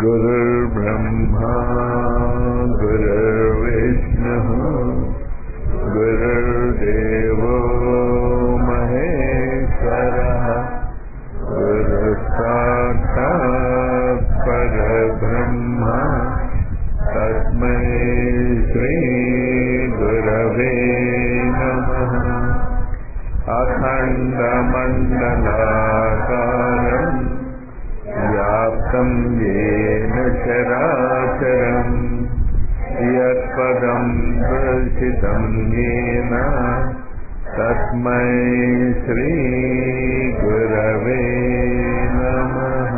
गुरुर्ब्रह्मा गुरुर्विष्णुः गुरुर्देवो महेश्वरः गुरुसाक्षात् परब्रह्म तस्मै श्रीगुरवे नमः अखण्डमण्डलाकारम् व्याप्तं येन चराचरम् यत्पदं दर्शितं येन तस्मै श्रीगुरवे नमः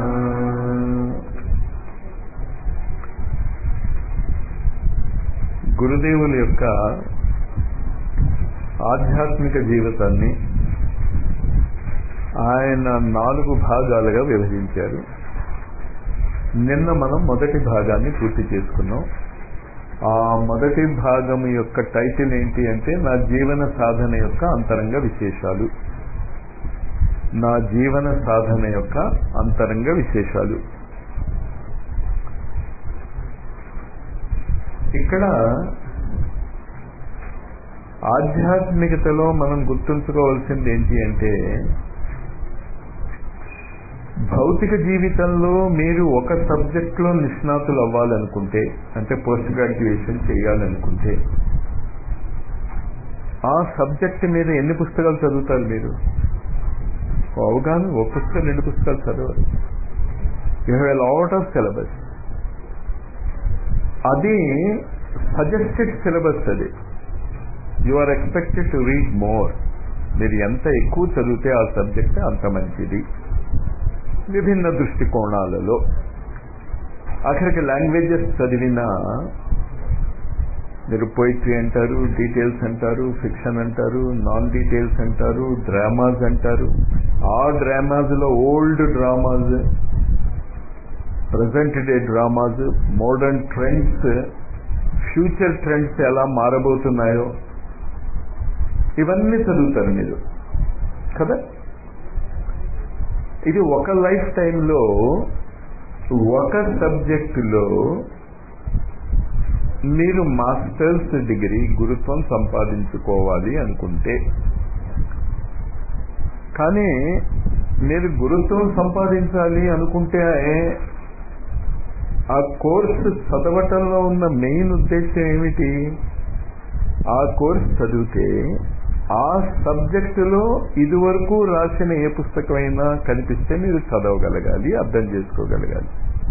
గురుదేవుల యొక్క ఆధ్యాత్మిక జీవితాన్ని ఆయన నాలుగు భాగాలుగా విభజించారు నిన్న మనం మొదటి భాగాన్ని పూర్తి చేసుకున్నాం ఆ మొదటి భాగం యొక్క టైటిల్ ఏంటి అంటే నా జీవన సాధన యొక్క అంతరంగ విశేషాలు నా జీవన సాధన యొక్క అంతరంగ విశేషాలు ఇక్కడ ఆధ్యాత్మికతలో మనం గుర్తుంచుకోవాల్సింది ఏంటి అంటే భౌతిక జీవితంలో మీరు ఒక సబ్జెక్ట్లో నిష్ణాతులు అవ్వాలనుకుంటే అంటే పోస్ట్ గ్రాడ్యుయేషన్ చేయాలనుకుంటే ఆ సబ్జెక్ట్ మీద ఎన్ని పుస్తకాలు చదువుతారు మీరు అవగాహన ఒక పుస్తకం రెండు పుస్తకాలు చదవాలి you have lot of syllabus అది సజెస్టెడ్ సిలబస్ అది you are expected to read more మీరు ఎంత ఎక్కువ చదివితే ఆ సబ్జెక్ట్ అంత మంచిది విభిన్న దృష్టికోణాలలో ఆఖరికి లాంగ్వేజెస్ చదివినా మీరు పోయిట్రీ అంటారు డీటెయిల్స్ అంటారు ఫిక్షన్ అంటారు నాన్ డీటెయిల్స్ అంటారు డ్రామాస్ అంటారు ఆ డ్రామాస్లో old dramas present day dramas modern trends future trends ఎలా మారబోతున్నాయో ఇవన్నీ చదువుతారు మీరు కదా ఇది ఒక లైఫ్ టైంలో ఒక సబ్జెక్టులో మీరు మాస్టర్స్ డిగ్రీ గురుత్వం సంపాదించుకోవాలి అనుకుంటే కానీ మీరు గురుత్వం సంపాదించాలి అనుకుంటే ఆ కోర్సు చదవటంలో ఉన్న మెయిన్ ఉద్దేశం ఏమిటి ఆ కోర్సు చదివితే ఆ సబ్జెక్టులో ఇదివరకు రాసిన ఏ పుస్తకమైనా కనిపిస్తే మీరు చదవగలగాలి అర్థం చేసుకోగలగాలి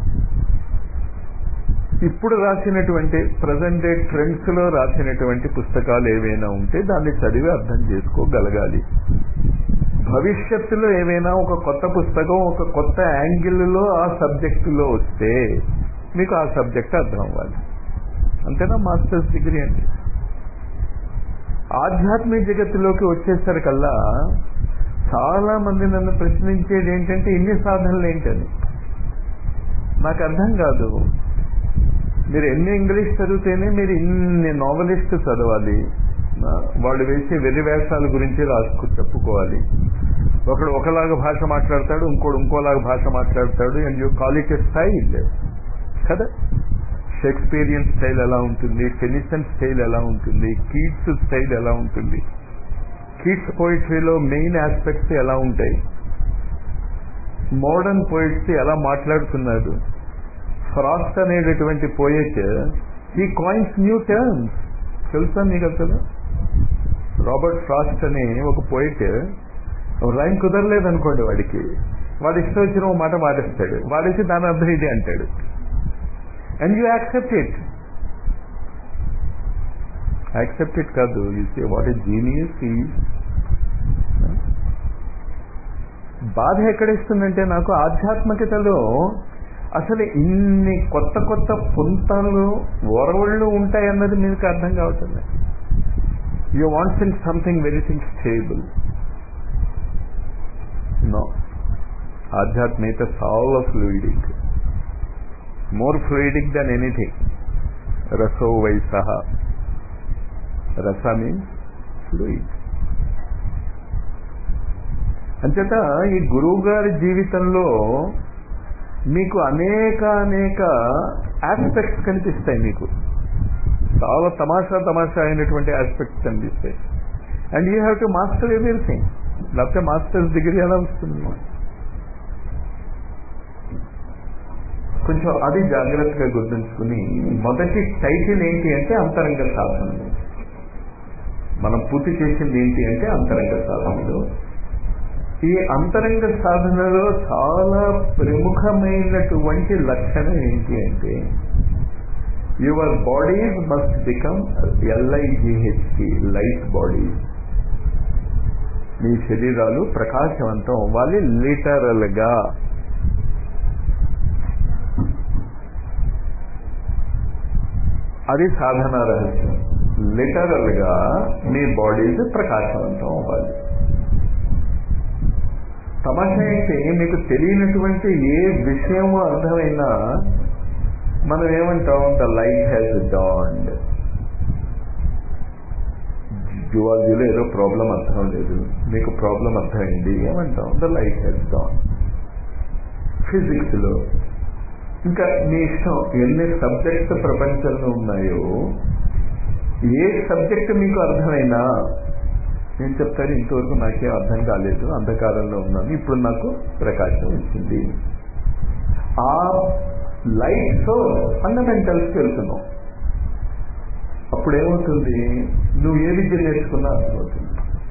ఇప్పుడు రాసినటువంటి ప్రజెంట్ డే ట్రెండ్స్ లో రాసినటువంటి పుస్తకాలు ఏవైనా ఉంటే దాన్ని చదివి అర్థం చేసుకోగలగాలి భవిష్యత్తులో ఏవైనా ఒక కొత్త పుస్తకం ఒక కొత్త యాంగిల్లో ఆ సబ్జెక్టులో వస్తే మీకు ఆ సబ్జెక్ట్ అర్థం అవ్వాలి అంతేనా మాస్టర్స్ డిగ్రీ అంటే ఆధ్యాత్మిక జగత్తులోకి వచ్చేసరికల్లా చాలా మంది నన్ను ప్రశ్నించేది ఏంటంటే ఇన్ని సాధనలు ఏంటని నాకు అర్థం కాదు మీరు ఎన్ని ఇంగ్లీష్ చదివితేనే మీరు ఇన్ని నావలిస్ట్ చదవాలి వాళ్ళు వేసే వెర్రి వేషాల గురించి రాసుకు చెప్పుకోవాలి ఒకడు ఒకలాగా భాష మాట్లాడతాడు ఇంకోడు ఇంకోలాగా భాష మాట్లాడతాడు and you call it a style కదా షేక్స్పీరియన్ స్టైల్ ఎలా ఉంటుంది టెనిసన్ స్టైల్ ఎలా ఉంటుంది కీట్స్ స్టైల్ ఎలా ఉంటుంది కీట్స్ పోయిటరీలో మెయిన్ ఆస్పెక్ట్స్ ఎలా ఉంటాయి మోడర్న్ పోయిట్స్ ఎలా మాట్లాడుతున్నారు ఫ్రాస్ట్ అనేటటువంటి పోయెట్ ఈ కాయిన్స్ న్యూ టర్మ్స్ తెలుసా మీకు అసలు రాబర్ట్ ఫ్రాస్ట్ అనే ఒక పోయిట్ రైన్ కుదరలేదు అనుకోండి వాడికి వాడు ఇష్టం వచ్చిన ఒక మాట మాటిస్తాడు వాడేసి దాని అర్థం ఇది అంటాడు and you accept it accept it కాదు you say what a genius ఈ బాధ ఎక్కడిస్తుందంటే నాకు ఆధ్యాత్మికతలో అసలు ఇన్ని కొత్త కొత్త పుంతాలు ఒరవళ్ళు ఉంటాయన్నది మీకు అర్థం కావట్లేదు you want thing something everything stable no ఆధ్యాత్మికత చాలా fluidic more fluidic than anything రసో వై సహా రస మీన్స్ ఫ్లూయిడ్ అంచేత ఈ గురువు గారి జీవితంలో మీకు అనేక అనేక ఆస్పెక్ట్స్ కనిపిస్తాయి మీకు చాలా తమాషా తమాషా అయినటువంటి ఆస్పెక్ట్స్ కనిపిస్తాయి and you have to master everything లేకపోతే మాస్టర్స్ డిగ్రీ ఎలా వస్తుంది కొంచెం అది జాగ్రత్తగా గుర్తుంచుకుని మొదటి టైటిల్ ఏంటి అంటే అంతరంగ సాధనలు మనం పూర్తి చేసింది ఏంటి అంటే అంతరంగ సాధనలు ఈ అంతరంగ సాధనలో చాలా ప్రముఖమైనటువంటి లక్షణం ఏంటి అంటే your bodies must become L I G H T light bodies మీ శరీరాలు ప్రకాశవంతం అవ్వాలి లిటరల్ గా అది సాధన రహస్యం లిటరల్ గా మీ బాడీస్ ప్రకాశవంతం అవ్వాలి తమాషా అయితే మీకు తెలియనటువంటి ఏ విషయము అర్థమైనా మనం ఏమంటాం ద లైట్ హ్యాస్ డాండ్ జువాలజీలో ఏదో ప్రాబ్లం అర్థం లేదు మీకు ప్రాబ్లం అర్థమైంది ఏమంటాం the light has dawn physics లో ఇంకా మీ ఇష్టం ఎన్ని సబ్జెక్ట్స్ ప్రపంచంలో ఉన్నాయో ఏ సబ్జెక్ట్ మీకు అర్థమైనా నేను చెప్తాను ఇంతవరకు నాకేం అర్థం కాలేదు అంధకారంలో ఉన్నాను ఇప్పుడు నాకు ప్రకాశం వచ్చింది ఆ లైట్ తో ఫండమెంటల్స్కి వెళ్తున్నాం అప్పుడు ఏమవుతుంది నువ్వు ఏ విద్య నేర్చుకున్నా అర్థమవుతుంది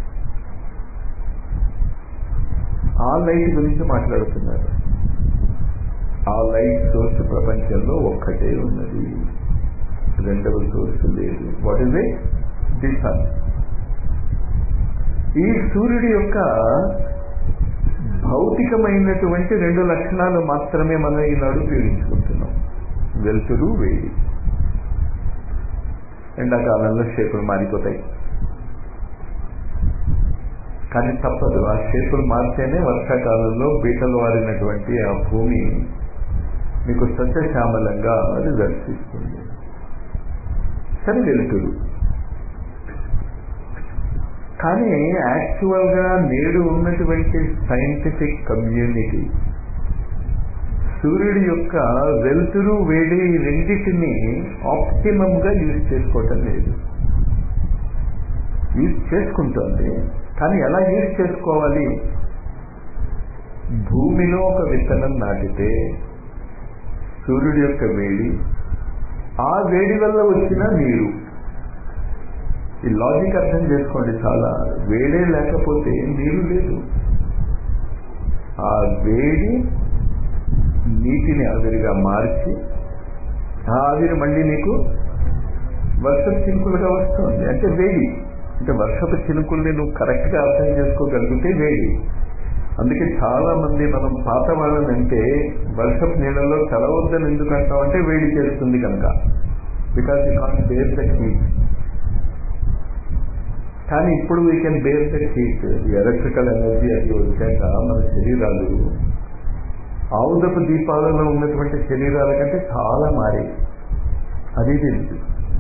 ఆ లైట్ గురించి మాట్లాడుతున్నారు ఆ లైట్ సోర్స్ ప్రపంచంలో ఒక్కటే ఉన్నది రెండవ సోర్స్ లేదు what is it the sun ఈ సూర్యుడి యొక్క భౌతికమైనటువంటి రెండు లక్షణాలు మాత్రమే మనం ఈనాడు ఉపయోగించుకుంటున్నాం వెలుతురు వేడి ఎండాకాలంలో షేపులు మారిపోతాయి కానీ తప్పదు ఆ షేపులు మారితేనే వర్షాకాలంలో బీటలు వారినటువంటి ఆ భూమి మీకు సస్యశ్యామలంగా రిజల్ట్స్ ఇస్తుంది సరే వెలుతురు కానీ యాక్చువల్ గా నేడు ఉన్నటువంటి సైంటిఫిక్ కమ్యూనిటీ సూర్యుడి యొక్క వెలుతురు వేడి రెండింటిని ఆప్టిమమ్ గా యూజ్ చేసుకోవటం లేదు యూజ్ చేసుకుంటోంది కానీ ఎలా యూజ్ చేసుకోవాలి భూమిలో ఒక విత్తనం నాటితే సూర్యుడి యొక్క వేడి ఆ వేడి వల్ల వచ్చిన నీరు ఈ లాజిక్ అర్థం చేసుకోండి చాలా వేడే లేకపోతే నీరు లేదు ఆ వేడి నీటిని ఆవిరిగా మార్చి ఆ ఆవిరి మళ్ళీ నీకు వర్షపు చినుకులుగా వస్తుంది అంటే వేడి అంటే వర్షపు చినుకుల్ని నువ్వు కరెక్ట్ గా అర్థం చేసుకోగలిగితే వేడి అందుకే చాలా మంది మనం పాత వాళ్ళనంటే వర్షపు నీళ్ళలో చదవద్దని ఎందుకు అంటామంటే వేడి చేస్తుంది కనుక because you can bear the heat కానీ ఇప్పుడు we can bear the heat electrical energy అది వచ్చాక మన శరీరాలు ఆవుదపు దీపాలలో ఉన్నటువంటి శరీరాల కంటే చాలా మారి అది తెలుసు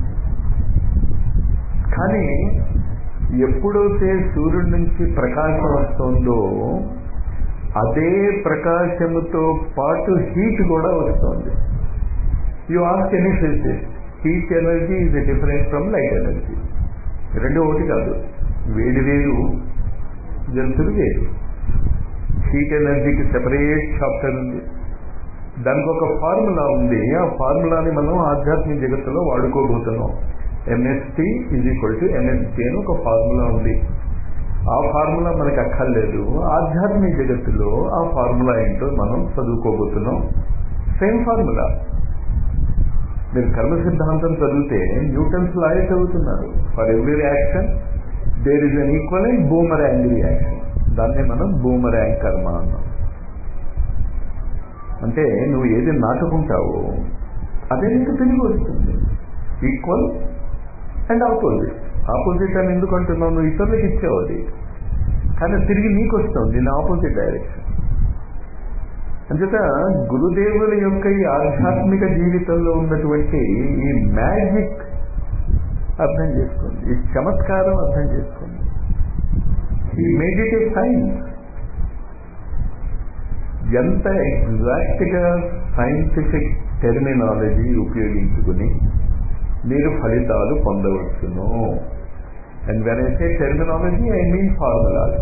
కానీ ఎప్పుడైతే సూర్యుడి నుంచి ప్రకాశం వస్తుందో అదే ప్రకాశముతో పాటు హీట్ కూడా వస్తుంది you ask any physics heat energy is different from light energy రెండు ఒకటి కాదు వేడి వేరు జంతువులు వేరు హీట్ ఎనర్జీకి సెపరేట్ చాప్టర్ ఉంది దానికి ఒక ఫార్ములా ఉంది ఆ ఫార్ములాని మనం ఆధ్యాత్మిక జగత్తులో వాడుకోబోతున్నాం M S T is equal to M S T అని ఒక ఫార్ములా ఉంది ఆ ఫార్ములా మనకు అక్కర్లేదు ఆధ్యాత్మిక జగత్తులో ఆ ఫార్ములా ఏంటో మనం చదువుకోబోతున్నాం సేమ్ ఫార్ములా మీరు కర్మ సిద్ధాంతం చదివితే న్యూటన్స్ లాయే చదువుతున్నారు for every reaction there is an equal and boomerang reaction దాన్నే మనం బూమర్ యాంగ్ కర్మ అన్నాం అంటే నువ్వు ఏది నాటుకుంటావో అదే నీకు తిరిగి వస్తుంది ఈక్వల్ అండ్ ఆపోజిట్ ఆపోజిట్ అని ఎందుకు అంటున్నావు నువ్వు ఇతరులకు ఇచ్చావు అది కానీ తిరిగి నీకు వస్తుంది దీని ఆపోజిట్ డైరెక్షన్ అంచేత గురుదేవుల యొక్క ఈ ఆధ్యాత్మిక జీవితంలో ఉన్నటువంటి ఈ మ్యాజిక్ అర్థం చేసుకోండి ఈ చమత్కారం అర్థం చేసుకోండి he made it a science ఎంత ఎగ్జాక్ట్ గా సైంటిఫిక్ టెర్మినాలజీ ఉపయోగించుకుని మీరు ఫలితాలు పొందవచ్చును and when I say terminology I mean formulas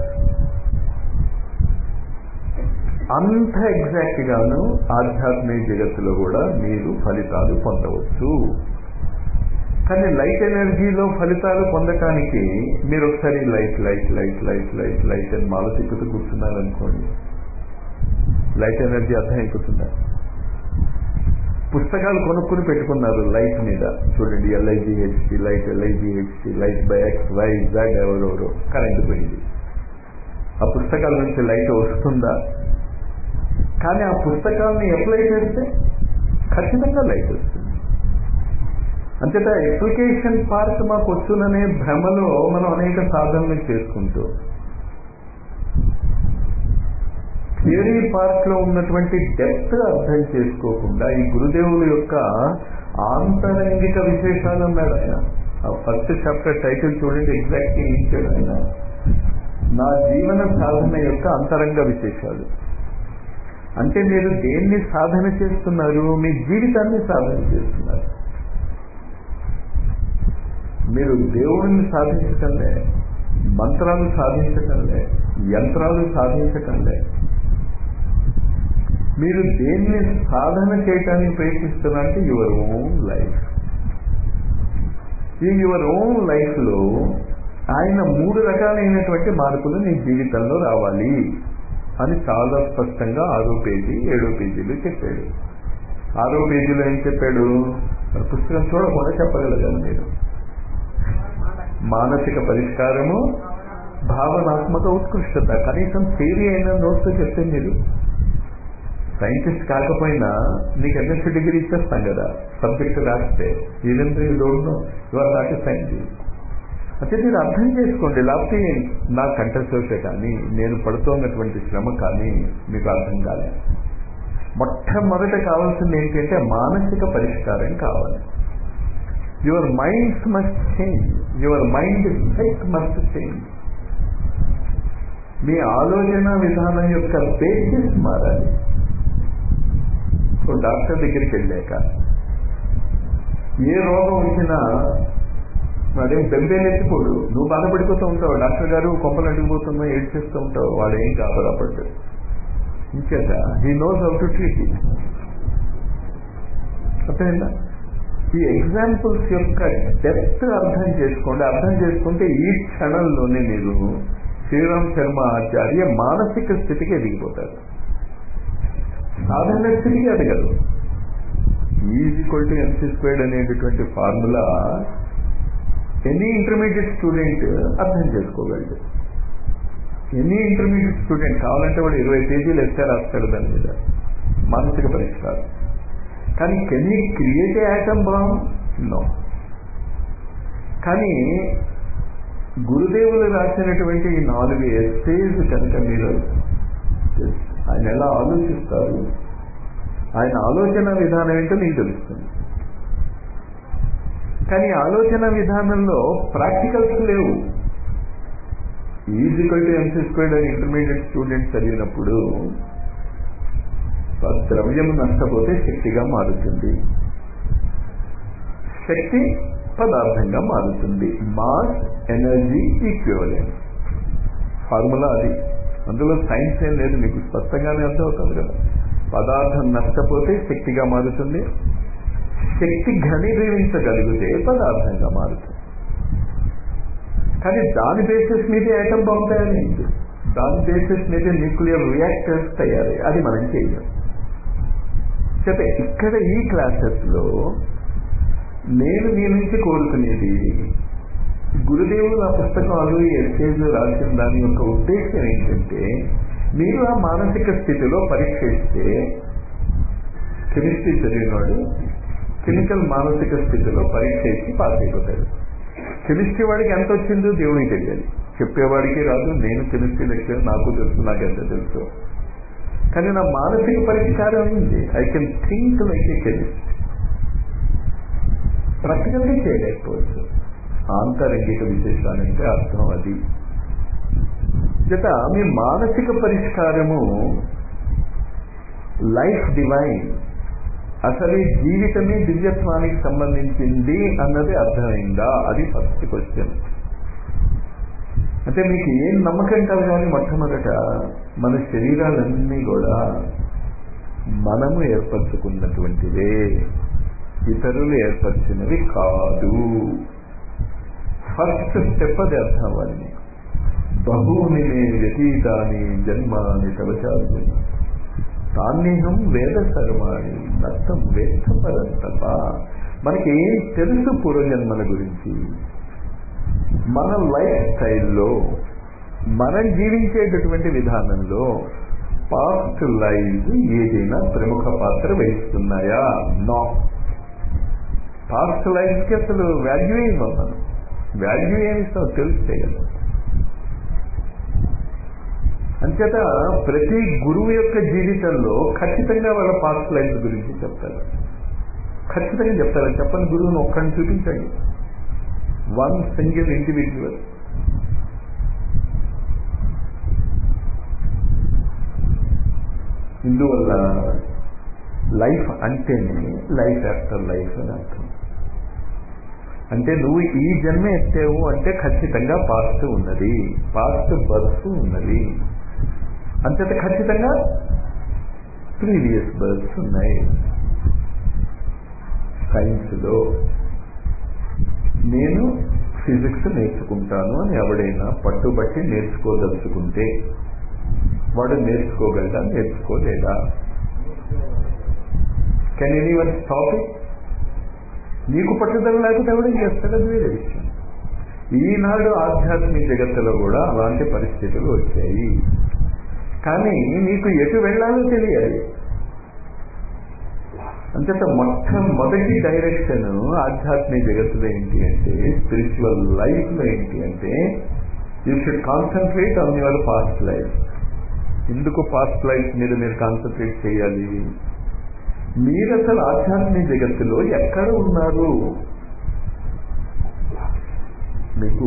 అంత ఎగ్జాక్ట్ గాను ఆధ్యాత్మిక జగత్తులో కూడా మీరు ఫలితాలు పొందవచ్చు కానీ లైట్ ఎనర్జీలో ఫలితాలు పొందటానికి మీరు ఒకసారి light light light light light light అని మాల తిప్పుతూ కూర్చున్నారనుకోండి లైట్ ఎనర్జీ అర్థం అయిపోతున్నారు పుస్తకాలు కొనుక్కుని పెట్టుకున్నారు లైట్ మీద చూడండి L I G H T light L I G H T light by X Y Z ఎవరెవరో కరెంట్ పోయింది ఆ పుస్తకాల నుంచి లైట్ వస్తుందా కానీ ఆ పుస్తకాలని అప్లై చేస్తే ఖచ్చితంగా లైట్ వస్తుంది అంతేత అప్లికేషన్ పార్ట్ మాకు వచ్చుననే భ్రమలో మనం అనేక సాధనలు చేసుకుంటూ థియరీ పార్ట్ లో ఉన్నటువంటి డెప్త్ అర్థం చేసుకోకుండా ఈ గురుదేవుల యొక్క ఆంతరంగిక విశేషాలు అన్నాడు ఆయన ఫస్ట్ చాప్టర్ టైటిల్ చూడండి ఎగ్జాక్ట్ ఏం ఇచ్చాడు ఆయన నా జీవన సాధన యొక్క అంతరంగ విశేషాలు అంటే మీరు దేన్ని సాధన చేస్తున్నారు మీ జీవితాన్ని సాధన చేస్తున్నారు మీరు దేవుడిని సాధించటంలే మంత్రాలు సాధించటంలే యంత్రాలు సాధించటంలే మీరు దేన్ని సాధన చేయటానికి ప్రయత్నిస్తున్నారంటే యువర్ ఓన్ లైఫ్ ఈ యువర్ ఓన్ లైఫ్ లో ఆయన మూడు రకాలైనటువంటి మార్పులు నీ జీవితంలో రావాలి అని చాలా స్పష్టంగా ఆరో పేజీ ఏడో పేజీలో చెప్పాడు ఆరో పేజీలో ఏం చెప్పాడు పుస్తకం చూడకుండా చెప్పగలగాలి మీరు మానసిక పరిష్కారము భావనాత్మక ఉత్కృష్టత కనీసం థియరీ అయినా నోట్స్ చెప్తే మీరు సైంటిస్ట్ కాకపోయినా నీకు ఎంఎస్సీ డిగ్రీ ఇచ్చేస్తాం కదా సబ్జెక్ట్ రాస్తే even you don't know you're not scientist అంటే మీరు అర్థం చేసుకోండి లేకపోతే నా కంఠశోష కానీ నేను పడుతున్నటువంటి శ్రమ కానీ మీకు అర్థం కాలేదు మొట్టమొదట కావాల్సింది ఏంటంటే మానసిక పరిష్కారం కావాలి your minds must change your mind set must change మీ ఆలోచన విధానం యొక్క బేసిస్ మారాలి సో డాక్టర్ దగ్గరికి వెళ్ళాక ఏ రోగం వచ్చినా వాడేం బెంబేలెత్తిపోడు నువ్వు బాధపడిపోతూ ఉంటావు డాక్టర్ గారు కొంపలు అడిగిపోతున్నా ఏడ్ చేస్తూ ఉంటావు వాడేం కాబరాపడ్డు ఇంకేత he knows how to treat it అర్థమైందా ఈ ఎగ్జాంపుల్స్ యొక్క డెప్త్ అర్థం చేసుకోండి అర్థం చేసుకుంటే ఈ క్షణంలోనే మీరు శ్రీరామ్ శర్మ ఆచార్య మానసిక స్థితికి ఎదిగిపోతారు సాధారణ స్థితికి ఎదగదు is equal to M C squared అనేటటువంటి ఫార్ములా ఎనీ ఇంటర్మీడియట్ స్టూడెంట్ అర్థం చేసుకోగలడు ఎనీ ఇంటర్మీడియట్ స్టూడెంట్ కావాలంటే వాడు ఇరవై పేజీలు ఎస్ఆర్ రాస్తాడు దాని మీద మానసిక పరిష్కారం కానీ can you create a atom bomb no కానీ గురుదేవులు రాసినటువంటి ఈ నాలుగు ఎస్సేజ్ కనుక మీరు ఆయన ఎలా ఆలోచిస్తారు ఆయన ఆలోచన విధానం ఏంటో మీకు తెలుస్తుంది కానీ ఆలోచన విధానంలో ప్రాక్టికల్స్ లేవు ఈజికల్ టు ఎంసీ స్క్వేర్డ్ అని ఇంటర్మీడియట్ స్టూడెంట్ చదివినప్పుడు ద్రవ్యము నష్టపోతే శక్తిగా మారుతుంది శక్తి పదార్థంగా మారుతుంది మాస్ ఎనర్జీ ఈక్వివలెన్స్ ఫార్ములా అది అందులో సైన్స్ ఏం లేదు మీకు స్పష్టంగానే అర్థమవుతుంది కదా పదార్థం నష్టపోతే శక్తిగా మారుతుంది శక్తి ఘనీభవించగలిగితే పదార్థంగా మారుతుంది కానీ దాని బేసిస్ మీదే ఐటమ్ బాంబ్ తయారైంది దాని బేసిస్ మీదే న్యూక్లియర్ రియాక్టర్స్ తయారై అది మనం చేయం చెప్పే ఇక్కడ ఈ క్లాసెస్ లో నేను మీ నుంచి కోరుకునేది గురుదేవులు ఆ పుస్తకాలు ఎస్సేజ్ రాసిన దాని యొక్క ఉద్దేశం ఏంటంటే మీరు ఆ మానసిక స్థితిలో పరీక్ష ఇస్తే కెమిస్ట్రీ చదివినవాడు కెమికల్ మానసిక స్థితిలో పరీక్ష ఇచ్చి పాస్ అయిపోతాడు కెమిస్ట్రీ వాడికి ఎంత వచ్చిందో దేవుడికి తెలియాలి చెప్పేవాడికి రాదు నేను కెమిస్ట్రీ లెక్చర్ నాకు తెలుసు నాకు ఎంత తెలుసు కానీ నా మానసిక పరిష్కారం ఉంది I can think like a chemist ప్రాక్టికల్గా చేయలేకపోవచ్చు ఆంతరంగిక విశేషాలంటే అర్థం అది జత మీ మానసిక పరిష్కారము లైఫ్ డివైన్ అసలు ఈ జీవితమే దివ్యత్వానికి సంబంధించింది అన్నది అర్థమైందా అది ఫస్ట్ క్వశ్చన్ అంటే మీకు ఏం నమ్మకం కలగాలి మొట్టమొదట మన శరీరాలన్నీ కూడా మనము ఏర్పరచుకున్నటువంటివే ఇతరులు ఏర్పరిచినవి కాదు ఫస్ట్ స్టెప్ అది అర్థం అవ్వాలి బహుని మే వ్యతీతాని జన్మాని తవచాలు తాన్నేహం వేద సర్వాణి నష్టం వేత్తపరంతప మనకి ఏం తెలుసు పూర్వజన్మల గురించి మన లైఫ్ స్టైల్లో మనం జీవించేటటువంటి విధానంలో పాస్ట్ లైఫ్ ఏదైనా ప్రముఖ పాత్ర వహిస్తున్నాయా నో పాస్ట్ లైఫ్కి అసలు వాల్యూ ఇవ్వం మనం వాల్యూ ఏమి ఇస్తాం తెలిస్తే కదా అంచేత ప్రతి గురువు యొక్క జీవితంలో ఖచ్చితంగా వాళ్ళ పాస్ట్ లైఫ్ గురించి చెప్తారు ఖచ్చితంగా చెప్తారు చెప్పని గురువుని ఒక్కడిని చూపించండి వన్ సింగిల్ ఇండివిజువల్ ఇందువల్ల లైఫ్ అంటేనే లైఫ్ ఆఫ్టర్ లైఫ్ అని అర్థం అంటే నువ్వు ఈ జన్మ ఎత్తావు అంటే ఖచ్చితంగా పాస్ట్ ఉన్నది పాస్ట్ బర్త్ ఉన్నది అంతట ఖచ్చితంగా ప్రీవియస్ బర్త్స్ ఉన్నాయి సైన్స్లో నేను ఫిజిక్స్ నేర్చుకుంటాను అని ఎవడైనా పట్టుబట్టి నేర్చుకోదలుచుకుంటే వాడు నేర్చుకోగలడా నేర్చుకోలేదా can anyone stop it నీకు పట్టుదల లేకపోతే ఎవడేం చేస్తాడది వేరే విషయం ఈనాడు ఆధ్యాత్మిక జగత్తులో కూడా అలాంటి పరిస్థితులు వచ్చాయి కానీ నీకు ఎటు వెళ్ళాలో తెలియాలి అంచేత మొట్టమొదటి డైరెక్షన్ ఆధ్యాత్మిక జగత్తులో ఏంటి అంటే స్పిరిచువల్ లైఫ్లో ఏంటి అంటే you should concentrate on your past life ఎందుకు పాస్ట్ లైఫ్ మీద మీరు కాన్సన్ట్రేట్ చేయాలి మీరు అసలు ఆధ్యాత్మిక జగత్తులో ఎక్కడ ఉన్నారు మీకు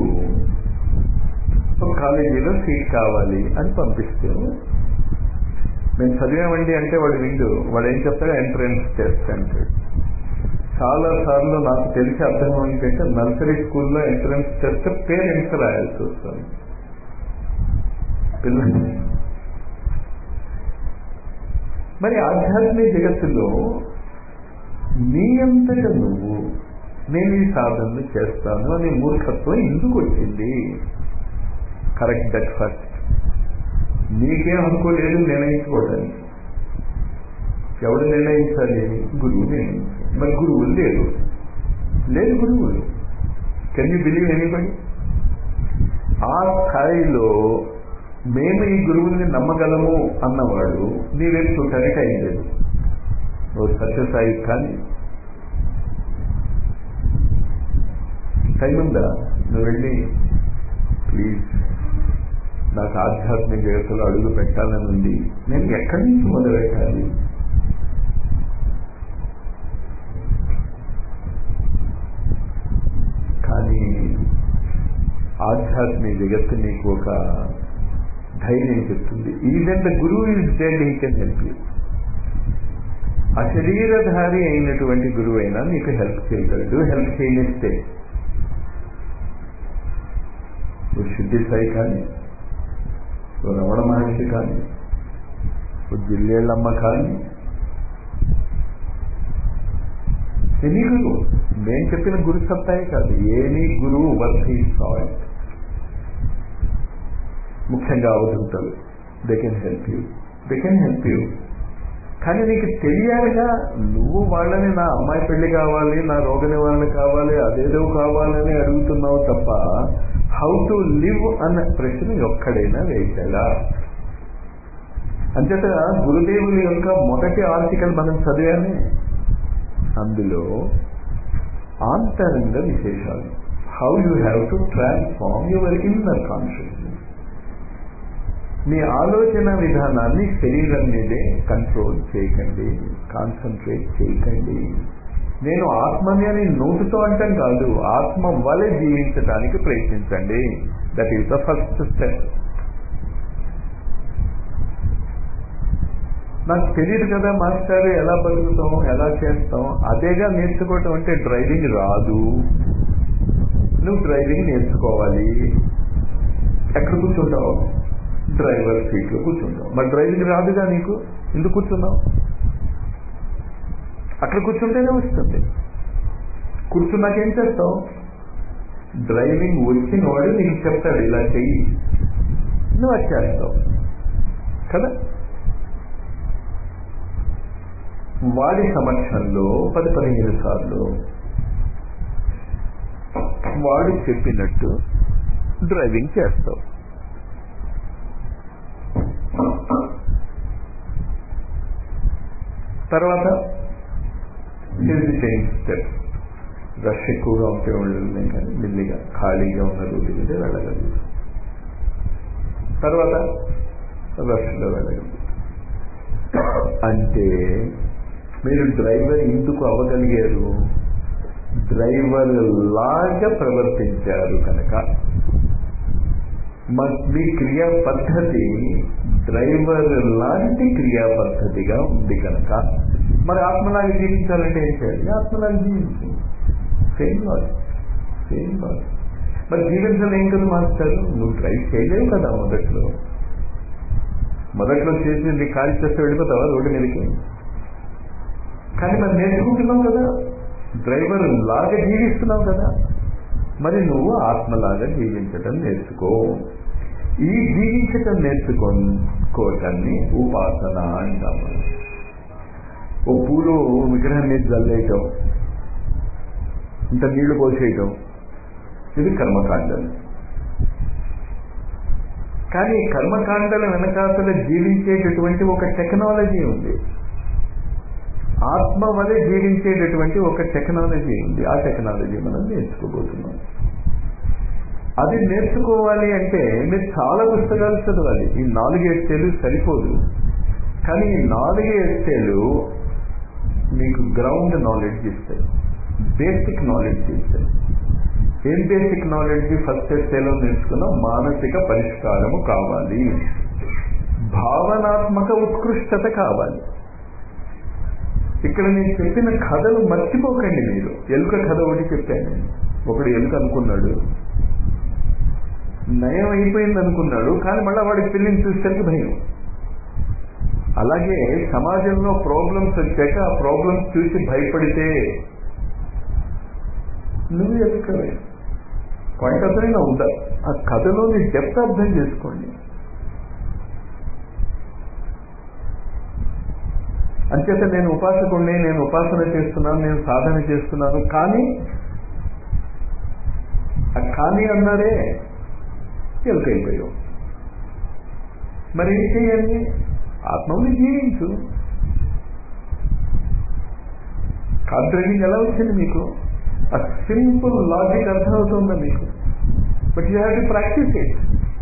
కాలేజీలో సీట్ కావాలి అని పంపిస్తే మేము చదివామండి అంటే వాడు విండు వాడు ఏం చెప్తాడు ఎంట్రన్స్ టెస్ట్ అంటాడు చాలా సార్లు నాకు తెలిసి అర్థం ఏంటంటే నర్సరీ స్కూల్లో ఎంట్రన్స్ టెస్ట్ పేరెంట్స్ రాయాల్సి వస్తుంది పిల్లలు మరి ఆధ్యాత్మిక జగత్తులో నీ అంతట నువ్వు నేను ఈ సాధనలు చేస్తాను అనే మూర్ఖత్వం ఎందుకు వచ్చింది కరెక్ట్ దట్ ఫస్ట్ నీకేం అనుకోలేదు నిర్ణయించుకోవడానికి ఎవడు నిర్ణయించాలి గురువు నిర్ణయించాలి మరి గురువులు లేరు లేదు గురువులు కెన్ యూ బిలీవ్ ఎనీబడి ఆ స్థాయిలో మేము ఈ గురువుల్ని నమ్మగలము అన్నవాడు నీ వైపు చూడటానికి అయ్యలేదు ఓ సత్యసాయి కానీ టైం ఉందా నువ్వు వెళ్ళి ప్లీజ్ నాకు ఆధ్యాత్మిక జగత్తులో అడుగు పెట్టాలని ఉంది నేను ఎక్కడి నుంచి మొదలు పెట్టాలి కానీ ఆధ్యాత్మిక జగత్తు నీకు ఒక ధైర్యం చెప్తుంది ఈవెన్ ద గురువు is dead he can help you అశరీరధారి అయినటువంటి గురువు అయినా నీకు హెల్ప్ చేయగలడు హెల్ప్ చేయనిస్తే ఓ శుద్ధి సాయి కానీ ఓ రమణ మహర్షి కానీ ఓ జిల్లేళ్ళమ్మ కానీ ఎనీ గురువు నేను చెప్పిన గురు సత్తాయే కాదు ఏనీ గురువు వర్క్ ఈ సాల్ట్ ముఖ్యంగా అవధూతలు they can help you they can help you కానీ నీకు తెలియాలిగా నువ్వు వాళ్ళని నా అమ్మాయి పెళ్లి కావాలి నా రోగ నివారణ కావాలి అదేదో కావాలని అడుగుతున్నావు తప్ప హౌ టు లివ్ అన్న ప్రశ్న ఒక్కడైనా వేశాడా అంచేత గురుదేవుని యొక్క మొదటి ఆర్టికల్ మనం చదివామే అందులో ఆంతరంగ విశేషాలు how you have to transform your inner consciousness మీ ఆలోచన విధానాన్ని శరీరం మీదే కంట్రోల్ చేయకండి కాన్సన్ట్రేట్ చేయకండి నేను ఆత్మని అని నోటుతో అంటాం కాదు ఆత్మ వలె జీవించడానికి ప్రయత్నించండి that is the first step నాకు తెలియదు కదా మాస్టర్ ఎలా బతుకుతాం ఎలా చేస్తాం అదేగా నేర్చుకోవటం అంటే డ్రైవింగ్ రాదు నువ్వు డ్రైవింగ్ నేర్చుకోవాలి ఎక్కడ కూర్చుంటావు డ్రైవర్ సీట్లో కూర్చుంటావు మరి డ్రైవింగ్ రాదుగా నీకు ఎందుకు కూర్చున్నావు అక్కడ కూర్చుంటేనే వస్తుంది కూర్చున్నాక ఏం చేస్తావు డ్రైవింగ్ వచ్చిన వాడు నీకు చెప్తాడు ఇలా చెయ్యి నువ్వు అది చేస్తావు కదా వాడి సమక్షంలో పది పదిహేను సార్లు వాడు చెప్పినట్టు డ్రైవింగ్ చేస్తావు తర్వాత చేంజ్ స్టెప్ రష్ ఎక్కువగా ఉంటే వాళ్ళు కానీ మెల్లిగా ఖాళీగా ఉన్న రోడ్డు మీద వెళ్ళగలరు తర్వాత రష్లో వెళ్ళగలరు అంటే మీరు డ్రైవర్ ఎందుకు అవ్వగలిగారు డ్రైవర్ లాగా ప్రవర్తించారు కనుక మీ క్రియా పద్ధతి డ్రైవర్ లాంటి క్రియా పద్ధతిగా ఉంది కనుక మరి ఆత్మలాగా జీవించాలంటే ఏం చేయాలి ఆత్మలాగా జీవించు సేమ్ లాజిక్ సేమ్ లాజిక్ మరి జీవించలేం కదా మాస్టర్ నువ్వు డ్రైవ్ చేయలేవు కదా మొదట్లో మొదట్లో చేసింది కాల్ చేస్తే వెళ్ళిపోతావా రోడ్డు మీదకి కానీ మరి నేర్చుకుంటున్నావు కదా డ్రైవర్ లాగా జీవిస్తున్నావు కదా మరి నువ్వు ఆత్మలాగా జీవించటం నేర్చుకో ఈ జీవించటం నేర్చుకోవటాన్ని ఉపాసన అంటాము ఓ పూలు విగ్రహం మీద జల్లేయటం ఇంత నీళ్లు పోసేయటం ఇది కర్మకాండలు కానీ కర్మకాండల వెనకాతల జీవించేటటువంటి ఒక టెక్నాలజీ ఉంది ఆత్మ వలె జీవించేటటువంటి ఒక టెక్నాలజీ ఉంది ఆ టెక్నాలజీ మనం నేర్చుకోబోతున్నాం అది నేర్చుకోవాలి అంటే మీరు చాలా పుస్తకాలు చదవాలి ఈ నాలుగు ఎస్టేలు సరిపోదు కానీ ఈ నాలుగు ఎస్టేలు మీకు గ్రౌండ్ నాలెడ్జ్ ఇస్తాయి బేసిక్ నాలెడ్జ్ ఇస్తాయి ఏం బేసిక్ నాలెడ్జ్ ఫస్ట్ ఎస్టేలో నేర్చుకున్నాం మానసిక పరిష్కారము కావాలి భావనాత్మక ఉత్కృష్టత కావాలి ఇక్కడ నేను చెప్పిన కథలు మర్చిపోకండి మీరు ఎలుక కథ ఒకటి చెప్పాను నేను ఒకడు ఎలుక అనుకున్నాడు నయం అయిపోయింది అనుకున్నాడు కానీ మళ్ళీ వాడికి పిల్లిని చూసేసరికి భయం అలాగే సమాజంలో ప్రాబ్లమ్స్ వచ్చాక ఆ ప్రాబ్లమ్స్ చూసి భయపడితే నువ్వు ఎలుకవే పాయింట్ అర్థమైనా ఉందా ఆ కథలోని డెప్త్ అర్థం చేసుకోండి అంచేత నేను ఉపాసకుడిని నేను ఉపాసన చేస్తున్నాను నేను సాధన చేస్తున్నాను కానీ ఆ కానీ అన్నారే ఎలుకైపోయావు మరి ఏం చేయాలి ఆత్మని జీవించు కార్ డ్రైవింగ్ ఎలా వచ్చింది మీకు ఆ సింపుల్ లాజిక్ అర్థమవుతుందా మీకు but you have to practise it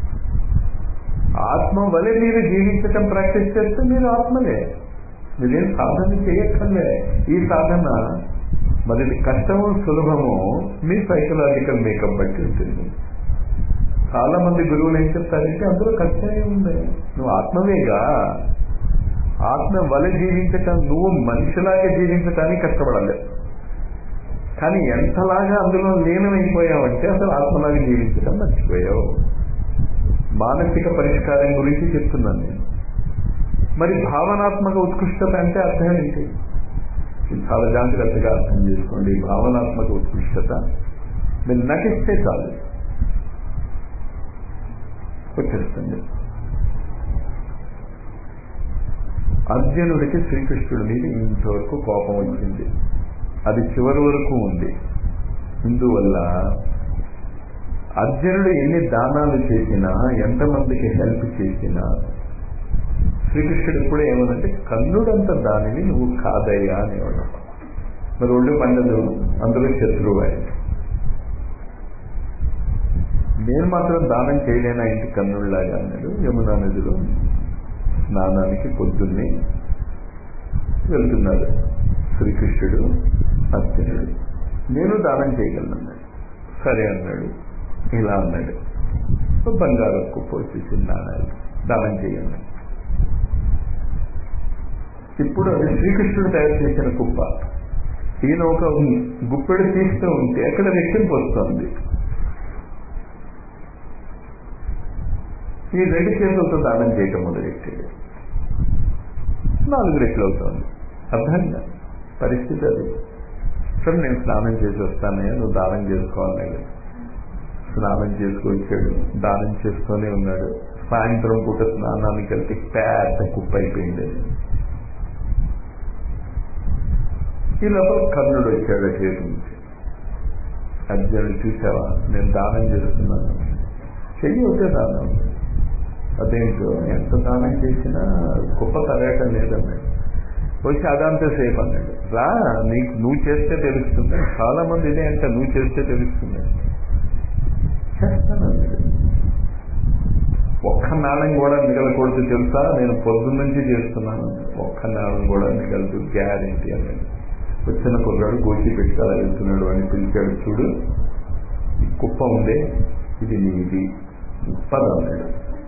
ఆత్మ వలె మీరు జీవించటం ప్రాక్టీస్ చేస్తే మీరు ఆత్మలే మీరేం సాధన చేయక్కర్లే ఈ సాధన మరి కష్టము సులభము మీ సైకలాజికల్ మేకప్ బట్టి ఉంటుంది చాలా మంది గురువులు ఏం చెప్తారంటే అందులో కష్టమే ఉంది నువ్వు ఆత్మవేగా ఆత్మ వలె జీవించటం నువ్వు మనిషిలాగా జీవించటానికి కష్టపడాలి కానీ ఎంతలాగా అందులో లీనమైపోయావంటే అసలు ఆత్మలాగా జీవించటం మర్చిపోయావు మానసిక పరిష్కారం గురించి చెప్తున్నాను నేను మరి భావనాత్మక ఉత్కృష్టత అంటే అర్థం ఏంటి ఇది చాలా జాగ్రత్తగా అర్థం చేసుకోండి భావనాత్మక ఉత్కృష్టత మీరు నటిస్తే చాలు వచ్చేస్తుంది అర్జునుడికి శ్రీకృష్ణుడి మీద ఇంతవరకు కోపం వచ్చింది అది చివరి వరకు ఉంది ఇందువల్ల అర్జునుడు ఎన్ని దానాలు చేసినా ఎంతమందికి హెల్ప్ చేసినా శ్రీకృష్ణుడు ఎప్పుడూ ఏమనంటే కన్నుడంత దానిని నువ్వు కాదయ్యా అనేవాడు మరి ఒళ్ళు పండదు అందులో శత్రువు ఆయన నేను మాత్రం దానం చేయలేనా ఇంటి కన్నుల్లాగా అన్నాడు యమునా నదిలో స్నానానికి పొద్దున్నే వెళ్తున్నాడు శ్రీకృష్ణుడు అర్జునుడు నేను దానం చేయగలను అన్నాడు సరే అన్నాడు ఇలా అన్నాడు బంగారం కుప్ప వచ్చేసి నాణాలు దానం చేయండి ఇప్పుడు అది శ్రీకృష్ణుడు తయారు చేసిన కుప్ప ఈయన ఒక గుప్పెడు తీస్తూ ఉంటే అక్కడ రెట్టింపు వస్తుంది ఈ రెండు చేతులతో దానం చేయటం మొదలెట్టాడు నాలుగు రెట్లు అవుతుంది అర్థంగా పరిస్థితి అది సరే నేను స్నానం చేసి వస్తానయ్యా నువ్వు దానం చేసుకోవాలి స్నానం చేసుకొచ్చాడు దానం చేస్తూనే ఉన్నాడు సాయంత్రం పూట స్నానానికి వెళ్తే పెద్ద కుప్ప అయిపోయింది అది ఈ లోపల కర్ణుడు వచ్చాడు చేతి నుంచి అర్జునుడు చూసావా నేను దానం చేస్తున్నాను చెయ్యి ఒకే దానం అదేంటో ఎంత దానం చేసినా గొప్ప తరగటం లేదన్నాడు వచ్చి అదంతా సేఫ్ అన్నాడు రా నీకు నువ్వు చేస్తే తెలుస్తుంది చాలా మంది ఇదే అంటే నువ్వు చేస్తే తెలుస్తుంది చేస్తాను అన్నాడు ఒక్క నాణం కూడా మిగలకూడదు తెలుసా నేను పొద్దున్న నుంచి చేస్తున్నాను ఒక్క నాణం కూడా మిగలదు గ్యారంటీ అన్నాడు వచ్చిన కుర్రాడు గోచి పెట్టుకోవాలి వెళ్తున్నాడు అని పిలిచాడు చూడు ఈ కుప్ప ఉందే ఇది నీది పద అన్నాడు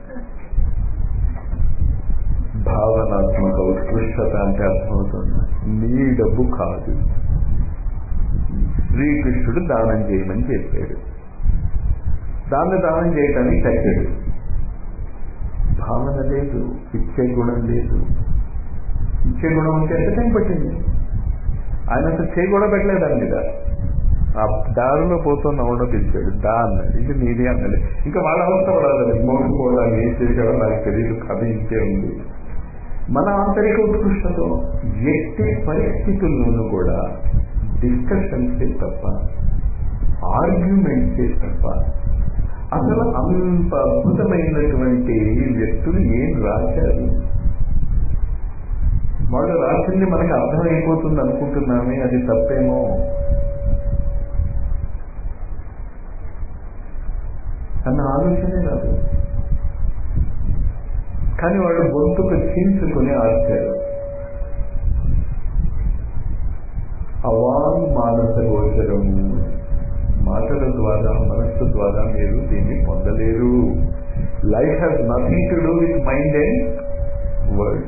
భావనాత్మక ఉత్కృష్టత అంటే అర్థమవుతుంది నీ డబ్బు కాదు శ్రీకృష్ణుడు దానం చేయమని చెప్పాడు దాన్ని దానం చేయటానికి కట్టాడు భావన లేదు ఇచ్చే గుణం లేదు ఇచ్చే గుణం ఉంటే ఎంత టైం పట్టింది ఆయన అసలు చేయి కూడా పెట్టలేదాని మీద ఆ దారిలో పోతున్న అవునో పిలిచాడు దా అన్నాడు ఇది నీది అన్నాడు ఇంకా వాళ్ళ అవసరం రాదు మోసపోవడానికి ఏం చేశాడో నాకు తెలియదు కథ ఇంకే ఉంది మన ఆంతరిక ఉత్కృష్టతో ఎట్టి పరిస్థితుల్లోనూ కూడా డిస్కషన్స్ తప్ప ఆర్గ్యుమెంట్సే తప్ప అసలు అంత అద్భుతమైనటువంటి వ్యక్తులు ఏం రాశారు వాళ్ళు రాసింది మనకు అర్థమైపోతుంది అనుకుంటున్నామే అది తప్పేమో అన్న ఆలోచనే రాదు కానీ వాళ్ళు గొంతుకు చీల్చుకుని ఆర్చారు అవాన్ మానస గోచరము మాటల ద్వారా మనస్సు ద్వారా మీరు దీన్ని పొందలేరు life has nothing to do with mind and word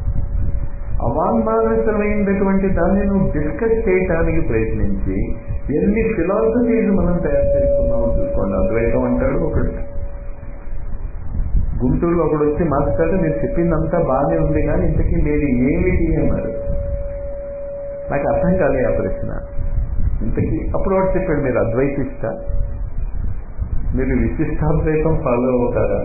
అవాన్మానసమైనటువంటి దాన్ని నువ్వు డిస్కస్ చేయటానికి ప్రయత్నించి ఎన్ని ఫిలాసఫీస్ మనం తయారు చేసుకున్నామో చూసుకోండి అద్వైతం అంటాడు ఒకడు గుంటూరులో ఒకడు వచ్చి మాస్టర్ మీరు చెప్పిందంతా బాగానే ఉంది కానీ ఇంతకీ మీరు ఏమిటి అన్నారు నాకు అర్థం కాలే ఆ ప్రశ్న ఇంతకీ అప్పుడు వాడు చెప్పాడు మీరు అద్వైతిష్ట మీరు విశిష్టాద్వైతం ఫాలో అవుతారా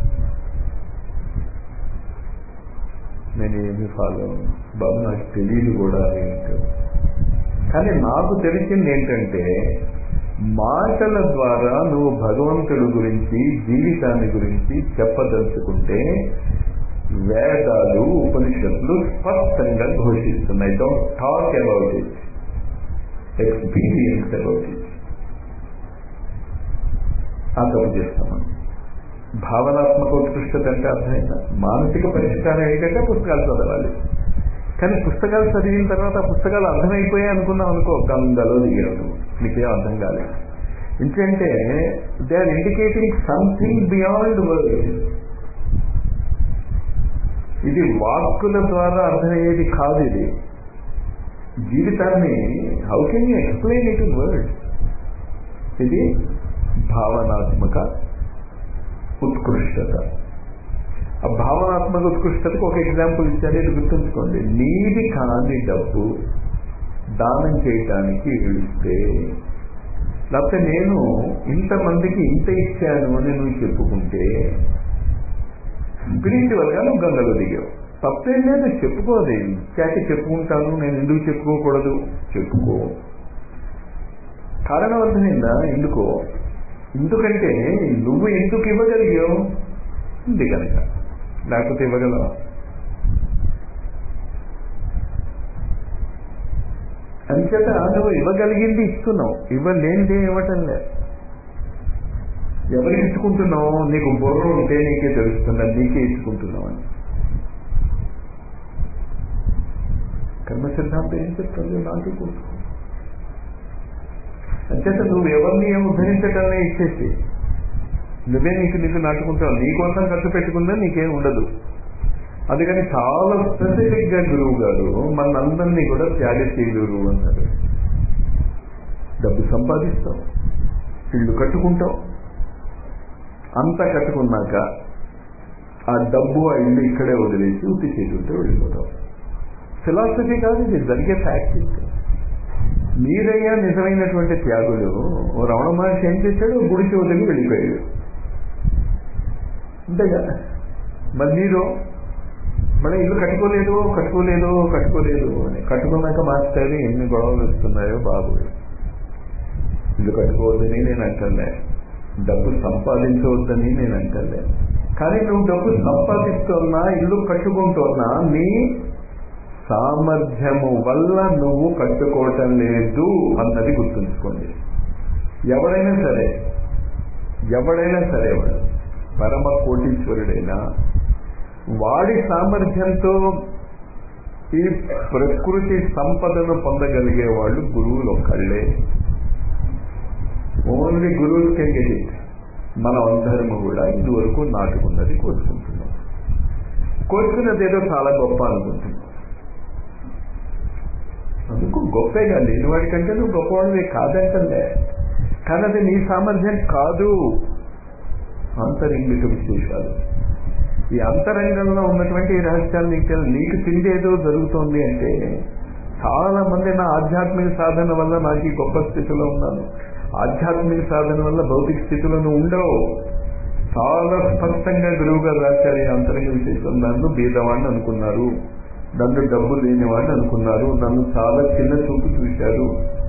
నేను ఏమి ఫాలో బాబు నాకు తెలియదు కూడా ఏంటో కానీ నాకు తెలిసింది ఏంటంటే మాటల ద్వారా నువ్వు భగవంతుడి గురించి జీవితాన్ని గురించి చెప్పదలుచుకుంటే వేదాలు ఉపనిషత్తులు స్పష్టంగా ఘోషిస్తున్నాయి don't talk about it experience about it ఆ తప్పు చేస్తాం మనం భావనాత్మక ఉత్కృష్టత అంటే అర్థమైందా మానసిక పరిష్కారం ఏంటంటే పుస్తకాలు చదవాలి కానీ పుస్తకాలు చదివిన తర్వాత ఆ పుస్తకాలు అర్థమైపోయాయి అనుకున్నాం అనుకో గంగలో దిగాడు మీకేం అర్థం కాలేదు ఎందుకంటే they are indicating something beyond word ఇది వాక్కుల ద్వారా అర్థమయ్యేది కాదు ఇది జీవితాన్ని how can you explain it in word ఇది భావనాత్మక ఉత్కృష్టత ఆ భావనాత్మక ఉత్కృష్టతకు ఒక ఎగ్జాంపుల్ ఇచ్చాను ఇది గుర్తుంచుకోండి నీది కాని డబ్బు దానం చేయటానికి ఏడుస్తే లేకపోతే నేను ఇంతమందికి ఇంత ఇచ్చాను అని నువ్వు చెప్పుకుంటే స్పిరిచువల్ గా నువ్వు గంగలో దిగావు తప్పేం లేదు చెప్పుకోదు ఇచ్చాక చెప్పుకుంటాను నేను ఎందుకు చెప్పుకోకూడదు చెప్పుకో కారణం అర్థమైందా ఎందుకో ఎందుకంటే నువ్వు ఎందుకు ఇవ్వగలిగావు ఉంది కనుక లేకపోతే ఇవ్వగలవా అంచేత నువ్వు ఇవ్వగలిగింది ఇస్తున్నావు ఇవ్వలేనిదే ఇవ్వటం లేదు ఎవరికి ఇచ్చుకుంటున్నావు నీకు బుర్ర ఉంటే నీకే తెలుస్తుంది నీకే ఇచ్చుకుంటున్నావు అని కర్మ సిద్ధాంతం ఏం చెప్తుంది నాకే కూర్చో అంచేత నువ్వు ఎవరిని ఏం ఉద్ధరించటమే ఇచ్చేసి నువ్వే నీకు నీకు నాటుకుంటావు నీ కోసం ఖర్చు పెట్టుకున్నా నీకేం ఉండదు అందుకని చాలా స్పెసిఫిక్ గా గురువు గారు మనందరినీ కూడా త్యాగశీలురు అన్నారు డబ్బు సంపాదిస్తాం ఇల్లు కట్టుకుంటాం అంతా కట్టుకున్నాక ఆ డబ్బు ఆ ఇల్లు ఇక్కడే వదిలేసి ఉత్తి చేతులతో వెళ్ళిపోతాం ఫిలాసఫీ కాదు ఇది జరిగే ఫ్యాక్ట్ మీరయ్యా నిజమైనటువంటి త్యాగులు ఓ రమణ మహర్షి ఏం చేశాడు గుడికి వదిలి వెళ్ళిపోయాడు అంతేగా మరి మీరు మళ్ళీ ఇల్లు కట్టుకోలేదు కట్టుకోలేదు కట్టుకోలేదు అని కట్టుకున్నాక మాస్టర్ ఎన్ని గొడవలు వస్తున్నాయో బాబు ఇల్లు కట్టుకోవద్దని నేను అంటలే డబ్బు సంపాదించవద్దని నేను అంటలే కానీ నువ్వు డబ్బు సంపాదిస్తున్నా ఇల్లు కట్టుకుంటున్నా నీ సామర్థ్యము వల్ల నువ్వు కట్టుకోవటం లేదు అన్నది గుర్తుంచుకోండి ఎవరైనా సరే ఎవడైనా సరే వాడు పరమ కోటీశ్వరుడైనా వాడి సామర్థ్యంతో ఈ ప్రకృతి సంపదను పొందగలిగే వాళ్ళు గురువులు ఒక్కళ్ళే ఓన్లీ గురువులు కెన్ గెట్ ఇట్ మనం అందరము కూడా ఇదివరకు నాటుకున్నది కోరుకుంటున్నాం కోరుకున్నది ఏదో చాలా గొప్ప అనుకుంటున్నాం అందుకు గొప్పగా లేనివాడి కంటే నువ్వు గొప్పవాడివే కాదంటే కానీ అది నీ సామర్థ్యం కాదు అంతరింగిక విశేషాలు ఈ అంతరంగంలో ఉన్నటువంటి ఈ రహస్యాలు నీకు తెలు- నీకు తిండి ఏదో జరుగుతోంది అంటే చాలా మంది నా ఆధ్యాత్మిక సాధన వల్ల నాకు ఈ గొప్ప స్థితిలో ఉన్నాను ఆధ్యాత్మిక సాధన వల్ల భౌతిక స్థితిలో నువ్వు ఉండవు చాలా స్పష్టంగా గురువు గారు రాశారు ఈ అంతరంగ విశేషం నన్ను బీదవాడిని అనుకున్నారు నన్ను డబ్బు లేనివాడిని అనుకున్నారు నన్ను చాలా చిన్న చూపు చూశారు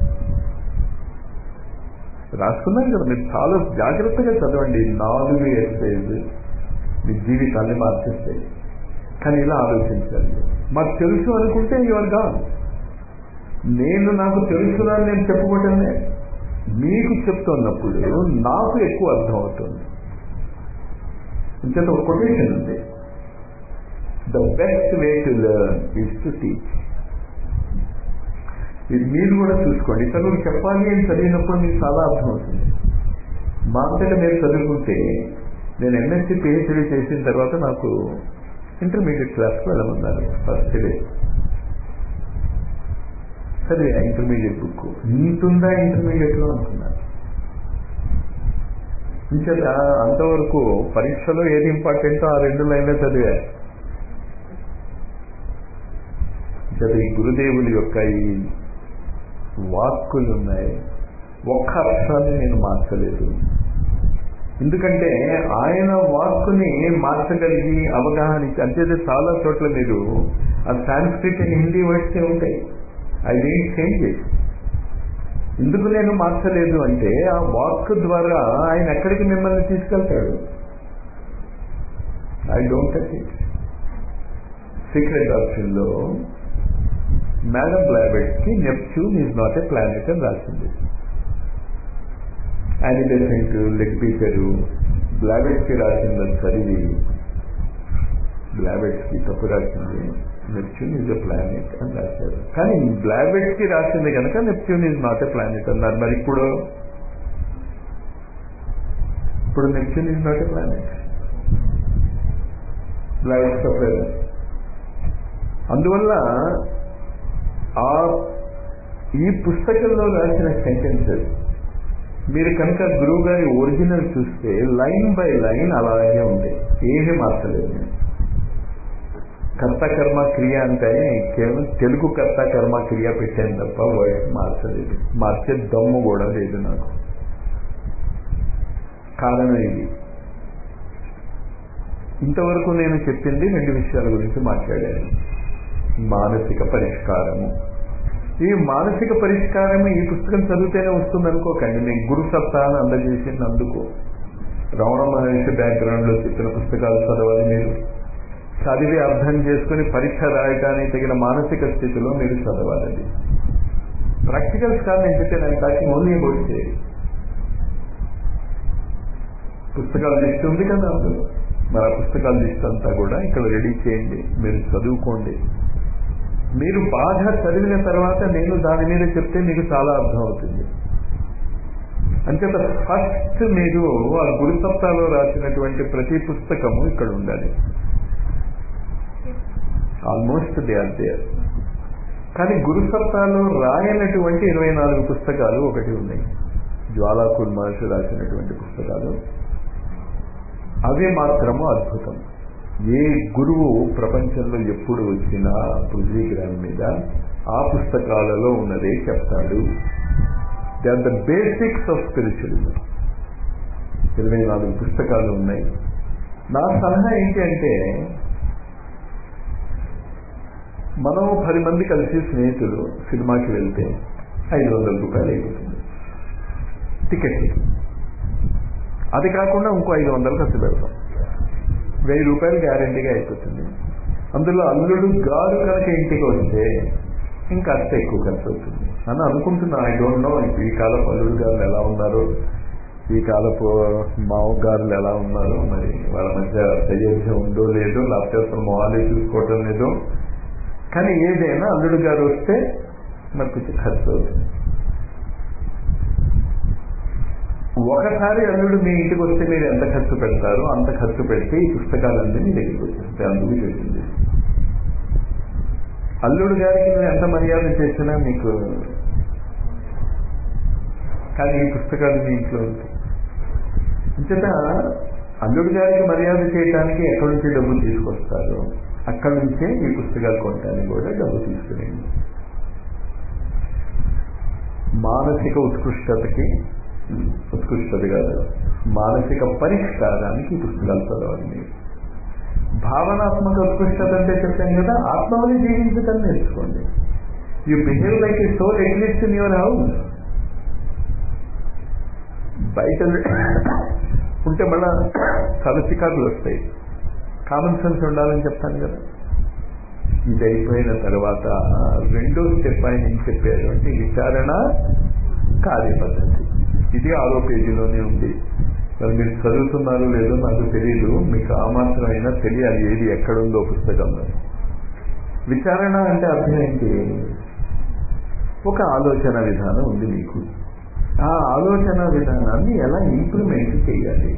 రాసుకున్నారు కదా మీరు చాలా జాగ్రత్తగా చదవండి నాలుగు ఎక్సైజ్ మీ జీవితాన్ని మార్చేస్తాయి కానీ ఇలా ఆలోచించాలి మాకు తెలుసు అనుకుంటే యువర్ గా నేను నాకు తెలుసునని నేను చెప్పుకోవటమే మీకు చెప్తున్నప్పుడు నాకు ఎక్కువ అర్థం అవుతుంది ఇంత ఒక కొటేషన్ ఉంది the best way to learn is to teach ఇది మీరు కూడా చూసుకోండి ఇతరులకు చెప్పాలి అని చదివినప్పుడు మీకు చాలా అర్థం అవుతుంది మా అంతటా మీరు చదువుకుంటే నేను ఎంఎస్సీ పిహెచ్డీ చేసిన తర్వాత నాకు ఇంటర్మీడియట్ క్లాస్కి వెళ్ళమన్నారు ఫస్ట్ డే సరే ఇంటర్మీడియట్ బుక్ ఇంతుందా ఇంటర్మీడియట్లో అనుకున్నాను ఇంచేత అంతవరకు పరీక్షలో ఏది ఇంపార్టెంటో ఆ రెండు లైన్లే చదివా ఇంచేత ఈ గురుదేవుల యొక్క ఈ వాక్కులు ఉన్నాయి ఒక్క అక్షరాన్ని నేను మార్చలేదు ఎందుకంటే ఆయన వాక్కుని మార్చగలిగి అవగాహన ఇచ్చి అంతేతే చాలా చోట్ల మీరు ఆ సాంస్క్రిట్ అండ్ హిందీ వర్డ్సే ఉంటాయి ఐ డీంట్ చేంజ్ ఇట్ ఎందుకు నేను మార్చలేదు అంటే ఆ వాక్ ద్వారా ఆయన ఎక్కడికి మిమ్మల్ని తీసుకెళ్తాడు I don't touch it secret option లో మేడం బ్లాబెట్ కి Neptune is not a planet అని రాసింది యానిబెసెంట్ లెగ్ పీచరు బ్లాబెట్స్ కి రాసింది అది చదివి బ్లాబెట్స్ కి తప్పు రాసింది నెప్ట్యూన్ ఈజ్ ఎ ప్లానెట్ అని రాశారు కానీ బ్లాబెట్స్ కి రాసింది కనుక Neptune is not a planet అన్నారు మరి ఇప్పుడు ఇప్పుడు Neptune is not a planet Blavatsky తప్పలేదు అందువల్ల ఆ ఈ పుస్తకంలో రాసిన సెంటెన్సెస్ మీరు కనుక గురువు గారి ఒరిజినల్ చూస్తే లైన్ బై లైన్ అలాగే ఉంది ఏమీ మార్చలేదు కర్త కర్మ క్రియ అంటే కేవలం తెలుగు కర్త కర్మ క్రియ పెట్టాను తప్ప వర్డ్ మార్చలేదు మార్చే దమ్ము కూడా లేదు నాకు కారణం ఇది ఇంతవరకు నేను చెప్పింది రెండు విషయాల గురించి మాట్లాడాను మానసిక పరిష్కారము ఈ మానసిక పరిష్కారం ఈ పుస్తకం చదివితేనే వస్తుంది అనుకోకండి నేను గురు సప్తాహాన్ని అందజేసినందుకు రమణ మహర్షి బ్యాక్గ్రౌండ్ లో చెప్పిన పుస్తకాలు చదవాలి మీరు చదివి అర్థం చేసుకుని పరీక్ష రాయడానికి తగిన మానసిక స్థితిలో మీరు చదవాలి అది ప్రాక్టికల్స్ కాదు నేను చెప్పాను నేను టాకింగ్ ఓన్లీ అబౌట్ చేయాలి పుస్తకాల లిస్ట్ ఉంది కదా అందులో మరి ఆ పుస్తకాల లిస్ట్ అంతా కూడా ఇక్కడ రెడీ చేయండి మీరు చదువుకోండి మీరు బాగా చదివిన తర్వాత నేను దాని మీద చెప్తే మీకు చాలా అర్థం అవుతుంది అంచేత ఫస్ట్ మీరు ఆ గురు సప్తాలో రాసినటువంటి ప్రతి పుస్తకము ఇక్కడ ఉండాలి ఆల్మోస్ట్ దే ఆర్ దేర్ కానీ గురు సత్తాలో రాయనటువంటి ఇరవై నాలుగు పుస్తకాలు ఒకటి ఉన్నాయి జ్వాలాకుల్ మహర్షి రాసినటువంటి పుస్తకాలు అవి మాత్రము అద్భుతం ఏ గురువు ప్రపంచంలో ఎప్పుడు వచ్చినా పృథ్వీ గ్రహం మీద ఆ పుస్తకాలలో ఉన్నదే చెప్తాడు they are the basics of spiritualism ఇరవై నాలుగు పుస్తకాలు ఉన్నాయి నా సలహా ఏంటి అంటే మనం పది మంది కలిసి స్నేహితులు సినిమాకి వెళ్తే ఐదు వందల రూపాయలు అయిపోతుంది టికెట్ అది కాకుండా ఇంకో ఐదు వందలు ఖర్చు పెడతాం వెయ్యి రూపాయలు గ్యారంటీగా అయిపోతుంది అందులో అల్లుడు గారు కనుక ఇంటికి వస్తే ఇంకా అంత ఎక్కువ ఖర్చు అవుతుంది అని అనుకుంటున్నా ఐ డోంట్ నో ఈ కాలపు అల్లుడు గారులు ఎలా ఉన్నారో ఈ కాలపు మావ గారులు ఎలా ఉన్నారో మరి వాళ్ళ మధ్య సజెషన్ ఉందో లేదో లేకపోతే అసలు మొహాలే చూసుకోవటం లేదో కానీ ఏదైనా అల్లుడు గారు వస్తే మరి కొంచెం ఖర్చు అవుతుంది ఒకసారి అల్లుడు మీ ఇంటికి వస్తే మీరు ఎంత ఖర్చు పెడతారో అంత ఖర్చు పెడితే ఈ పుస్తకాలన్నీ మీ దగ్గరికి వచ్చేస్తాయి అందుకు చెప్పింది అల్లుడు గారికి నువ్వు ఎంత మర్యాద చేసినా మీకు కానీ ఈ పుస్తకాలు మీ ఇంట్లో ఉంటాయి అంచేత అల్లుడు గారికి మర్యాద చేయడానికి ఎక్కడి నుంచి డబ్బు తీసుకొస్తారు అక్కడి నుంచే ఈ పుస్తకాలు కొనడానికి కూడా డబ్బు తీసుకునేది మానసిక ఉత్కృష్టతకి ఉత్కృష్టత కాదు మానసిక పరిష్కారానికి ఈ పుస్తకాలు చదవాలి మీరు భావనాత్మక ఉత్కృష్టత అంటే చెప్పాను కదా ఆత్మని జీవించటం నేర్చుకోండి you behave like a soul exist in your house బయట ఉంటే మళ్ళా చాలా చికాకులు వస్తాయి కామన్ సెన్స్ ఉండాలని చెప్తాను కదా ఇది అయిపోయిన తర్వాత రెండో స్టెప్ ఆయన ఏం చెప్పారు అంటే విచారణ కార్యపద్ధతి ఇది ఆరో పేజీలోనే ఉంది మరి మీరు చదువుతున్నారో లేదో నాకు తెలియదు మీకు ఆ మాత్రం అయినా తెలియాలి ఏది ఎక్కడుందో పుస్తకంలో విచారణ అంటే అర్థం ఏంటి ఒక ఆలోచన విధానం ఉంది మీకు ఆ ఆలోచన విధానాన్ని ఎలా ఇంప్లిమెంట్ చేయాలి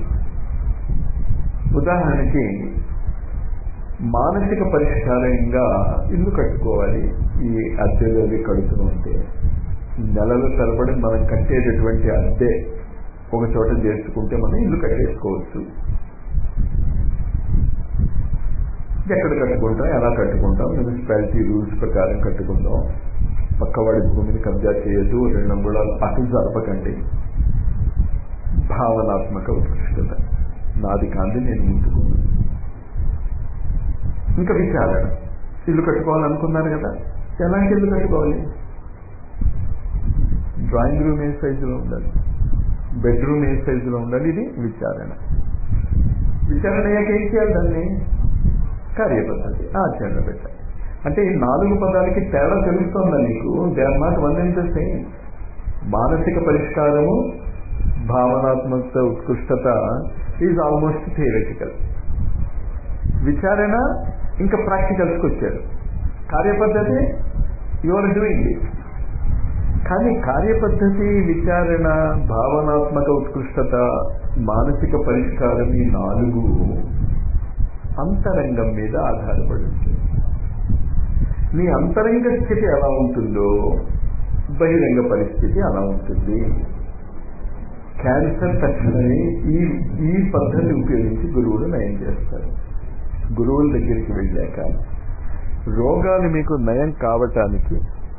ఉదాహరణకి మానసిక పరిష్కారంగా ఇల్లు కట్టుకోవాలి ఈ అద్దెలు అవి కడుతూ ఉంటే నెలల తరబడి మనం కట్టేటటువంటి అద్దె ఒక చోట చేర్చుకుంటే మనం ఇల్లు కట్టేసుకోవచ్చు ఎక్కడ కట్టుకుంటాం ఎలా కట్టుకుంటాం మున్సిపాలిటీ రూల్స్ ప్రకారం కట్టుకుందాం పక్కవాడి భూమిని కబ్జా చేయొద్దు రెండు అంగుళాలు అటు జరపకండి భావనాత్మక ఉత్కృష్టత నాది కాంది నేను ముందుకున్నాను ఇంకా విచారణ ఇల్లు కట్టుకోవాలనుకున్నారు కదా ఎలాంటి ఇల్లు కట్టుకోవాలి డ్రాయింగ్ రూమ్ ఏ సైజులో ఉండాలి బెడ్రూమ్ ఏ సైజులో ఉండాలి ఇది విచారణ విచారణ అయ్యాక ఏం చేయాలి దాన్ని కార్యపద్ధతి ఆచరణ పెట్టాలి అంటే ఈ నాలుగు పదాలకి తేడా తెలుస్తుందా నీకు they are not one and the same మానసిక పరిష్కారము భావనాత్మక ఉత్కృష్టత ఈజ్ ఆల్మోస్ట్ థియరటికల్ విచారణ ఇంకా ప్రాక్టికల్స్కి వచ్చారు కార్యపద్ధతి యు ఆర్ డూయింగ్ ఇట్ కానీ కార్యపద్ధతి విచారణ భావనాత్మక ఉత్కృష్టత మానసిక పరిష్కారం ఈ నాలుగు అంతరంగం మీద ఆధారపడి ఉంటుంది నీ అంతరంగ స్థితి ఎలా ఉంటుందో బహిరంగ పరిస్థితి అలా ఉంటుంది క్యాన్సర్ తక్షణమే ఈ ఈ పద్ధతి ఉపయోగించి గురువులు నయం చేస్తారు గురువుల దగ్గరికి వెళ్ళాక రోగాలు మీకు నయం కావటానికి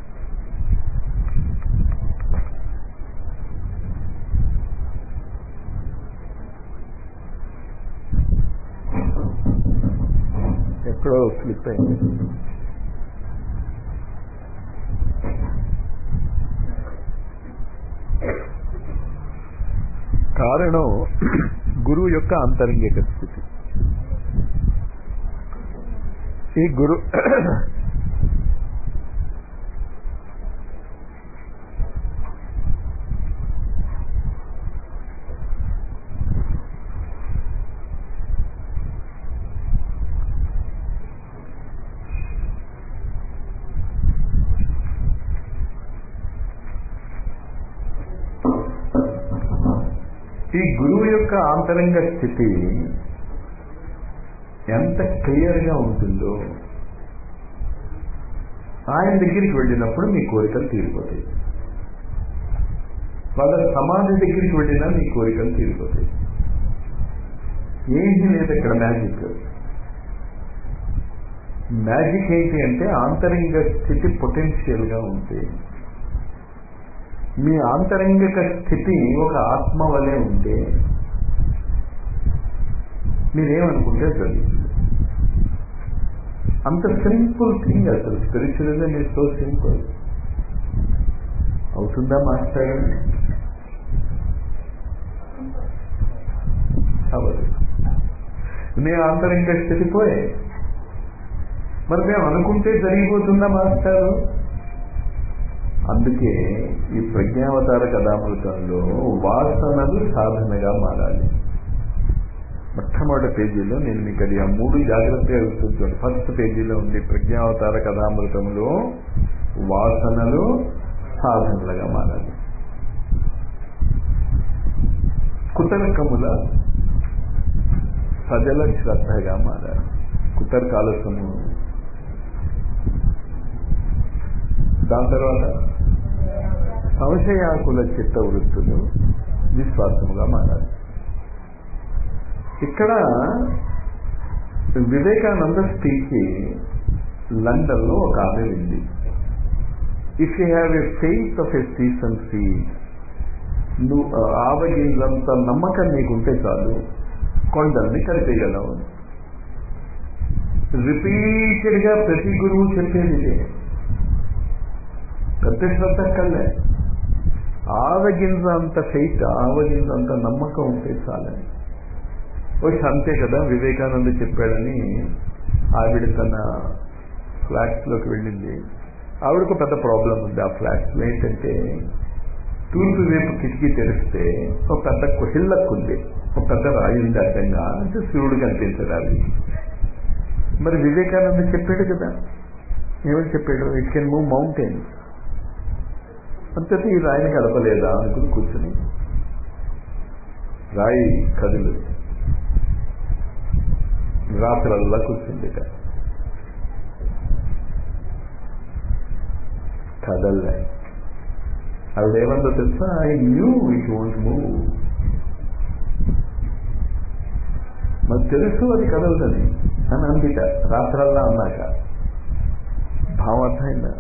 ఎక్కడో స్లిప్ అయింది కారణం గురువు యొక్క అంతరంగిక స్థితి ఈ గురు ఈ గురువు యొక్క ఆంతరంగ స్థితి ఎంత క్లియర్గా ఉంటుందో అంత క్లియర్గా ఉంటుంది గురువు యొక్క ఆంతరంగ స్థితి ఎంత క్లియర్గా ఉంటుందో అంత క్లియర్గా ఉంటుంది గురువు యొక్క ఆంతరంగ స్థితి ఎంత క్లియర్గా ఉంటుందో అంత క్లియర్గా ఉంటుంది గురువు యొక్క ఆంతరంగ స్థితి ఎంత క్లియర్గా ఉంటుందో అంత క్లియర్గా ఉంటుంది గురువు యొక్క ఆంతరంగ స్థితి ఎంత క్లియర్గా ఉంటుందో ఆయన దగ్గరికి వెళ్ళినప్పుడు మీ కోరికలు తీరిపోతాయి వాళ్ళ సమాధి దగ్గరికి వెళ్ళినా మీ కోరికలు తీరిపోతాయి ఏంటి లేదు ఇక్కడ మ్యాజిక్ మ్యాజిక్ ఏంటి అంటే ఆంతరంగ స్థితి పొటెన్షియల్ గా ఉంటే మీ ఆంతరంగిక స్థితి ఒక ఆత్మ వలె ఉంటే మీరేమనుకుంటే జరుగుతుంది అంత సింపుల్ థింగ్ అసలు స్పిరిచువలిజం ఈజ్ సో సింపుల్ అవుతుందా మాస్టర్ అవ్వదు నీ ఆంతరంగ స్థితి పోయే మరి మేము అనుకుంటే జరిగిపోతుందా మాస్టారు అందుకే ఈ ప్రజ్ఞావతార కథామృతంలో వాసనలు సాధనగా మారాలి మొట్టమొదటి పేజీలో నేను మీకు అది ఆ మూడు జాగ్రత్తగా గుర్తుంచుకోండి ఫస్ట్ పేజీలో ఉంది ప్రజ్ఞావతార కథామృతంలో వాసనలు సాధనలుగా మారాలి కుతర్కముల సజల శ్రద్ధగా మారాలి కుతర్కాల సమూహం దాని తర్వాత సంశయాకుల చిత్త వృత్తులు విశ్వాసముగా మారాలి ఇక్కడ వివేకానంద స్పీచ్కి లండన్ లో ఒక ఆమె ఉంది if you have a faith of a season seed నువ్వు ఆవగింజంత నమ్మకం నీకుంటే చాలు కొండల్ని కలిపేయగలవు రిపీటెడ్ గా ప్రతి గురువు చెప్పేది ఇదే పెద్ద శ్రద్ధ కల్లే ఆవగింజ అంత ఫెయిత్ ఆవగింజ అంత నమ్మకం ఉంటే చాలని వచ్చి అంతే కదా వివేకానంద చెప్పాడని ఆవిడ తన ఫ్లాట్స్ లోకి వెళ్ళింది ఆవిడకు పెద్ద ప్రాబ్లం ఉంది ఆ ఫ్లాట్స్ లో ఏంటంటే తూర్పు వైపు కిటికీ తెరిస్తే ఒక పెద్ద హిల్లక్ ఉంది ఒక పెద్ద రాయి ఉంది అడ్డంగా అంటే సూర్యుడు కనిపించదు అది మరి వివేకానంద చెప్పాడు కదా ఏమని చెప్పాడు ఇట్ కెన్ మూవ్ మౌంటైన్ అంతటి ఈ రాయిని కలపలేదా అనుకుని కూర్చుని రాయి కదులు రాత్రల్లా కూర్చుంది కదల్లే ఆవిడ ఏమందో తెలుసా I knew it won't move మాకు తెలుసు అది కదలదని అని అందిట రాత్రల్లా అన్నాక భావం అర్థమైందా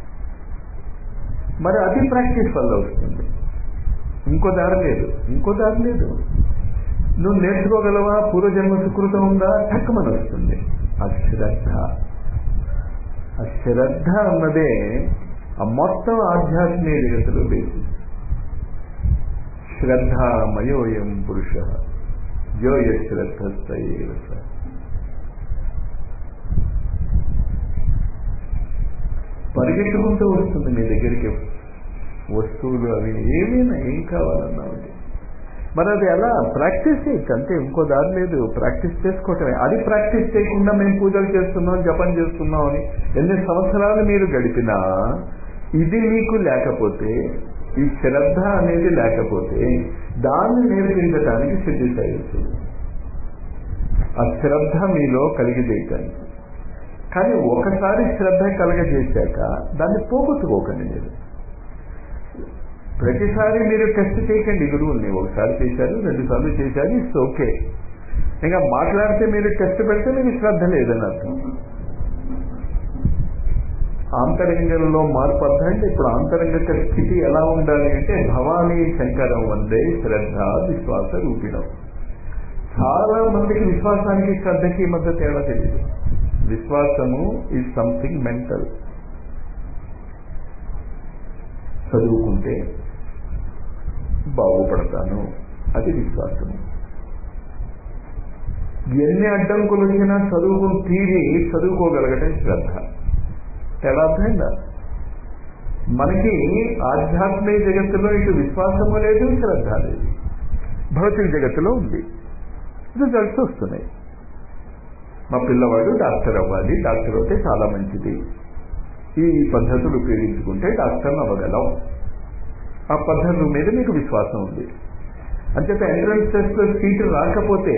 మరి అది ప్రాక్టీస్ వల్ల వస్తుంది ఇంకో దారి లేదు ఇంకో దారి లేదు నువ్వు నేర్చుకోగలవా పూర్వజన్మ సుకృతం ఉందా టక్కుమని వస్తుంది అశ్రద్ధ అశ్రద్ధ అన్నదే ఆ మొత్తం ఆధ్యాత్మిక జగత్తులో బేసి శ్రద్ధామయోయం పురుష యో యశ్రద్ధస్తయేవ పరిగెట్టుకుంటూ వస్తుంది మీ దగ్గరికి వస్తువులు అవి ఏమైనా ఏం కావాలన్నా ఉంది మరి అది ఎలా ప్రాక్టీస్ చేయొచ్చు అంతే ఇంకో దారి లేదు ప్రాక్టీస్ చేసుకోవటమే అది ప్రాక్టీస్ చేయకుండా మేము పూజలు చేస్తున్నాం జపం చేస్తున్నాం అని ఎన్ని సంవత్సరాలు మీరు గడిపినా ఇది మీకు లేకపోతే ఈ శ్రద్ధ అనేది లేకపోతే దాన్ని నేర్పించడానికి సిద్ధి చేయొచ్చు ఆ శ్రద్ధ మీలో కలిగజేయటానికి కానీ ఒకసారి శ్రద్ధ కలగజేశాక దాన్ని పోగొట్టుకోకండి మీరు ప్రతిసారి మీరు టెస్ట్ చేయకండి గురువుల్ని ఒకసారి చేశారు రెండు సార్లు చేశారు ఇట్స్ ఓకే ఇంకా మాట్లాడితే మీరు టెస్ట్ పెడితే మీకు శ్రద్ధ లేదని అర్థం ఆంతరంగంలో మార్పు అర్థం అంటే ఇప్పుడు ఆంతరంగిక స్థితి ఎలా ఉండాలి అంటే భవానీ శంకరం వందే శ్రద్ధ విశ్వాస రూపిణం చాలా మందికి విశ్వాసానికి శ్రద్ధకి మధ్య తేడా తెలియదు విశ్వాసము ఈజ్ సంథింగ్ మెంటల్ చదువుకుంటే బాగుపడతాను అది విశ్వాసము ఎన్ని అడ్డంకులు వచ్చినా చదువుకుని తీరి చదువుకోగలగటం శ్రద్ధ తేడా అర్థమైందా మనకి ఆధ్యాత్మిక జగత్తులో ఇటు విశ్వాసము లేదు శ్రద్ధ లేదు భౌతిక జగత్తులో ఉంది రిజల్ట్స్ వస్తున్నాయి మా పిల్లవాడు డాక్టర్ అవ్వాలి డాక్టర్ అయితే చాలా మంచిది ఈ పద్ధతులు ఉపయోగించుకుంటే డాక్టర్ అవ్వగలం ఆ పద్ధతుల మీద మీకు విశ్వాసం ఉంది అంచేత ఎంట్రన్స్ టెస్ట్ లో సీటు రాకపోతే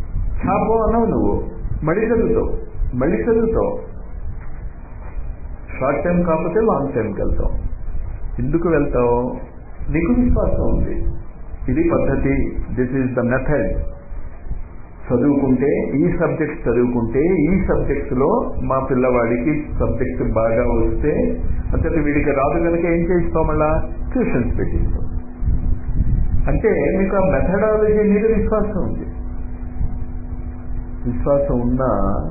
చాపో అన్నావు నువ్వు మళ్ళీ చదువుతావు మళ్ళీ చదువుతావు షార్ట్ టైం కాకపోతే లాంగ్ టైంకి వెళ్తాం ఎందుకు వెళ్తావు నీకు విశ్వాసం ఉంది ఇది పద్ధతి దిస్ ఈజ్ ద మెథడ్ చదువుకుంటే ఈ సబ్జెక్ట్ చదువుకుంటే ఈ సబ్జెక్ట్ లో మా పిల్లవాడికి సబ్జెక్ట్ బాగా వస్తే అంతటి వీడికి రాదు కనుక ఏం చేస్తాం మళ్ళా ట్యూషన్స్ పెట్టిస్తాం అంటే మీకు ఆ మెథడాలజీ మీద విశ్వాసం ఉంది విశ్వాసం ఉన్నా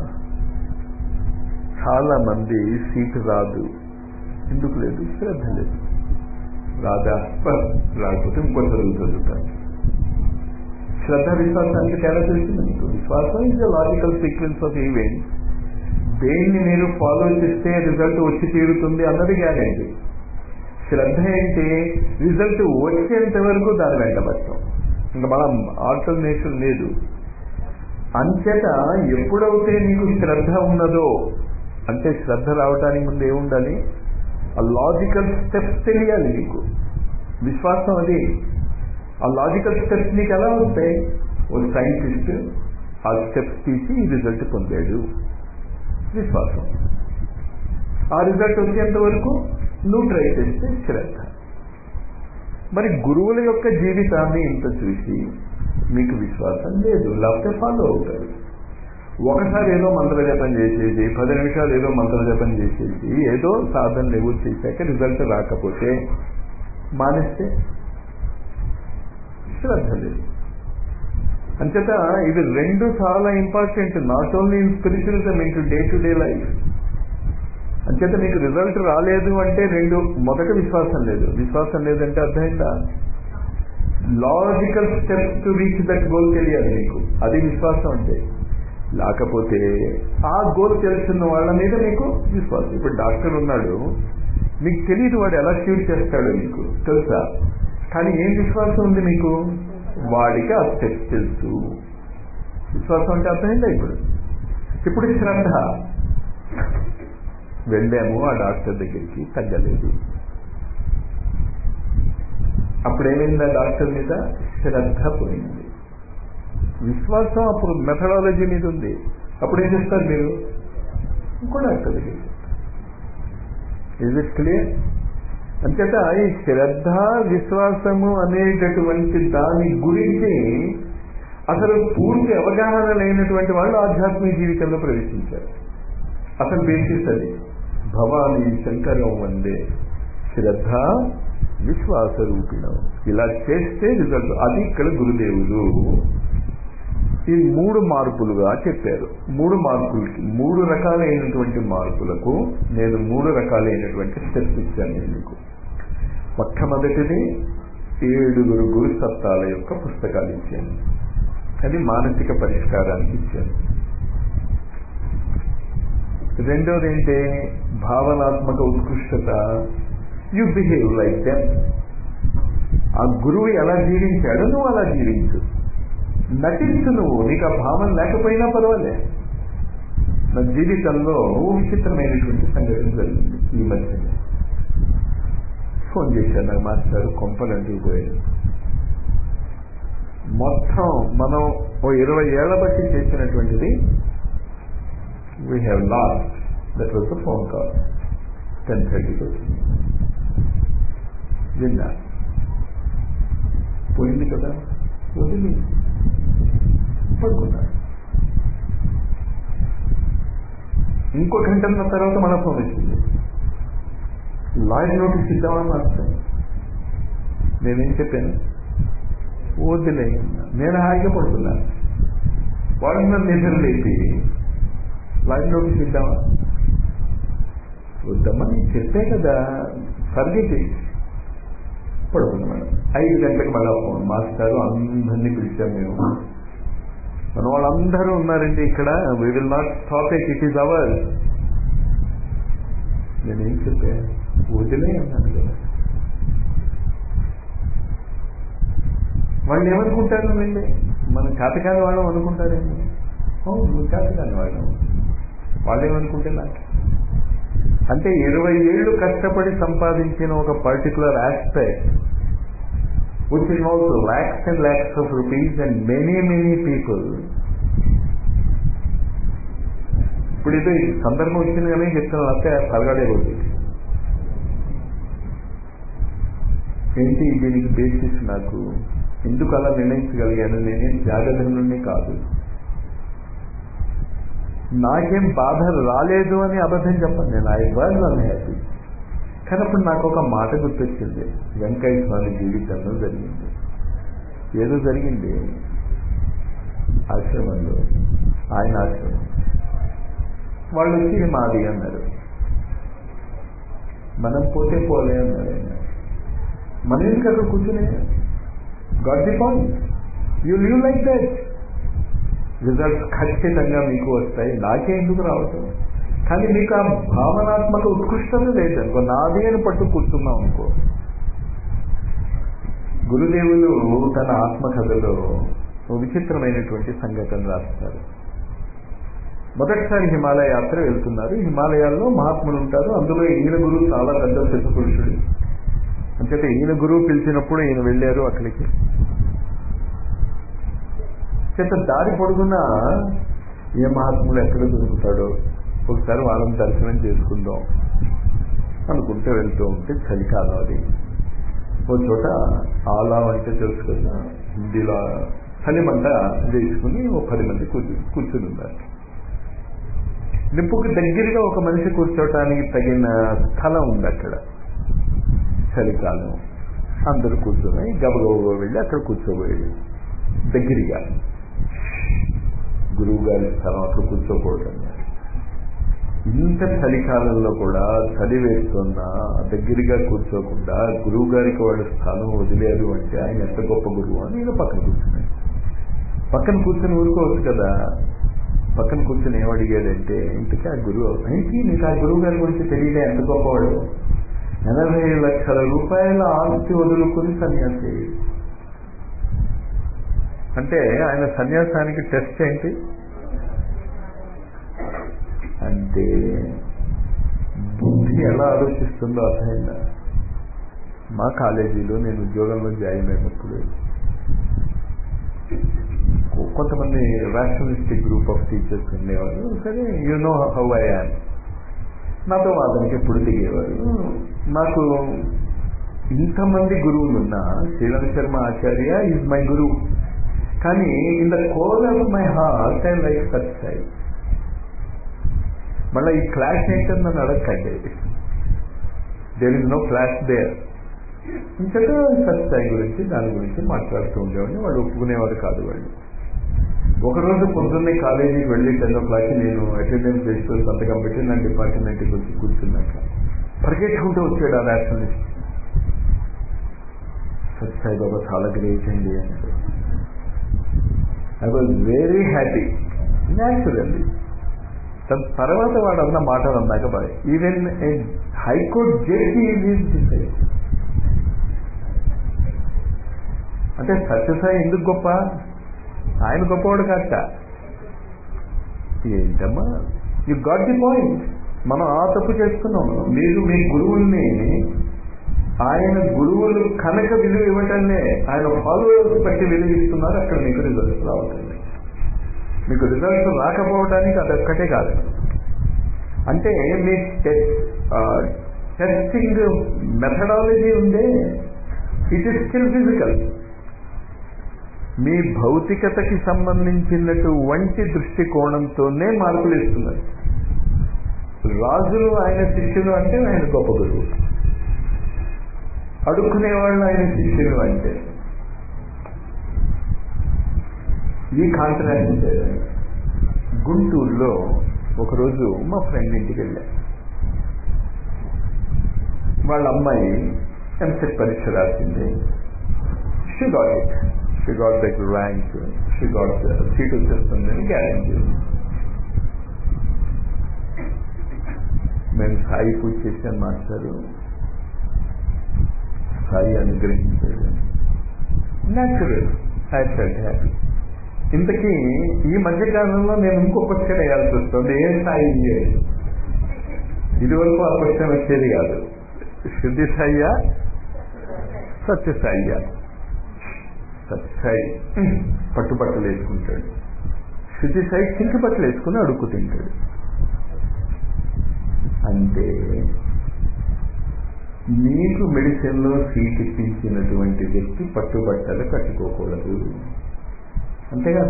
చాలా మంది సీటు రాదు ఎందుకు లేదు శ్రద్ధ లేదు రాదా రాకపోతే ఇంకో చదువు చదువుతాను శ్రద్ధ విశ్వాసానికి తేడా తెలిసింది మీకు విశ్వాసం is the logical sequence of event దేన్ని మీరు ఫాలో చేస్తే రిజల్ట్ వచ్చి తీరుతుంది అన్నది గ్యారంటీ శ్రద్ధ ఏంటి రిజల్ట్ వచ్చేంత వరకు దాని వెంటబడతాం ఇంకా మనం ఆల్టర్నేషన్ లేదు అంచేత ఎప్పుడైతే నీకు శ్రద్ధ ఉన్నదో అంటే శ్రద్ధ రావడానికి ముందు ఏముండాలి ఆ లాజికల్ స్టెప్స్ తెలియాలి నీకు విశ్వాసం అది ఆ లాజికల్ స్టెప్స్ నీకు ఎలా వస్తాయి ఓ సైంటిస్ట్ ఆ స్టెప్స్ తీసి ఈ రిజల్ట్ పొందాడు విశ్వాసం ఆ రిజల్ట్ వచ్చేంత వరకు నువ్వు ట్రై చేస్తే శ్రద్ధ మరి గురువుల యొక్క జీవితాన్ని ఇంత చూసి మీకు విశ్వాసం లేదు లేకపోతే ఫాలో అవుతారు ఒకసారి ఏదో మంత్రజపం చేసేసి పది నిమిషాలు ఏదో మంత్రజపం చేసేసి ఏదో సాధన లేవు చేశాక రిజల్ట్ రాకపోతే మానేస్తే శ్రద్ధ లేదు అంచేత ఇది రెండు చాలా important not only in spiritualism into day to day life అంచేత మీకు రిజల్ట్ రాలేదు అంటే రెండు మొదట విశ్వాసం లేదు విశ్వాసం లేదంటే అర్థమైందా logical steps to reach that goal తెలియాలి మీకు అది విశ్వాసం అంటే లేకపోతే ఆ గోల్ తెలుసున్న వాళ్ళ మీద మీకు విశ్వాసం ఇప్పుడు డాక్టర్ ఉన్నాడు మీకు తెలియదు వాడు ఎలా క్యూర్ చేస్తాడో మీకు తెలుసా కానీ ఏం విశ్వాసం ఉంది మీకు వాడికి ఆ స్టెప్స్ తెలుసు విశ్వాసం అంటే అర్థమైందా ఇప్పుడు ఇప్పుడు శ్రద్ధ వెళ్ళాము ఆ డాక్టర్ దగ్గరికి తగ్గలేదు అప్పుడేమైంది ఆ డాక్టర్ మీద శ్రద్ధ పోయింది విశ్వాసం అప్పుడు మెథడాలజీ మీద ఉంది అప్పుడు ఏం చేస్తారు మీరు ఇంకో డాక్టర్ దగ్గర ఇజ్ ఇట్ క్లియర్ అంచేత ఈ శ్రద్ధ విశ్వాసము అనేటటువంటి దాని గురించి అసలు పూర్తి అవగాహన లేనటువంటి వాళ్ళు ఆధ్యాత్మిక జీవితంలో ప్రవేశించారు అసలు బేసిస్ అది భవానీ శంకరం వందే శ్రద్ధ విశ్వాస రూపిణం ఇలా చేస్తే రిజల్ట్ అది ఇక్కడ గురుదేవులు ఈ మూడు మార్పులుగా చెప్పారు మూడు మార్పులకి మూడు రకాలైనటువంటి మార్పులకు నేను మూడు రకాలైనటువంటి స్టెప్స్ ఇచ్చాను నేను మీకు మొట్టమొదటిది ఏడుగురు గురు సత్తాల యొక్క పుస్తకాలు ఇచ్చాను అది మానసిక పరిష్కారానికి ఇచ్చాను రెండోది ఏంటి భావనాత్మక ఉత్కృష్టత యు బిహేవ్ లైక్ దెమ్ ఆ గురువు ఎలా జీవించాడో నువ్వు అలా జీవించు నటించు నువ్వు నీకు ఆ భావన లేకపోయినా పర్వాలే నా జీవితంలో విచిత్రమైనటువంటి సంఘటన జరిగింది ఈ మధ్యన ఫోన్ చేశాను నాకు మాస్టర్ కొంపలంటూ పోయాడు మొత్తం మనం ఓ ఇరవై ఏళ్ల బట్టి చేసినటువంటిది we have lost that was the phone call ten థర్టీకి వచ్చింది విన్నా పోయింది కదా వదిలి పడుకున్నాడు ఇంకో గంటన్న తర్వాత మన ఫోన్ వచ్చింది లాయర్ నోటీస్ ఇద్దామా మాస్టర్ నేనేం చెప్పాను వద్దులే నేను హాయిగా పడుతున్నాను వాడు నన్ను నిద్ర లేపి లాయర్ నోటీస్ ఇద్దామా వద్దమ్మా నేను చెప్పే కదా ఫర్గెట్ పడుకున్నాడు ఐదు గంటలకు మళ్ళా ఫోన్ మాస్టారు అందరినీ పిలిచాం మేము మన వాళ్ళందరూ ఉన్నారండి ఇక్కడ we will not stop it it is our నేనేం చెప్పా వదిలే అన్నాను కదా వాళ్ళు ఏమనుకుంటారు వెళ్ళి మన చేతకాని వాళ్ళం అనుకుంటారేమో అవును నువ్వు చేతకాని వాళ్ళం వాళ్ళు ఏమనుకుంటే నాకు అంటే ఇరవై ఏళ్ళు కష్టపడి సంపాదించిన ఒక particular aspect which involves lakhs and lakhs of rupees and many, many people ఇప్పుడు ఏదో ఈ సందర్భం వచ్చింది కానీ చెప్తున్నాను అంతే తలగాడే పోతుంది ఏంటి దీనికి బేసిస్ నాకు ఎందుకు అలా నిర్ణయించగలిగాను నేనేం జాగ్రత్తలోనే కాదు నాకేం బాధ రాలేదు అని అబద్ధం చెప్పను నేను ఐ వాజ్ అన్ హ్యాపీ కానీ అప్పుడు నాకు ఒక మాట గుర్తొచ్చింది వెంకయ్య స్వామి జీవితంలో జరిగింది ఏదో జరిగింది ఆశ్రమంలో ఆయన ఆశ్రమం వాళ్ళు వచ్చి ఇది మాది అన్నారు మనం పోతే పోలే అన్నారు ఆయన మనం ఎందుకు అక్కడ కూర్చునే got the point you live like that results ఖచ్చితంగా మీకు వస్తాయి నాకే ఎందుకు రావటం కానీ మీకు ఆ భావనాత్మక ఉత్కృష్టత లేదనుకో నాదే అని పట్టు కూర్చున్నాం అనుకో గురుదేవులు తన ఆత్మకథలో ఓ విచిత్రమైనటువంటి సంఘటన రాస్తారు మొదటిసారి హిమాలయ యాత్ర వెళ్తున్నారు హిమాలయాల్లో మహాత్ములు ఉంటారు అందులో ఈయన గురువు చాలా పెద్ద సిద్ధ పురుషుడు అంచేత ఈయన గురువు పిలిచినప్పుడు ఈయన వెళ్ళారు అక్కడికి చేత దారి పొడుగున ఏ మహాత్ములు ఎక్కడ దొరుకుతాడో ఒకసారి వాళ్ళని దర్శనం చేసుకుందాం అనుకుంటే వెళ్తూ ఉంటే చలికాలం అది ఓ చోట ఆలా అంటే తెలుసు కదా హిందీలో చలిమంట వేసుకుని ఓ పది మంది కూర్చు కూర్చుని ఉన్నారు నిప్పుకి దగ్గరగా ఒక మనిషి కూర్చోటానికి తగిన స్థలం ఉంది అక్కడ చలికాలం అందరూ కూర్చొని గబగబ వెళ్ళి అక్కడ కూర్చోబోయేది దగ్గరగా గురువు గారి స్థలం అక్కడ కూర్చోకూడదు అన్నారు ఇంత చలికాలంలో కూడా చలి వేస్తున్నా దగ్గరగా కూర్చోకుండా గురువు గారికి వాళ్ళ స్థానం వదిలేరు అంటే ఆయన ఎంత గొప్ప గురువు అని నేను పక్కన కూర్చున్నాను పక్కన కూర్చొని ఊరుకోవచ్చు కదా పక్కన కూర్చొని ఏమడిగాడంటే ఇంతకీ ఆ గురువు ఏంటి నీకు ఆ గురువు గారి గురించి తెలియలే ఎంత గొప్పవాడు ఎనభై లక్షల రూపాయల ఆస్తి వదులుకొని సన్యాసి అంటే ఆయన సన్యాసానికి టెస్ట్ ఏంటి అంటే బుద్ధి ఎలా ఆలోచిస్తుందో అర్థమైందా మా కాలేజీలో నేను ఉద్యోగంలో జాయిన్ అయినప్పుడు కొంతమంది రాషనలిస్టిక్ గ్రూప్ ఆఫ్ టీచర్స్ ఉండేవారు సరే యు నో హౌ ఐ యాన్ నాతో వాదనకి ఎప్పుడు దిగేవారు నాకు ఇంతమంది గురువులు ఉన్నా శ్రీరామ్ శర్మ ఆచార్య ఈజ్ మై గురువు కానీ in the core of my heart I like Sathya Sai మళ్ళీ ఈ క్లాష్ ఏంటని నన్ను అడగండి there is no clash there ఇంతట సత్సాయి గురించి దాని గురించి మాట్లాడుతూ ఉండేవాడిని వాళ్ళు ఒప్పుకునేవారు కాదు వాళ్ళు ఒకరోజు పొద్దున్నే కాలేజీకి వెళ్ళి టెన్ ఓ క్లాక్ నేను అటెండెన్స్ చేస్తూ సంతకం పెట్టి నా డిపార్ట్మెంట్కి వచ్చి కూర్చున్నాక పరిగెట్టుకుంటూ వచ్చాడు ఆ నేషనలిస్ట్ సత్సాయి బాబా చాలా గ్రేట్ అండి అన్నాడు I was very happy naturally తన తర్వాత వాడు అన్న మాటలు అన్నాక boy even high court judge decide అంటే సత్యసాయి ఎందుకు గొప్ప ఆయన గొప్పవాడు కాక ఏంటమ్మా యు గాట్ ది పాయింట్ మనం ఆ తప్పు చేసుకున్నాం మీరు మీ గురువుల్ని ఆయన గురువులు కనుక విలువ ఇవ్వటంలే ఆయన ఫాలోవర్స్ బట్టి విలువ ఇస్తున్నారు అక్కడ మీకు రిజల్ట్స్ రావుతుంది మీకు రిజల్ట్స్ రాకపోవడానికి అదొక్కటే కాదు అంటే మీ టెస్టింగ్ మెథడాలజీ ఉందే ఇట్ ఇస్ స్టిల్ ఫిజికల్ మీ భౌతికతకి సంబంధించినటువంటి దృష్టికోణంతోనే మార్పులు ఇస్తున్నారు రాజులు ఆయన శిష్యులు అంటే ఆయన గొప్ప గురువు అడుక్కునేవాళ్ళు ఆయన శిష్యులు అంటే ఈ కాంట్రాక్ట్ గుంటూరులో ఒకరోజు మా ఫ్రెండ్ ఇంటికి వెళ్ళా వాళ్ళ అమ్మాయి ఎంసెట్ పరీక్ష రాసింది she got it she got the rank she got seat వచ్చేస్తుందని గ్యారంటీ మేము సాయి పూజ చేశాను మాస్టారు సాయి అనుగ్రహించాడు న్యాచురల్ ఐ ఫెల్ట్ హ్యాపీ ఇంతకీ ఈ మధ్య కాలంలో నేను ఇంకో క్వశ్చన్ వేయాల్సి వస్తుంది ఏ స్థాయి ఇదివరకు ఆ క్వశ్చన్ వచ్చేది కాదు శుద్ధి సాయ్యా సత్య సాయ్యా సత్యసాయి పట్టుబట్టలు వేసుకుంటాడు శుద్ధి సాయి చింకి బట్టలు వేసుకుని అడుక్కు తింటాడు అంటే మీకు మెడిసిన్లో సీట్ ఇప్పించినటువంటి వ్యక్తి పట్టుబట్టలు కట్టుకోకూడదు అంతేగా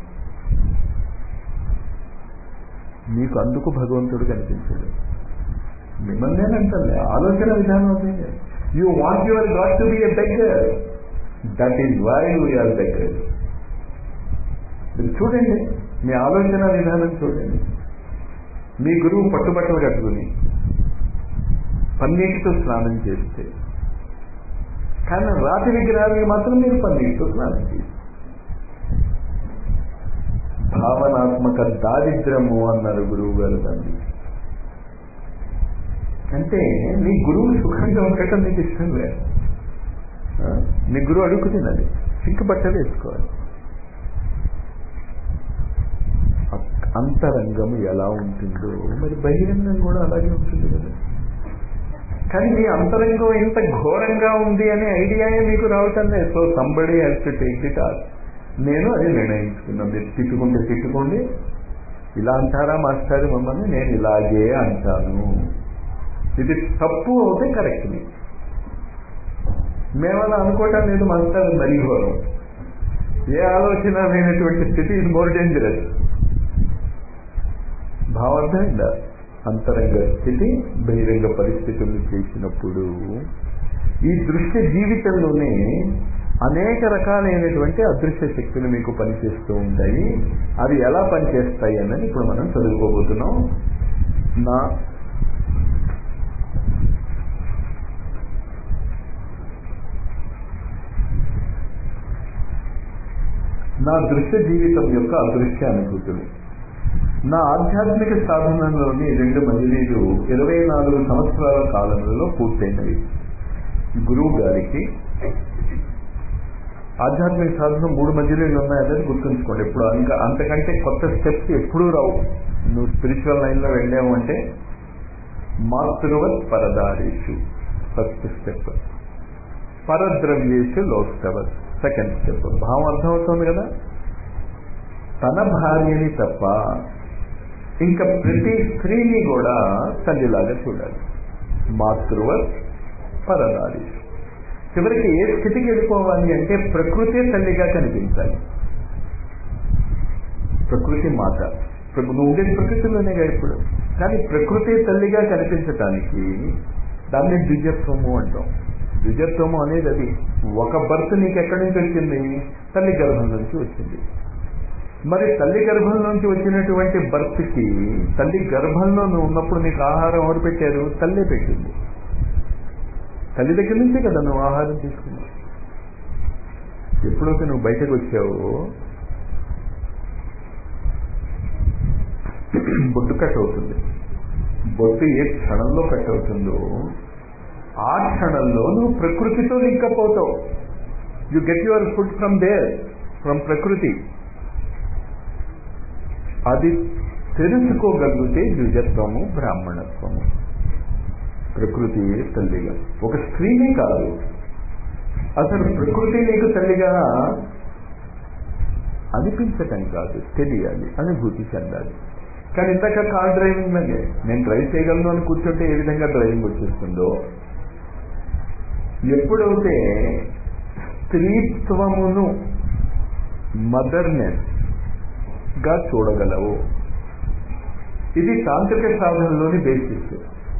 మీకు అందుకు భగవంతుడు కనిపించాడు మిమ్మల్ని అంటాను ఆలోచన విధానం అదే you want your god to be a beggar that is why we are beggar చూడండి మీ ఆలోచన విధానం చూడండి మీ గురువు పట్టుబట్టలు కట్టుకుని పన్నీటితో స్నానం చేస్తే కానీ రాతి విగ్రహాలకి మాత్రం మీరు పన్నీటితో స్నానం చేస్తారు భావనాత్మక దారిద్రము అన్నారు గురువు గారు దాన్ని అంటే నీ గురువు సుఖంగా ఉండటం నీకు ఇష్టం లేదు నీ గురువు అడుగుతున్నది సింక్ బట్టలు వేసుకోవాలి అంతరంగం ఎలా ఉంటుందో మరి బహిరంగం కూడా అలాగే ఉంటుంది కదా కానీ మీ అంతరంగం ఎంత ఘోరంగా ఉంది అనే ఐడియాయే మీకు రావటం లేదు so somebody has to take the task నేను అది నిర్ణయించుకున్నాను మీరు తిట్టుకుంటే తిట్టుకోండి ఇలా అంటారా మాస్టర్ మమ్మల్ని నేను ఇలాగే అంటాను ఇది తప్పు అవుతే కరెక్ట్ మీ మేమలా అనుకోవటం లేదు మాస్టర్ మరీ ఘోరం ఏ ఆలోచన లేనటువంటి స్థితి ఇది మోర్ డేంజరస్ భావార్థం అంతరంగ స్థితి బహిరంగ పరిస్థితులను చేసినప్పుడు ఈ దృశ్య జీవితంలోనే అనేక రకాలైనటువంటి అదృశ్య శక్తులు మీకు పనిచేస్తూ ఉంటాయి అవి ఎలా పనిచేస్తాయి అన్నది ఇప్పుడు మనం చదువుకోబోతున్నాం నా నా దృశ్య జీవితం యొక్క అదృశ్య అనుభూతులు నా ఆధ్యాత్మిక సాధనలోని రెండు మజిలీలు ఇరవై నాలుగు సంవత్సరాల కాలంలో పూర్తయినవి గురువు గారికి ఆధ్యాత్మిక సాధన మూడు మధ్యలో ఉన్నాయనేది గుర్తుంచుకోండి ఇప్పుడు ఇంకా అంతకంటే కొత్త స్టెప్స్ ఎప్పుడూ రావు నువ్వు స్పిరిచువల్ లైన్లో వెళ్ళావు అంటే మాతృవత్ పరదారేషు ఫస్ట్ స్టెప్ పరద్రవ్యేషు లోక్తవత్ సెకండ్ స్టెప్ భావం అర్థమవుతుంది కదా తన భార్యని తప్ప ఇంకా ప్రతి స్త్రీని కూడా తల్లిలాగా చూడాలి మాతృవత్ పరదారేషు చివరికి ఏ స్థితికి వెళ్ళిపోవాలి అంటే ప్రకృతి తల్లిగా కనిపించాలి ప్రకృతి మాత నువ్వు ఉండేది ప్రకృతిలోనేగా ఇప్పుడు కానీ ప్రకృతి తల్లిగా కనిపించటానికి దాన్ని ద్విజత్వము అంటాం ద్విజత్వము అనేది అది ఒక బర్త్ నీకు ఎక్కడి నుంచి వచ్చింది తల్లి గర్భం నుంచి వచ్చింది మరి తల్లి గర్భం నుంచి వచ్చినటువంటి బర్త్కి తల్లి గర్భంలో నువ్వు ఉన్నప్పుడు నీకు ఆహారం ఎవరు పెట్టారు తల్లే పెట్టింది తల్లి దగ్గర నుంచే కదా నువ్వు ఆహారం తీసుకున్నావు ఎప్పుడైతే నువ్వు బయటకు వచ్చావో బొట్టు కట్ అవుతుంది బొట్టు ఏ క్షణంలో కట్ అవుతుందో ఆ క్షణంలో నువ్వు ప్రకృతితో లింకప్ అవుతావు you get your food from there from ప్రకృతి అది తెలుసుకోగలిగితే ద్విజత్వము బ్రాహ్మణత్వము ప్రకృతి తల్లిగా ఒక స్త్రీనే కాదు అసలు ప్రకృతి నీకు తల్లిగా అనిపించటం కాదు తెలియాలి అనుభూతి చెందాలి కానీ ఇంతక కార్ డ్రైవింగ్ లాగే నేను డ్రైవ్ చేయగలను అని కూర్చుంటే ఏ విధంగా డ్రైవింగ్ వచ్చేస్తుందో ఎప్పుడైతే స్త్రీత్వమును మదర్నెస్ గా చూడగలవు ఇది తాంత్రిక సాధనలోని బేసిస్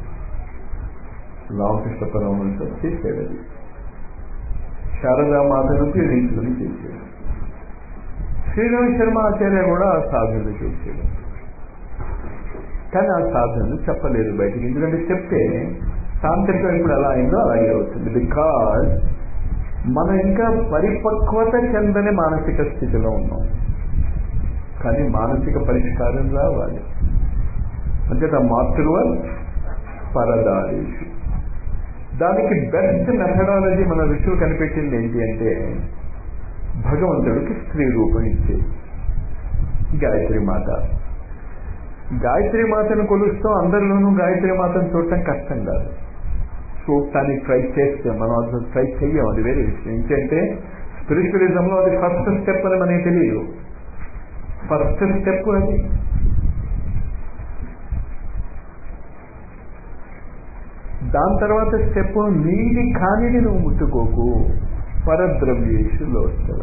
రామకృష్ణ పరమహంస చేశాడు అది శారదామాతను పీడించుకుని చేశాడు శ్రీరామ్ శర్మ ఆచార్య కూడా ఆ సాధనలు చేశాడు కానీ ఆ సాధనలు చెప్పలేదు బయటికి ఎందుకంటే చెప్తే తాంత్రికం ఇప్పుడు ఎలా అయిందో అలాగే అవుతుంది బికాజ్ మనం ఇంకా పరిపక్వత చెందని మానసిక స్థితిలో ఉన్నాం కానీ మానసిక పరిష్కారం రావాలి అంతేత మాతృవ పరదారేషు దానికి బెస్ట్ మెథడాలజీ మన ఋషులు కనిపెట్టింది ఏంటి అంటే భగవంతుడికి స్త్రీ రూపం ఇచ్చే గాయత్రి మాత గాయత్రి మాతను కొలుస్తాం అందరిలోనూ గాయత్రి మాతను చూడటం కష్టం కాదు చూడటానికి ట్రై చేస్తే మనం అసలు ట్రై చెయ్యం అది వేరే విషయం ఏంటంటే స్పిరిచువలిజంలో అది ఫస్ట్ స్టెప్ అని మనకి తెలియదు ఫస్ట్ స్టెప్ అది దాని తర్వాత స్టెప్ నీది కానిది నువ్వు ముట్టుకోకు పరద్రవ్యేషులో వస్తారు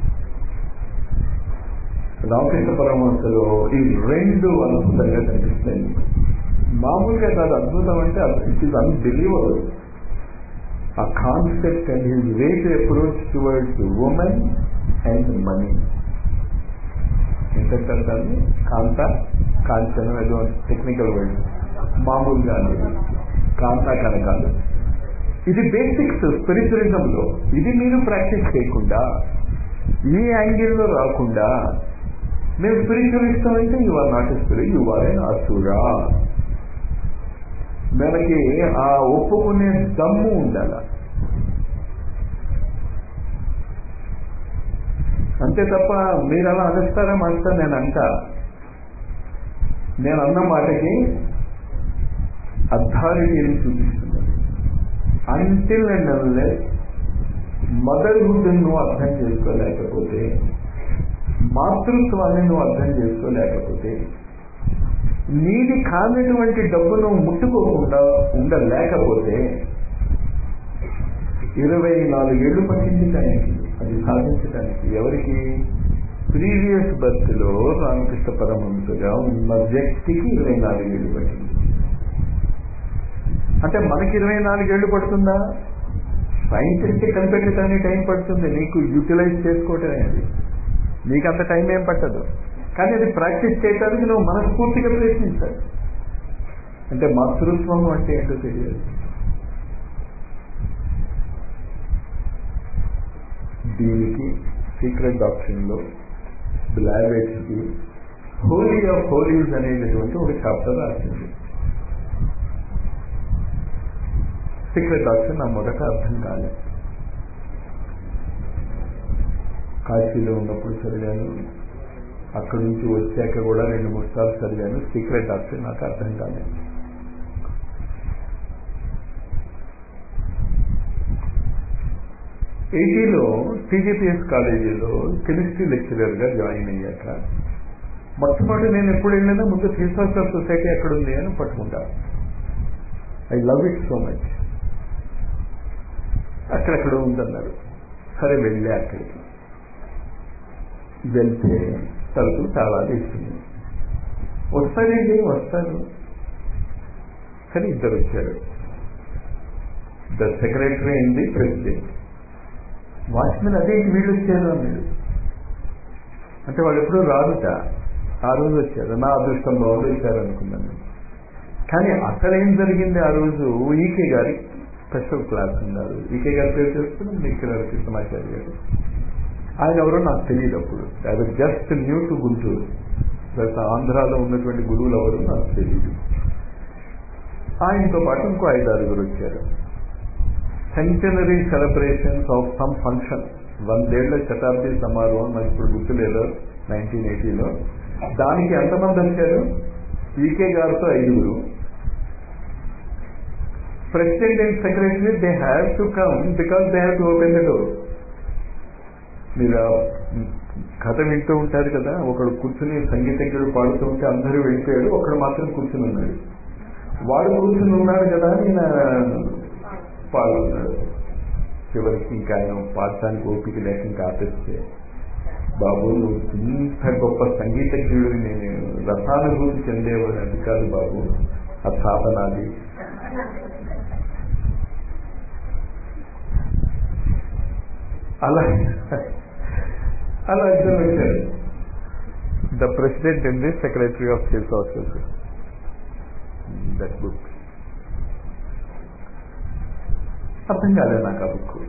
రామకృష్ణ పరమహంసలో ఈ రెండు అద్భుతంగా కనిపిస్తాయి మామూలుగా కాదు అద్భుతం అంటే ఇట్ ఈస్ అన్బిలీవబుల్ ఆ concept and his way to approach towards women and money ఏంటంటే దాన్ని కాంత కాంచనం ఏదో టెక్నికల్ వర్డ్ మామూలుగా అనేది కాంత కనకాలు ఇది బేసిక్స్ స్పిరిచువలిజంలో ఇది మీరు ప్రాక్టీస్ చేయకుండా ఈ యాంగిల్లో రాకుండా మేము స్పిరిచువలిస్టం అంటే you are not spirit you are an asura మనకి ఆ ఒప్పుకునే దమ్ము ఉండాల అంతే తప్ప మీరు అలా అనేస్తారా మాస్టర్ నేను అంట నేను అన్న మాటకి అథారిటీని చూపిస్తున్నాను అంటిల్ అండ్ అన్లెస్ మదర్హుడ్ నువ్వు అర్థం చేసుకోలేకపోతే మాతృత్వాన్ని నువ్వు అర్థం చేసుకోలేకపోతే నీది కానటువంటి డబ్బు నువ్వు ముట్టుకోకుండా ఉండలేకపోతే ఇరవై నాలుగేళ్లు పట్టింది దానికి అది సాధించడానికి ఎవరికి ప్రీవియస్ బర్త్ లో రామకృష్ణ పరమంతుగా ఉన్న వ్యక్తికి ఇరవై నాలుగేళ్లు పట్టింది అంటే మనకి ఇరవై నాలుగేళ్లు పడుతుందా సైంటిస్ట్ కనిపెట్టడానికి టైం పడుతుంది నీకు యూటిలైజ్ చేసుకోవటమే అది నీకు అంత టైం ఏం పట్టదు కానీ అది ప్రాక్టీస్ చేయడానికి నువ్వు మనస్ఫూర్తిగా ప్రయత్నించాలి అంటే మాతృత్వం అంటే ఏంటో తెలియదు దీనికి సీక్రెట్ డాక్టర్లో బ్లావెట్స్కి హోలీ ఆఫ్ హోలీస్ అనేటటువంటి ఒక చాప్టర్ రాసింది సీక్రెట్ డాక్టర్ నా మొదట అర్థం కాలేదు కాశీలో ఉన్నప్పుడు చదివాను అక్కడి నుంచి వచ్చాక కూడా రెండు మూడు సార్లు చదివాను సీక్రెట్ డాక్టర్ నాకు అర్థం కాలేదు ఎయిటీలో టీజీపీఎస్ కాలేజీలో కెమిస్ట్రీ లెక్చరర్గా జాయిన్ అయ్యాక మొట్టమొదటి నేను ఎప్పుడు వెళ్ళినా ముందు థియోసాఫికల్ సొసైటీ ఎక్కడుంది అని పట్టుకుంటా I love it so much అక్కడెక్కడ ఉందన్నారు సరే వెళ్ళే అక్కడికి వెళ్తే తలుపులు చాలా ఇస్తుంది వస్తానండి వస్తాను కానీ ఇద్దరు వచ్చారు the secretary and the president watchmen అదేంటి వీళ్ళు వచ్చారు అన్నాడు అంటే వాళ్ళు ఎప్పుడూ రాదుట ఆ రోజు వచ్చారు నా అదృష్టం బాగుంది వచ్చారు అనుకున్నాను కానీ అసలేం జరిగింది ఆ రోజు ఈకే గారి స్పెషల్ క్లాస్ ఉన్నారు ఈకే గారి పేరు తెలుసుకున్నాం నిఖిలారు కృష్ణమాచారి గారు ఆయన ఎవరో నాకు తెలియదు అప్పుడు అది just new to Guntur plus ఆంధ్రాలో ఉన్నటువంటి గురువులు ఎవరు నాకు తెలియదు ఆయనతో పాటు ఇంకో ఐదు ఆరుగురు వచ్చారు centenary celebrations of some function వందేళ్ల శతాబ్ది సమారోహం నాకు ఇప్పుడు గుర్తులేదు నైన్టీన్ ఎయిటీలో దానికి ఎంతమంది వచ్చారు ఈకే గారితో ఐదుగురు president and secretary they have to come because they have to open the door మీరు కథ వింటూ ఉంటారు కదా ఒకడు కూర్చుని సంగీతజ్ఞుడు పాడుతూ ఉంటే అందరూ వెళ్ళిపోయాడు ఒకడు మాత్రం కూర్చుని ఉన్నాడు వాడు కూర్చుని ఉన్నాడు కదా అని పాల్గొన్నాడు చివరికి ఇంకా ఆయన పాడటానికి ఓపిక లేక ఇంకా ఆపేస్తే బాబు నువ్వు ఇంత గొప్ప సంగీతజ్ఞుడు నేను రసానుభూతి చెందేవాడు అది కాదు బాబు ఆ సాధనాది అలా అలా ఇద్దరు వచ్చారు the president and the secretary of state hostels that book అర్థం కాలేదు నాకు ఆ బుక్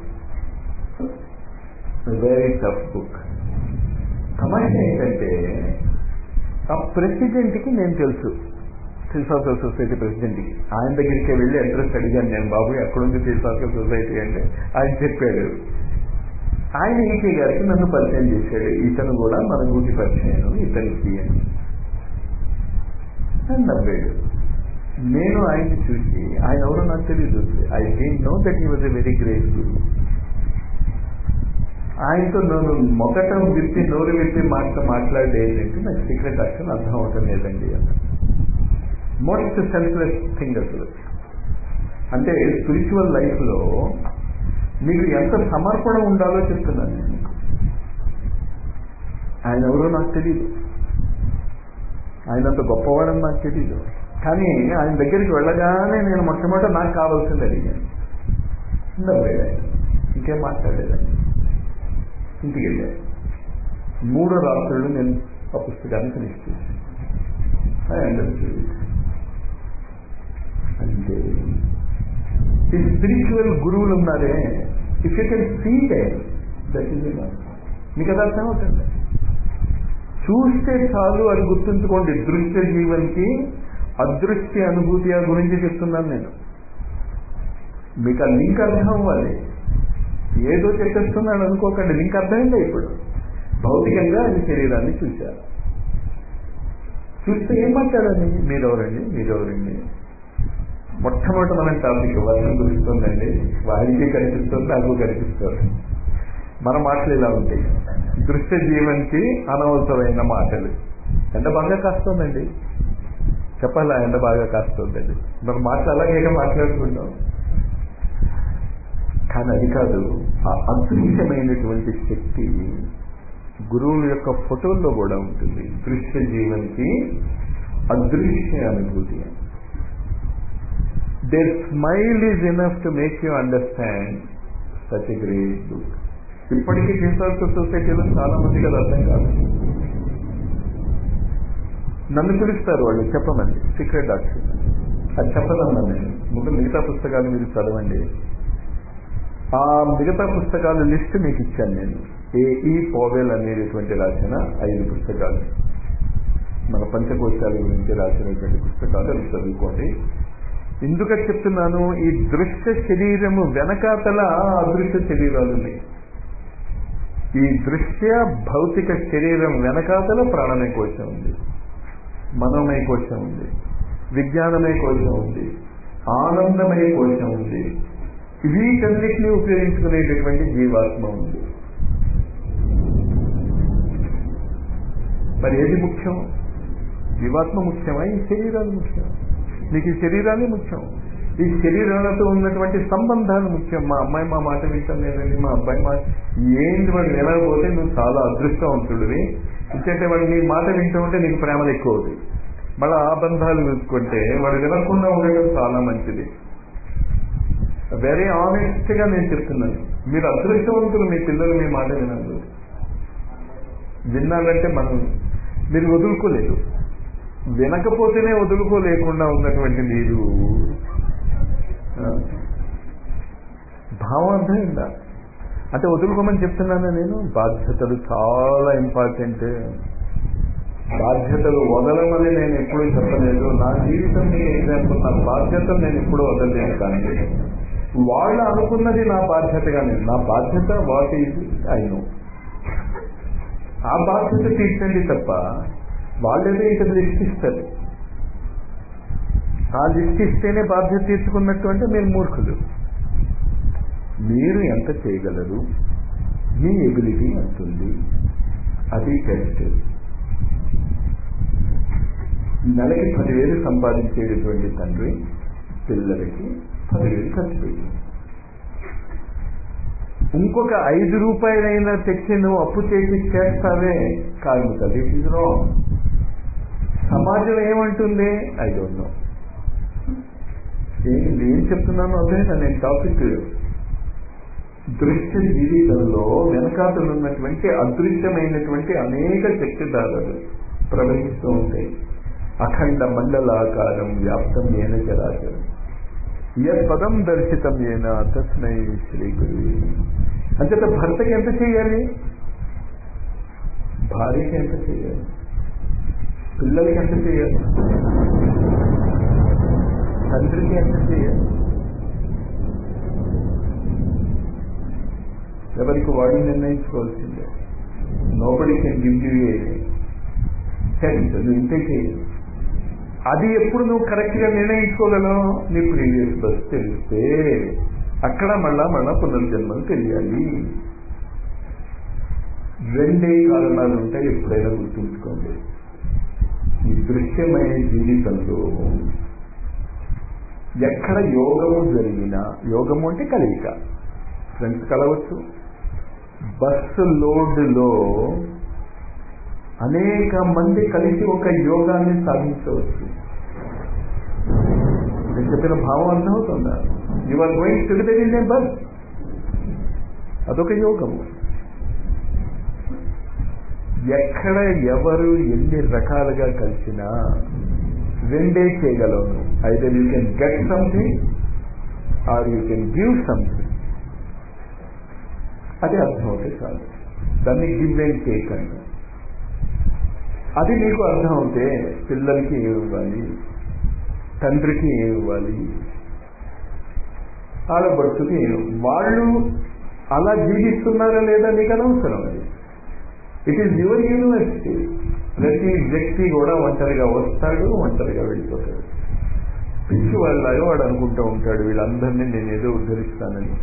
వెరీ టఫ్ బుక్ సమస్య ఏంటంటే ఆ ప్రెసిడెంట్కి నేను తెలుసు ఫిల్సాఫికల్ సొసైటీ ప్రెసిడెంట్కి ఆయన దగ్గరికి వెళ్ళి అడ్రస్ అడిగాను నేను బాబు ఎక్కడుంది ఫిల్సాఫికల్ సొసైటీ అంటే ఆయన చెప్పాడు ఆయన ఈకే గారికి నన్ను పరిచయం చేశాడు ఇతను కూడా మన గూటి పరిచయం ఇతనికి అని నవ్వాడు నేను ఆయన్ని చూసి ఆయన ఎవరో నాకు తెలియదు I didn't know that he was a very great guru ఆయనతో నేను మొదట విప్పి నోరు విప్పి మాట మాట్లాడేది ఏంటంటే నాకు సీక్రెట్ అక్షరం అర్థం అవటం లేదండి అన్న మోస్ట్ సెల్ఫ్లెస్ థింగ్ అసలు అంటే స్పిరిచువల్ లైఫ్లో మీకు ఎంత సమర్పణ ఉండాలో చెప్తున్నాను నేను మీకు ఆయన ఎవరో నాకు తెలియదు ఆయన అంత గొప్పవాడని నాకు తెలియదు కానీ ఆయన దగ్గరికి వెళ్ళగానే నేను మొట్టమొదట నాకు కావాల్సింది అడిగాను నవ్వాడు ఆయన ఇంకేం మాట్లాడేదాన్ని ఇంటికి వెళ్ళాను మూడో రాత్రులు నేను ఆ పుస్తకాన్ని ఫినిష్ చేశాను ఐ అండర్స్టూడ్ అంటే ఈ స్పిరిచువల్ గురువులు ఉన్నారే if you can see the that is మీకు అది అర్థమవుతుంది చూస్తే చాలు అది గుర్తుంచుకోండి దృశ్య జీవన్కి అదృశ్య అనుభూతి గురించి చెప్తున్నాను నేను మీకు ఆ లింక్ అర్థం అవ్వాలి ఏదో చెప్పేస్తున్నాడు అనుకోకండి లింక్ అర్థమైందా ఇప్పుడు భౌతికంగా అది శరీరాన్ని చూశారు చూస్తే ఏం మాట్లాడాలి మీరెవరండి మీరెవరండి మొట్టమొదటి మనం టాపిక్ వర్షం కురుస్తుందండి వాడికి కనిపిస్తుంది నాకు కనిపిస్తుంది మన మాటలు ఇలా ఉంటాయి దృశ్య జీవన్కి అనవసరమైన మాటలు ఎండ బాగా కాస్తుందండి చెప్పాలా ఎండ బాగా కాస్తుందండి మరి మాటలు అలాగే మాట్లాడుకుంటాం కానీ అది కాదు ఆ అదృశ్యమైనటువంటి శక్తి గురువుల యొక్క ఫోటోల్లో కూడా ఉంటుంది దృశ్య జీవన్కి అదృశ్య అనుభూతి there smile is enough to make you understand such a great book ఇప్పటికీ హిస్టారికల్ సొసైటీలో చాలా మందికి అది అర్థం కాదు నన్ను పిలుస్తారు వాళ్ళు చెప్పమని సీక్రెట్ డాక్టర్ అది చెప్పదన్నాను నేను ముందు మిగతా పుస్తకాలు మీరు చదవండి ఆ మిగతా పుస్తకాల లిస్ట్ మీకు ఇచ్చాను నేను ఏఈ పోవెల్ అనేటువంటి రాసిన ఐదు పుస్తకాలు మన పంచకోశాల గురించి రాసినటువంటి పుస్తకాలు అవి చదువుకోండి ఎందుకని చెప్తున్నాను ఈ దృశ్య శరీరము వెనకాతల అదృశ్య శరీరాలు ఉన్నాయి ఈ దృశ్య భౌతిక శరీరం వెనకాతల ప్రాణమయ కోశం ఉంది మనోమయ కోశం ఉంది విజ్ఞానమయ కోశం ఉంది ఆనందమయ కోశం ఉంది వీటన్నిటినీ ఉపయోగించుకునేటటువంటి జీవాత్మ ఉంది మరి ఏది ముఖ్యం జీవాత్మ ముఖ్యమా ఈ శరీరాలు ముఖ్యం నీకు ఈ శరీరాన్ని ముఖ్యం ఈ శరీరాలతో ఉన్నటువంటి సంబంధాలు ముఖ్యం మా అమ్మాయి మా మాట వింటాం లేదండి మా అబ్బాయి మా ఏంటి వాడు వినకపోతే నువ్వు చాలా అదృష్టవంతుడివి ఎందుకంటే వాడు నీ మాట వింటూ ఉంటే నీకు ప్రేమలు ఎక్కువ అవుతాయి మళ్ళీ ఆ బంధాలు చూసుకుంటే వాడు వినకుండా ఉండడం చాలా మంచిది వెరీ ఆనెస్ట్ గా నేను చెప్తున్నాను మీరు అదృష్టవంతులు మీ పిల్లలు మీ మాట వినదు విన్నారంటే మనం మీరు వదులుకోలేదు వినకపోతేనే వదులుకోలేకుండా ఉన్నటువంటి మీరు భావం అర్థమైందా అంటే వదులుకోమని చెప్తున్నాను నేను బాధ్యతలు చాలా ఇంపార్టెంట్ బాధ్యతలు వదలమని నేను ఎప్పుడూ చెప్పలేదు నా జీవితం మీకు ఎగ్జాంపుల్ నా బాధ్యతలు నేను ఎప్పుడూ వదలలేను కానీ వాళ్ళు అనుకున్నది నా బాధ్యతగా నేను నా బాధ్యత వాట్ ఈజ్ అయిను ఆ బాధ్యత తీర్చండి తప్ప వాళ్ళేదో ఇక లిస్ట్ ఇస్తారు ఆ లిస్ట్ ఇస్తేనే బాధ్యత తీర్చుకున్నట్టు అంటే మీరు మూర్ఖులు మీరు ఎంత చేయగలరు మీ ఎబిలిటీ ఎంత ఉంది అది టెస్ట్ నెలకి పదివేలు సంపాదించేటటువంటి తండ్రి పిల్లలకి పదివేలు ఖర్చు పెట్టి ఇంకొక ఐదు రూపాయలైనా తెచ్చి నువ్వు అప్పు చేసి చేస్తావే కార్మిక దిస్ ఇస్ రాంగ్ సమాజం ఏమంటుంది ఐ డోంట్ నో ఏంటి ఏం చెప్తున్నాను అదే నేను టాపిక్ దృశ్య జీవితంలో వెనకాతలు ఉన్నటువంటి అదృశ్యమైనటువంటి అనేక శక్తిదారులు ప్రవహిస్తూ ఉంటాయి అఖండ మండలాకారం వ్యాప్తం ఏన చరాచరం పదం దర్శితం ఏన తస్మై శ్రీ గురు అంచేత భర్తకి ఎంత చేయాలి భార్యకి ఎంత చేయాలి పిల్లలకి ఎంత చేయాలి తండ్రికి ఎంత చేయాలి ఎవరికి వాడు నిర్ణయించుకోవాల్సిందే nobody can give you a sense నువ్వు ఇంతే చేయాలి అది ఎప్పుడు నువ్వు కరెక్ట్ గా నిర్ణయించుకోగలవు నీ ప్రీవియస్ బస్ తెలిస్తే అక్కడ మళ్ళా మళ్ళా పునర్జన్మలు తెలియాలి రెండే కారణాలు ఉంటాయి ఎప్పుడైనా గుర్తుంచుకోండి ఈ దృశ్యమైన జీవితంలో ఎక్కడ యోగము జరిగినా యోగము అంటే కలయిక ఫ్రెండ్స్ కలవచ్చు బస్సు లోడ్లో అనేక మంది కలిసి ఒక యోగాన్ని సాధించవచ్చు నేను చెప్పిన భావం అర్థమవుతుందా you are going together in a bus అదొక యోగము ఎక్కడ ఎవరు ఎన్ని రకాలుగా కలిసినా రెండే చేయగలవు either you can get something or you can give something అది అర్థమవుతే చాలు దాన్ని గివ్ అండ్ టేక్ అంట అది నీకు అర్థం అవుతే పిల్లలకి ఏమి ఇవ్వాలి తండ్రికి ఏమి ఇవ్వాలి ఆడబడుచుకి వాళ్ళు అలా జీవిస్తున్నారా లేదా నీకు అనవసరం అది ఇట్ ఈస్ యువర్ యూనివర్సిటీ ప్రతి వ్యక్తి కూడా ఒంటరిగా వస్తాడు ఒంటరిగా వెళ్ళిపోతాడు పిచ్చి వాళ్ళలాగా వాడు అనుకుంటూ ఉంటాడు వీళ్ళందరినీ నేను ఏదో ఉద్ధరిస్తానని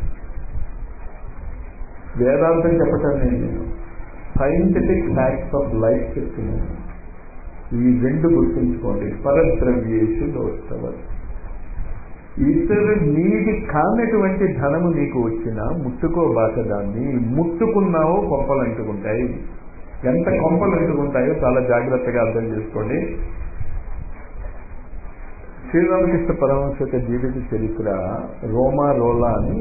వేదాంతం చెప్పటం నేను సైంటిఫిక్ ఫ్యాక్ట్స్ ఆఫ్ లైఫ్ చెప్తున్నాను ఈ రెండు గుర్తుంచుకోండి పరద్రవ్యేషు దోస్తవ ఇతరు నీది కానటువంటి ధనము నీకు వచ్చినా ముట్టుకోబాక దాన్ని ముట్టుకున్నావో కొంపలు అంటుకుంటాయి ఎంత కొంపలు అంటుకుంటాయో చాలా జాగ్రత్తగా అర్థం చేసుకోండి శ్రీరామకృష్ణ పరమహంస యొక్క జీవిత చరిత్ర రోమా రోలా అని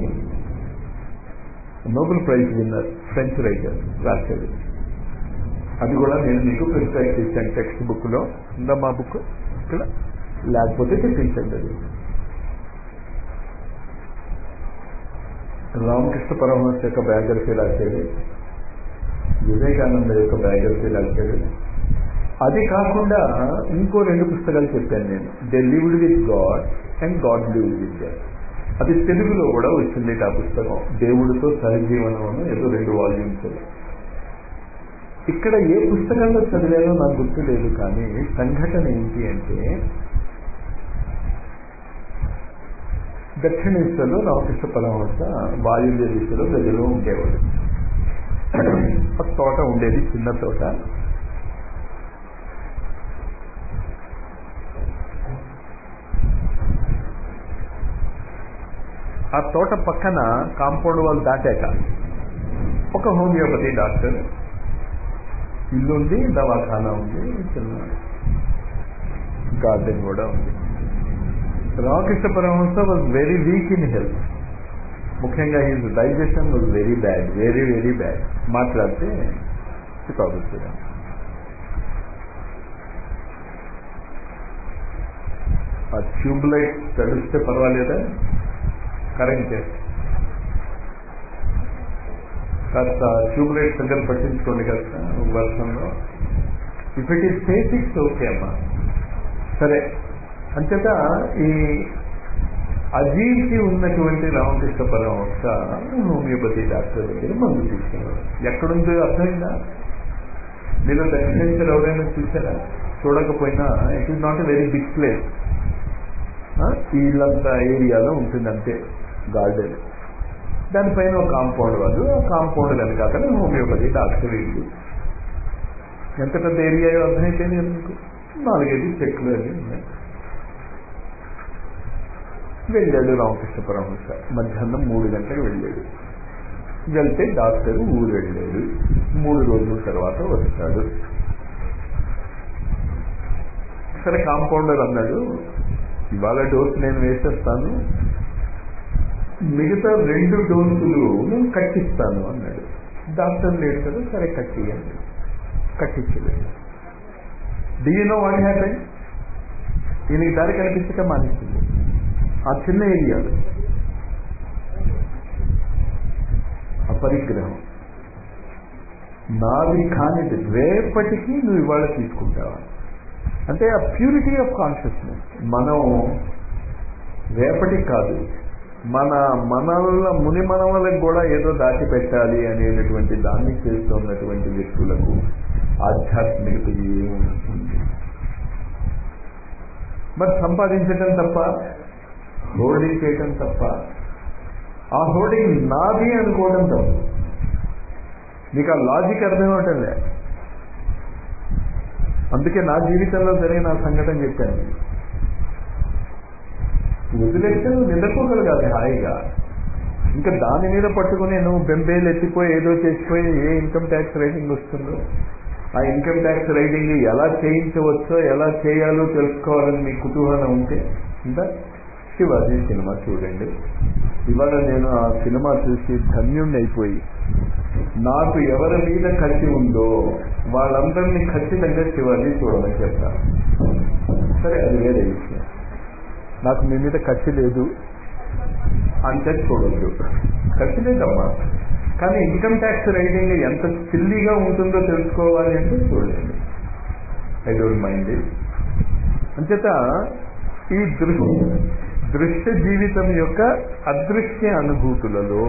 Nobel prize winner French writer రాశాడు అది కూడా నేను మీకు ప్రిస్క్రైబ్ చేశాను టెక్స్ట్ బుక్ లో ఉందా మా బుక్ ఇక్కడ లేకపోతే తెప్పించండి అది రామకృష్ణ పరమహంస యొక్క బయోగ్రఫీ రాశాడు వివేకానంద యొక్క బయోగ్రఫీ రాశాడు అది కాకుండా ఇంకో రెండు పుస్తకాలు చెప్పాను నేను they lived with god and god live with that అది తెలుగులో కూడా వచ్చింది ఆ పుస్తకం దేవుడితో సహజీవనం అని ఏదో రెండు వాల్యూమ్స్ ఇక్కడ ఏ పుస్తకంలో చదివానో నాకు గుర్తు లేదు కానీ సంఘటన ఏంటి అంటే దక్షిణేశ్వర్లో రామకృష్ణ పరమహంస వాయువ్య దిశలో గదిలో ఉండేవాడు ఒక తోట ఉండేది చిన్న తోట ఆ తోట పక్కన కాంపౌండ్ వాళ్ళు దాటాక ఒక హోమియోపతి డాక్టర్ ఇల్లు ఉంది దవాఖానా ఉంది చిన్న గార్డెన్ కూడా ఉంది Ramakrishna Paramahamsa was very weak in health ముఖ్యంగా his digestion was very bad very very bad మాట్లాడితే చికాకు ఆ ట్యూబ్ లైట్ తడిస్తే పర్వాలేదా కరెంట్ కాస్త ట్యూబ్ లైట్ దగ్గర పట్టించుకోండి కాస్త వర్షంలో if it is safe it's okay అమ్మా సరే అంచేత ఈ అజీకి ఉన్నటువంటి రామకృష్ణ పరమహంస హోమియోపతి డాక్టర్ దగ్గర మందు తీసుకున్నారు ఎక్కడుందో అర్థమైందా మీరు దక్షిణేశ్వర ఎవరైనా చూసారా చూడకపోయినా it is not a very big place ఇల్లంతా ఏరియాలో ఉంటుంది అంతే గార్డెన్ దానిపైన ఒక కాంపౌండ్ వాళ్ళు ఆ కాంపౌండ్ వెనకాకనే హోమియోపతి డాక్టర్ ఇల్లు ఎంత పెద్ద ఏరియా అర్థమైపోయింది మీకు నాలుగైదు చెట్లు అవి ఉన్నాయి వెళ్ళాడు రామకృష్ణ పరమహంస మధ్యాహ్నం మూడు గంటలకు వెళ్ళాడు వెళ్తే డాక్టర్ ఊరు వెళ్ళాడు మూడు రోజుల తర్వాత వస్తాడు సరే కాంపౌండర్ అన్నాడు ఇవాళ డోసు నేను వేసేస్తాను మిగతా రెండు డోసులు నేను కట్టిస్తాను అన్నాడు డాక్టర్ లేడు కదా సరే కట్టియండి కట్టించలేదు డియూనో వాట్ హ్యాపెన్ ఈయనకి దారి కనిపించక మానేసింది ఆ చిన్న ఏరియాలో అపరిగ్రహం నాది కానిది రేపటికి నువ్వు ఇవాళ తీసుకుంటావా అంటే ఆ ప్యూరిటీ ఆఫ్ కాన్షియస్నెస్ మనం రేపటికి కాదు మన మనల ముని మనవలకు కూడా ఏదో దాచిపెట్టాలి అనేటటువంటి దాన్ని చేస్తున్నటువంటి వ్యక్తులకు ఆధ్యాత్మికత ఏముంటుంది మరి సంపాదించటం తప్ప హోర్డింగ్ చేయటం తప్ప ఆ హోర్డింగ్ నాది అనుకోవడం తప్ప మీకు ఆ లాజిక్ అర్థమవటం లే అందుకే నా జీవితంలో జరిగిన సంఘటన చెప్పాను వదిలేస్తే నువ్వు నిద్రపోగలగాలి హాయిగా ఇంకా దాని మీద పట్టుకుని నువ్వు బెంబేలు ఎత్తిపోయి ఏదో చేసిపోయి ఏ ఇన్కమ్ ట్యాక్స్ రైటింగ్ వస్తుందో ఆ ఇన్కమ్ ట్యాక్స్ రైటింగ్ ఎలా చేయించవచ్చో ఎలా చేయాలో తెలుసుకోవాలని మీ కుతూహలం ఉంటే ఇంకా శివాజీ సినిమా చూడండి ఇవాళ నేను ఆ సినిమా చూసి ధన్యుణ్ణి అయిపోయి నాకు ఎవరి మీద కత్తి ఉందో వాళ్ళందరినీ ఖచ్చితంగా శివాజీ చూడమని చెప్తాను సరే అది వేరే విషయం నాకు మీ మీద కత్తి లేదు అంటే చూడొద్దు ఖర్చు లేదమ్మా కానీ ఇన్కమ్ ట్యాక్స్ రైటింగ్ ఎంత సిల్లీగా ఉంటుందో తెలుసుకోవాలి అంటే చూడండి ఐ డోంట్ మైండ్ ఇట్ అంచేత ఈ దృశ్య దృశ్య జీవితం యొక్క అదృశ్య అనుభూతులలో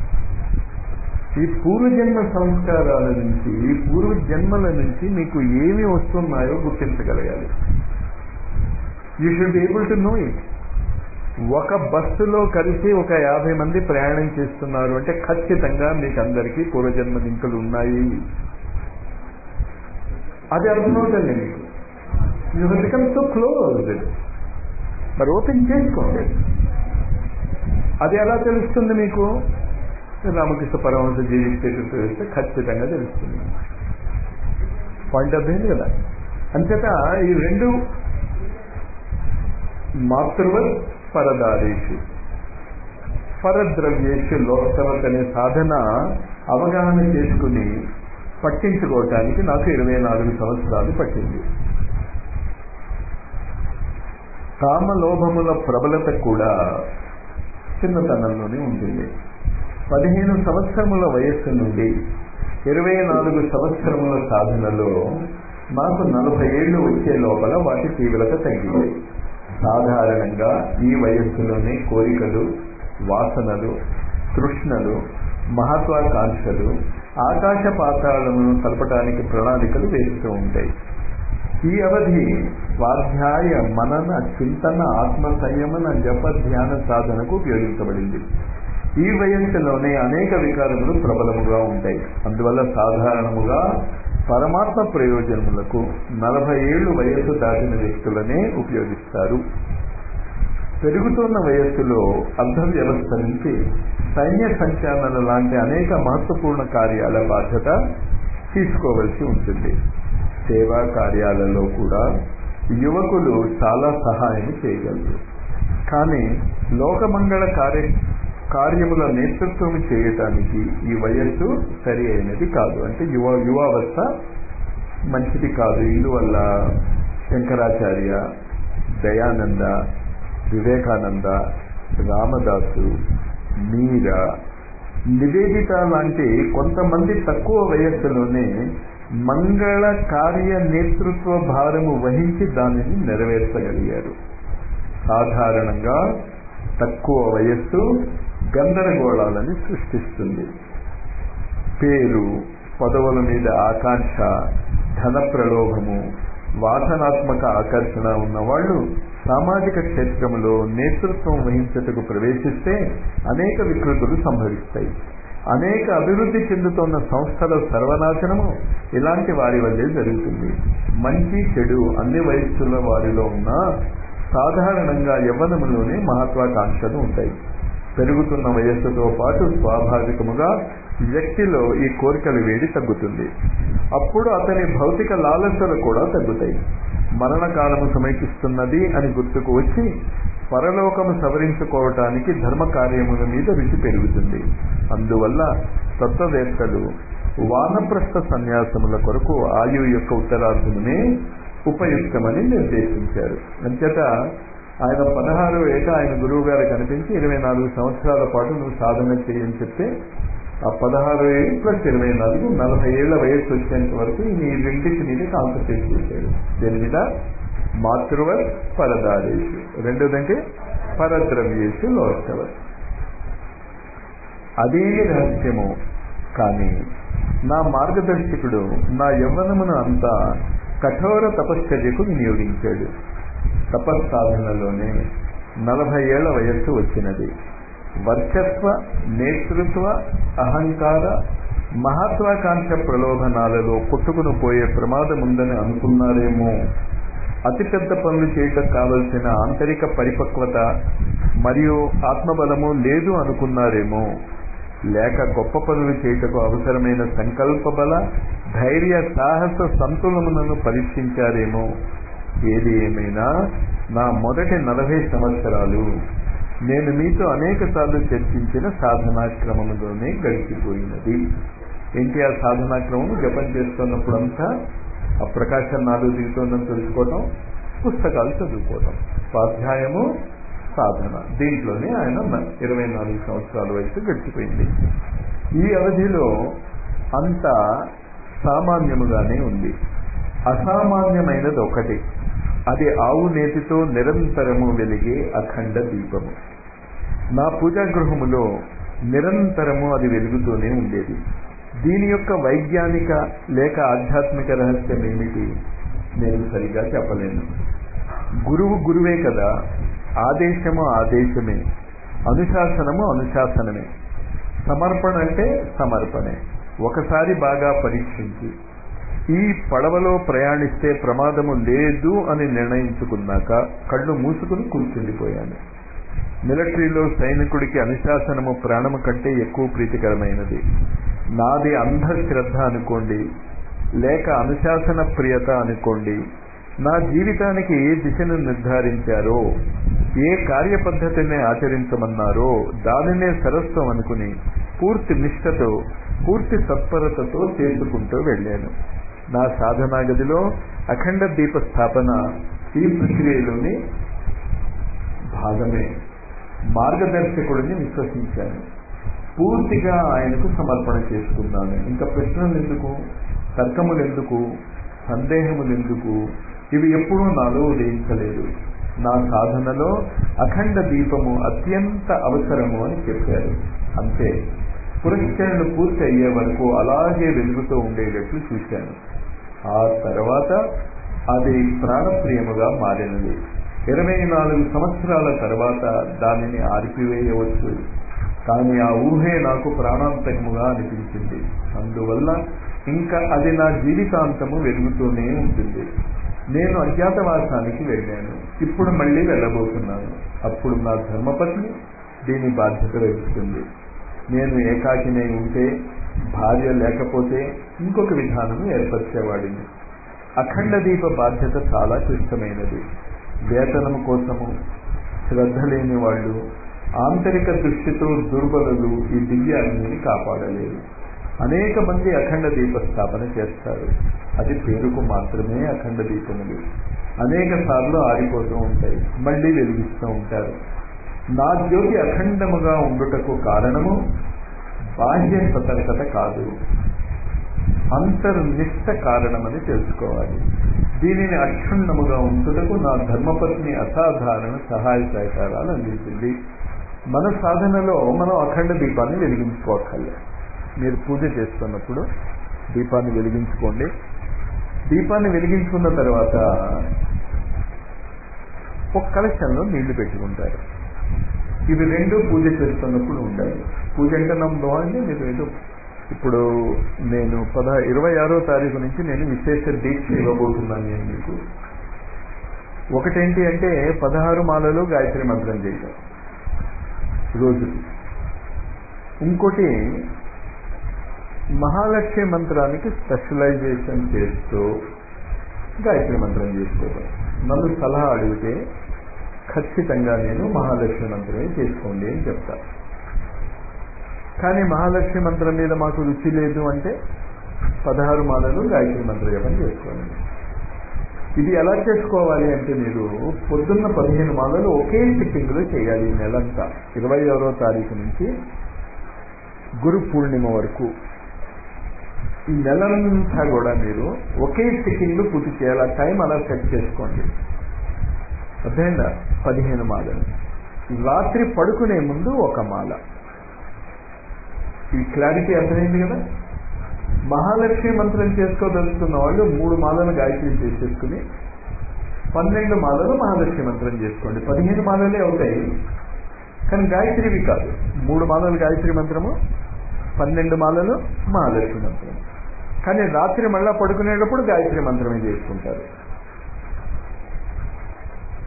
ఈ పూర్వజన్మ సంస్కారాల నుంచి ఈ పూర్వ జన్మల నుంచి మీకు ఏమి వస్తున్నాయో గుర్తించగలగాలి you should able to know it ఒక బస్సులో కలిసి ఒక యాభై మంది ప్రయాణం చేస్తున్నారు అంటే ఖచ్చితంగా మీకు అందరికీ పూర్వజన్మ లింకులు ఉన్నాయి అది అర్థమవుతుంది మీకు యూ బికమ్ సో క్లోజ్ మరి ఓపెన్ చేసుకోండి అది ఎలా తెలుస్తుంది మీకు రామకృష్ణ పరమహంస జీవిత తెలిస్తే ఖచ్చితంగా తెలుస్తుంది పాయింట్ ఆఫ్ ఏంటి కదా అంచేత ఈ రెండు మాతృవ పరదారేషు పరద్రవ్యేషు లోకవత్ అనే సాధన అవగాహన చేసుకుని పట్టించుకోవటానికి నాకు ఇరవై నాలుగు సంవత్సరాలు పట్టింది కామలోభముల ప్రబలత కూడా చిన్నతనంలోనే ఉంటుంది పదిహేను సంవత్సరముల వయస్సు నుండి ఇరవై నాలుగు సంవత్సరముల సాధనలో మాకు నలభై ఏళ్ళు వచ్చే లోపల వాటి తీవ్రత తగ్గింది సాధారణంగా ఈ వయస్సులోనే కోరికలు వాసనలు తృష్ణలు మహత్వాకాంక్షలు ఆకాశ పాతాళమును కలపడానికి ప్రణాళికలు వేస్తూ ఉంటాయి ఈ అవధి స్వాధ్యాయ మనన చింతన ఆత్మ సంయమన జప ధ్యాన సాధనకు ఉపయోగించబడింది ఈ వయస్సులోనే అనేక వికారములు ప్రబలముగా ఉంటాయి అందువల్ల సాధారణముగా పరమాత్మ ప్రయోజనములకు నలభై ఏళ్లు వయస్సు దాటిన వ్యక్తులనే ఉపయోగిస్తారు పెరుగుతున్న వయస్సులో అర్ధ వ్యవస్థ నుంచి సైన్య సంచాలన లాంటి అనేక మహత్వపూర్ణ కార్యాల బాధ్యత తీసుకోవలసి ఉంటుంది సేవా కార్యాలలో కూడా యువకులు చాలా సహాయం చేయగలరు కానీ లోకమంగళ కార్య కార్యముల నేతృత్వం చేయటానికి ఈ వయస్సు సరి అయినది కాదు అంటే యువ యువావస్థ మంచిది కాదు ఇందువల్ల శంకరాచార్య దయానంద వివేకానంద రామదాసు మీర నివేదిత లాంటి కొంతమంది తక్కువ వయస్సులోనే మంగళ కార్య నేతృత్వ భారము వహించి దానిని నెరవేర్చగలిగారు సాధారణంగా తక్కువ వయస్సు గందరగోళాలని సృష్టిస్తుంది పేరు పదవుల మీద ఆకాంక్ష ధన ప్రలోభము వాసనాత్మక ఆకర్షణ ఉన్నవాళ్లు సామాజిక క్షేత్రంలో నేతృత్వం వహించటకు ప్రవేశిస్తే అనేక వికృతులు సంభవిస్తాయి అనేక అభివృద్ధి చెందుతున్న సంస్థల సర్వనాశనము ఇలాంటి వారి వల్లే జరుగుతుంది మంచి చెడు అన్ని వయస్సుల వారిలో ఉన్న సాధారణంగా యవ్వనములోనే మహత్వాకాంక్షలు ఉంటాయి పెరుగుతున్న వయస్సుతో పాటు స్వాభావికముగా వ్యక్తిలో ఈ కోరికల వేడి తగ్గుతుంది అప్పుడు అతని భౌతిక లాలసలు కూడా తగ్గుతాయి మరణకాలము సమీపిస్తున్నది అని గుర్తుకు వచ్చి పరలోకము సవరించుకోవటానికి ధర్మ కార్యముల మీద రుచి పెరుగుతుంది అందువల్ల తత్వవేత్తలు వానప్రస్థ సన్యాసముల కొరకు ఆయు యొక్క ఉత్తరార్థమునే ఉపయుక్తమని నిర్దేశించారు అంచేత ఆయన పదహారు ఏట ఆయన గురువు గారు కనిపించి ఇరవై నాలుగు సంవత్సరాల పాటు నువ్వు సాధన చేయని చెప్తే ఆ పదహారు ఏళ్ళు ప్లస్ ఇరవై నాలుగు నలభై ఏళ్ల వయస్సు వచ్చేంత వరకు ఈ రెండింటి మీద కాన్సన్ట్రేట్ చేశాడు దీని మీద మాతృవ పరదారేషు రెండోదంటే పరద్రవ్యేషు లోకవ అదేమి రహస్యము కానీ నా మార్గదర్శకుడు నా యవ్వనమును అంతా కఠోర తపశ్చర్యకు వినియోగించాడు తపస్సాధనలోనే నలభై ఏళ్ల వయస్సు వచ్చినది వర్చస్వ నేతృత్వ అహంకార మహత్వాకాంక్ష ప్రలోభనాలలో కొట్టుకుని పోయే ప్రమాదం ఉందని అనుకున్నారేమో అతిపెద్ద పనులు చేయటం కావలసిన ఆంతరిక పరిపక్వత మరియు ఆత్మబలము లేదు అనుకున్నారేమో లేక గొప్ప పనులు చేయటకు అవసరమైన సంకల్ప బల ధైర్య సాహస సంతులములను పరీక్షించారేమో ఏది ఏమైనా నా మొదటి నలభై సంవత్సరాలు నేను మీతో అనేక సార్లు చర్చించిన సాధనాక్రమంలోనే గడిచిపోయినది ఏంటి ఆ సాధనాక్రమం జపం చేస్తున్నప్పుడంతా ఆ ప్రకాశం నాలుగు దిగుతోందని తెలుసుకోవటం పుస్తకాలు చదువుకోవటం స్వాధ్యాయము సాధన దీంట్లోనే ఆయన ఇరవై నాలుగు సంవత్సరాల వయసు గడిచిపోయింది ఈ అవధిలో అంత సామాన్యముగానే ఉంది అసామాన్యమైనది ఒకటి అది ఆవు నేతితో నిరంతరము వెలిగే అఖండ దీపము నా పూజాగృహములో నిరంతరము అది వెలుగుతూనే ఉండేది దీని యొక్క వైజ్ఞానిక లేక ఆధ్యాత్మిక రహస్యం ఏమిటి నేను సరిగా చెప్పలేను గురువు గురువే కదా ఆదేశము ఆదేశమే అనుశాసనము అనుశాసనమే సమర్పణ అంటే సమర్పణే ఒకసారి బాగా పరీక్షించి ఈ పడవలో ప్రయాణిస్తే ప్రమాదము లేదు అని నిర్ణయించుకున్నాక కళ్ళు మూసుకుని కూర్చుండిపోయాను మిలిటరీలో సైనికుడికి అనుశాసనము ప్రాణము కంటే ఎక్కువ ప్రీతికరమైనది నాది అంధశ్రద్ధ అనుకోండి లేక అనుశాసన ప్రియత అనుకోండి నా జీవితానికి ఏ దిశను నిర్ధారించారో ఏ కార్యపద్ధతిని ఆచరించమన్నారో దానినే సరస్వం అనుకుని పూర్తి నిష్ఠతో పూర్తి తత్పరతతో చేసుకుంటూ వెళ్ళాను నా సాధనా గదిలో అఖండ దీప స్థాపన ఈ ప్రక్రియలోని భాగమే మార్గదర్శకుడిని విశ్వసించాను పూర్తిగా ఆయనకు సమర్పణ చేసుకున్నాను ఇంకా ప్రశ్నలు ఎందుకు తర్కములు ఎందుకు సందేహములు ఎందుకు ఇవి ఎప్పుడూ నాలో ఉదయించలేదు నా సాధనలో అఖండ దీపము అత్యంత అవసరము అని చెప్పారు అంతే పురస్కరణలు పూర్తి అయ్యే వరకు అలాగే వెలుగుతూ ఉండేటట్లు చూశాను ఆ తర్వాత అది ప్రాణప్రియముగా మారినది ఇరవై నాలుగు సంవత్సరాల తర్వాత దానిని ఆరిపివేయవచ్చు కానీ ఆ ఊహే నాకు ప్రాణాంతకముగా అనిపించింది అందువల్ల ఇంకా అది నా జీవితాంతము వెలుగుతూనే ఉంటుంది నేను అజ్ఞాతవాసానికి వెళ్ళాను ఇప్పుడు మళ్ళీ వెళ్ళబోతున్నాను అప్పుడు నా ధర్మపత్ని దీని బాధ్యత వహిస్తుంది నేను ఏకాకినై ఉంటే భార్య లేకపోతే ఇంకొక విధానం ఏర్పరిచేవాడిని అఖండ దీప బాధ్యత చాలా క్లిష్టమైనది వేతనం కోసము శ్రద్ధ లేని వాళ్ళు ఆంతరిక దృష్టితో దుర్బలులు ఈ దివ్యాగ్నిని కాపాడలేరు అనేక మంది అఖండ దీప స్థాపన చేస్తారు అది పేరుకు మాత్రమే అఖండ దీపములు అనేక సార్లు ఆరిపోతూ ఉంటాయి మళ్ళీ వెలిగిస్తూ ఉంటారు నా జ్యోతి అఖండముగా ఉండుటకు కారణము బాహ్య సతర్కత కాదు అంతర్నిష్ట కారణమని తెలుసుకోవాలి దీనిని అక్షుణ్ణముగా ఉంచుటకు నా ధర్మపత్ని అసాధారణ సహాయ సహకారాలు అందించింది మన సాధనలో మనం అఖండ దీపాన్ని వెలిగించుకోకర్లే మీరు పూజ చేస్తున్నప్పుడు దీపాన్ని వెలిగించుకోండి దీపాన్ని వెలిగించుకున్న తర్వాత ఒక కలెక్షన్లో నీళ్లు పెట్టుకుంటారు ఇవి రెండు పూజ చేస్తున్నప్పుడు ఉండాలి పూజ అంటే నమ్మడం అంటే మీరు ఏదో ఇప్పుడు నేను పద ఇరవై ఆరో తారీఖు నుంచి నేను విశేష దీక్ష ఇవ్వబోతున్నాను నేను మీకు ఒకటేంటి అంటే పదహారు మాలలు గాయత్రి మంత్రం చేయటం రోజుకి ఇంకోటి మహాలక్ష్మి మంత్రానికి స్పెషలైజేషన్ చేస్తూ గాయత్రి మంత్రం చేసుకోవడం నన్ను సలహా అడిగితే ఖచ్చితంగా నేను మహాలక్ష్మి మంత్రమే చేసుకోండి అని చెప్తా కానీ మహాలక్ష్మి మంత్రం మీద మాకు రుచి లేదు అంటే పదహారు మాలలు గాయత్రి మంత్ర జపం చేసుకోండి ఇది ఎలా చేసుకోవాలి అంటే మీరు పొద్దున్న పదిహేను మాలలు ఒకే సిట్టింగ్లో చేయాలి ఈ నెలంతా ఇరవై ఆరో తారీఖు నుంచి గురు పూర్ణిమ వరకు ఈ నెలంతా కూడా మీరు ఒకే సిట్టింగ్లో పూర్తి చేయాలి ఆ టైం అలా సెట్ చేసుకోండి అర్థమైందా పదిహేను మాలలు రాత్రి పడుకునే ముందు ఒక మాల ఈ క్లారిటీ అర్థమైంది కదా మహాలక్ష్మి మంత్రం చేసుకోదలుచుకున్న వాళ్ళు మూడు మాలలు గాయత్రి చేసేసుకుని పన్నెండు మాలలు మహాలక్ష్మి మంత్రం చేసుకోండి పదిహేను మాలలే అవుతాయి కానీ గాయత్రివి కాదు మూడు మాలలు గాయత్రి మంత్రము పన్నెండు మాలలు మహాలక్ష్మి మంత్రం కానీ రాత్రి మళ్ళా పడుకునేటప్పుడు గాయత్రి మంత్రమే చేసుకుంటారు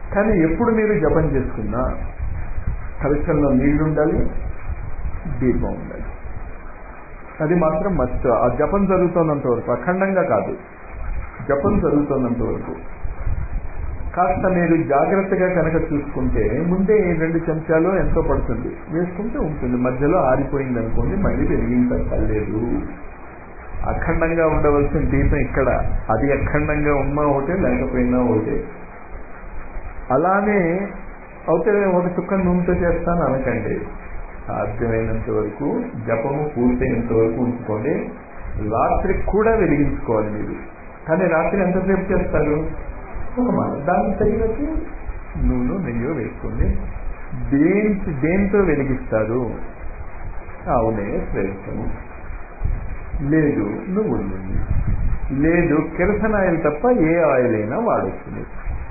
కానీ ఎప్పుడు మీరు జపం చేసుకున్నా కలశంలో నీళ్లు ఉండాలి దీపం ఉండాలి అది మాత్రం మస్ట్ ఆ జపం జరుగుతున్నంత వరకు అఖండంగా కాదు జపం జరుగుతున్నంత వరకు కాస్త మీరు జాగ్రత్తగా కనుక చూసుకుంటే ముందే రెండు చెంచాలు ఎంతో పడుతుంది వేసుకుంటే ఉంటుంది మధ్యలో ఆరిపోయింది అనుకోండి మళ్ళీ వెలిగించక్కర్లేదు అఖండంగా ఉండవలసిన దీపం ఇక్కడ అది అఖండంగా ఉన్నా ఒకటే లేకపోయినా ఒకటే అలానే అయితే ఒక చుక్క నూనెతో చేస్తాను అనకండి సాధ్యమైనంత వరకు జపము పూర్తయినంత వరకు ఉంచుకోండి రాత్రి కూడా వెలిగించుకోవాలి మీరు కానీ రాత్రి ఎంతసేపు చేస్తారు ఒక మాట దానికి తగినట్టు నూనె నెయ్యో వేసుకోండి దేంటి దేంతో వెలిగిస్తారు అవునే శ్రేష్టము లేదు నువ్వుల నూనె లేదు కిరసన ఆయిల్ తప్ప ఏ ఆయిల్ అయినా వాడొచ్చు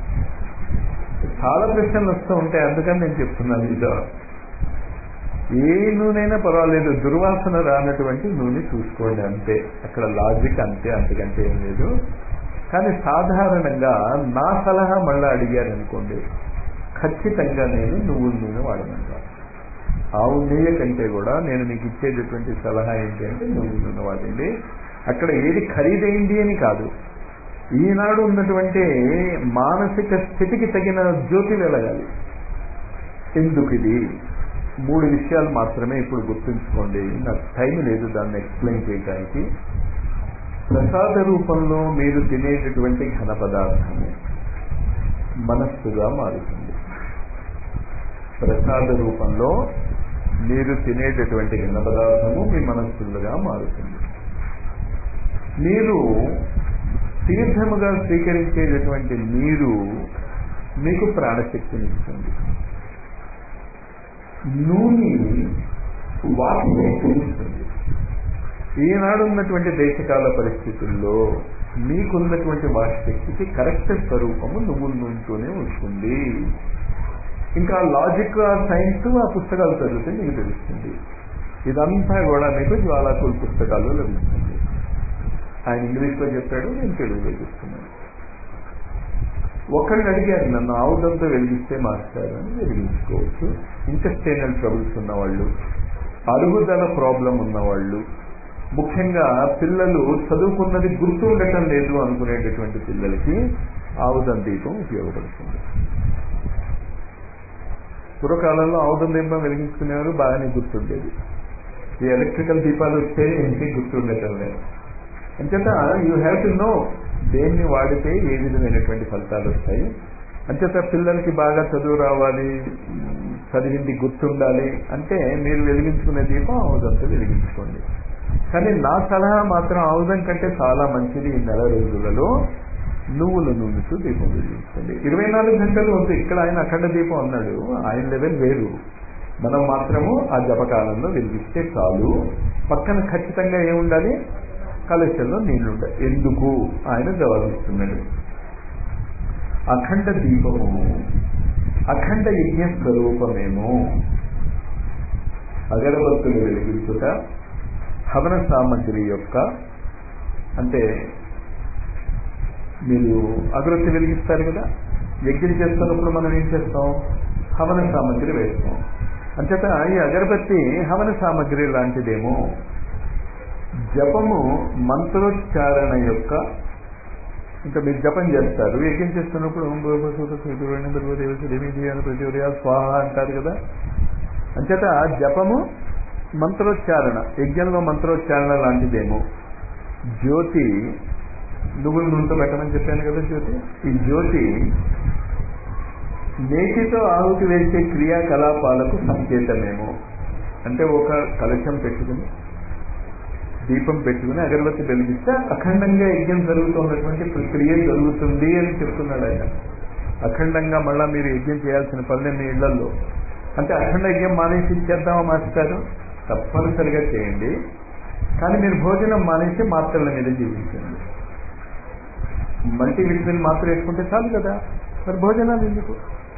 చాలా ప్రశ్నలు వస్తూ ఉంటాయి అందుకని నేను చెప్తున్నాను ఇదో ఏ నూనెైనా పర్వాలేదు దుర్వాసన రానటువంటి నూనె చూసుకోండి అంతే అక్కడ లాజిక్ అంతే అంతకంటే ఏం లేదు కానీ సాధారణంగా నా సలహా మళ్ళీ అడిగారు అనుకోండి ఖచ్చితంగా నేను నువ్వుల నూనె వాడమంటాను ఆవు నెయ్యి కంటే కూడా నేను మీకు ఇచ్చేటటువంటి సలహా ఏంటి అంటే నువ్వుల నూనె వాడండి అక్కడ ఏది ఖరీదైంది అని కాదు ఈనాడు ఉన్నటువంటి మానసిక స్థితికి తగిన జ్యోతి వెలగాలి ఎందుకు ఇది మూడు విషయాలు మాత్రమే ఇప్పుడు గుర్తుంచుకోండి నాకు టైం లేదు దాన్ని ఎక్స్ప్లెయిన్ చేయడానికి ప్రసాద రూపంలో మీరు తినేటటువంటి ఘన పదార్థము మనస్సుగా మారుతుంది ప్రసాద రూపంలో మీరు తినేటటువంటి ఘన పదార్థము మీ మనస్సులుగా మారుతుంది మీరు తీర్థముగా స్వీకరించేటటువంటి నీరు మీకు ప్రాణశక్తినిస్తుంది నూనె వాటిని తెలుస్తుంది ఈనాడు ఉన్నటువంటి దేశకాల పరిస్థితుల్లో మీకున్నటువంటి వాశక్తికి కరెక్ట్ స్వరూపము నువ్వుల నూనెతోనే వస్తుంది ఇంకా లాజిక్ ఆ సైన్స్ ఆ పుస్తకాలు చదివితే మీకు తెలుస్తుంది ఇదంతా కూడా మీకు జ్వాలాకుల పుస్తకాల్లో లభిస్తుంది ఆయన ఇంగ్లీష్లో చెప్పాడు నేను తెలుగులో చెప్తున్నాను ఒకరిని అడిగారు నన్ను ఆవుదంతో వెలిగిస్తే మాస్టర్ అని వెలిగించుకోవచ్చు ఇంటెస్టైనల్ ట్రబుల్స్ ఉన్నవాళ్ళు అరుగుదల ప్రాబ్లం ఉన్నవాళ్ళు ముఖ్యంగా పిల్లలు చదువుకున్నది గుర్తు ఉండటం లేదు అనుకునేటటువంటి పిల్లలకి ఆవుదం దీపం ఉపయోగపడుతుంది పూర్వకాలంలో ఆవుదం దీపం వెలిగించుకునేవారు బాగానే గుర్తుండేది ఈ ఎలక్ట్రికల్ దీపాలు వస్తే ఏంటి గుర్తుండటం లేదు అంచేత యూ హ్యావ్ టు నో దేన్ని వాడితే ఏ విధమైనటువంటి ఫలితాలు వస్తాయి అంచేత పిల్లలకి బాగా చదువు రావాలి చదివింది గుర్తుండాలి అంటే మీరు వెలిగించుకునే దీపం ఆవుదంతో వెలిగించుకోండి కానీ నా సలహా మాత్రం ఆవుదం కంటే చాలా మంచిది ఈ నెల రోజులలో నువ్వుల నూనెతో దీపం వెలిగించండి ఇరవై నాలుగు గంటలు వద్దు ఇక్కడ ఆయన అఖండ దీపం అన్నాడు ఆయన లెవెల్ వేరు మనం మాత్రము ఆ జపకాలంలో వెలిగిస్తే చాలు పక్కన ఖచ్చితంగా ఏముండాలి కలశంలో నీళ్లు ఉండాలి ఎందుకు ఆయన జవాబిస్తున్నాడు అఖండ దీపము అఖండ యజ్ఞ స్వరూపమేమో అగరబత్తులు వెలిగించుట హవన సామగ్రి యొక్క అంటే మీరు అగరొత్తి వెలిగిస్తారు కదా యజ్ఞం చేస్తున్నప్పుడు మనం ఏం చేస్తాం హవన సామగ్రి వేస్తాం అంచేత ఈ అగరబత్తి హవన సామగ్రి లాంటిదేమో జపము మంత్రోచ్చారణ యొక్క ఇంకా మీరు జపం చేస్తారు యజ్ఞం చేస్తున్నప్పుడు ఓం భూపసూత సూర్యుడు దేవదేవి ప్రతి ఉదయ స్వాహ అంటారు కదా అంచేత జపము మంత్రోచ్చారణ యజ్ఞంలో మంత్రోచ్చారణ లాంటిదేమో జ్యోతి నువ్వుల నూనెతో పెట్టమని చెప్పాను కదా జ్యోతి ఈ జ్యోతి నేటితో ఆహుతి వేసే క్రియాకలాపాలకు సంకేతమేమో అంటే ఒక కలశం పెట్టుకుని దీపం పెట్టుకుని అగరబత్తి వెలిగిస్తే అఖండంగా యజ్ఞం జరుగుతున్నటువంటి ప్రక్రియ జరుగుతుంది అని చెప్తున్నాడు ఆయన అఖండంగా మళ్ళా మీరు యజ్ఞం చేయాల్సిన పనులు మీ ఇళ్లలో అంటే అఖండ యజ్ఞం మానేసి ఇచ్చేద్దామా మాస్టారు తప్పనిసరిగా చేయండి కానీ మీరు భోజనం మానేసి మాత్రల మీద జీవించండి మల్టీ విటమిన్ మాత్ర వేసుకుంటే చాలు కదా మరి భోజనాలు ఎందుకు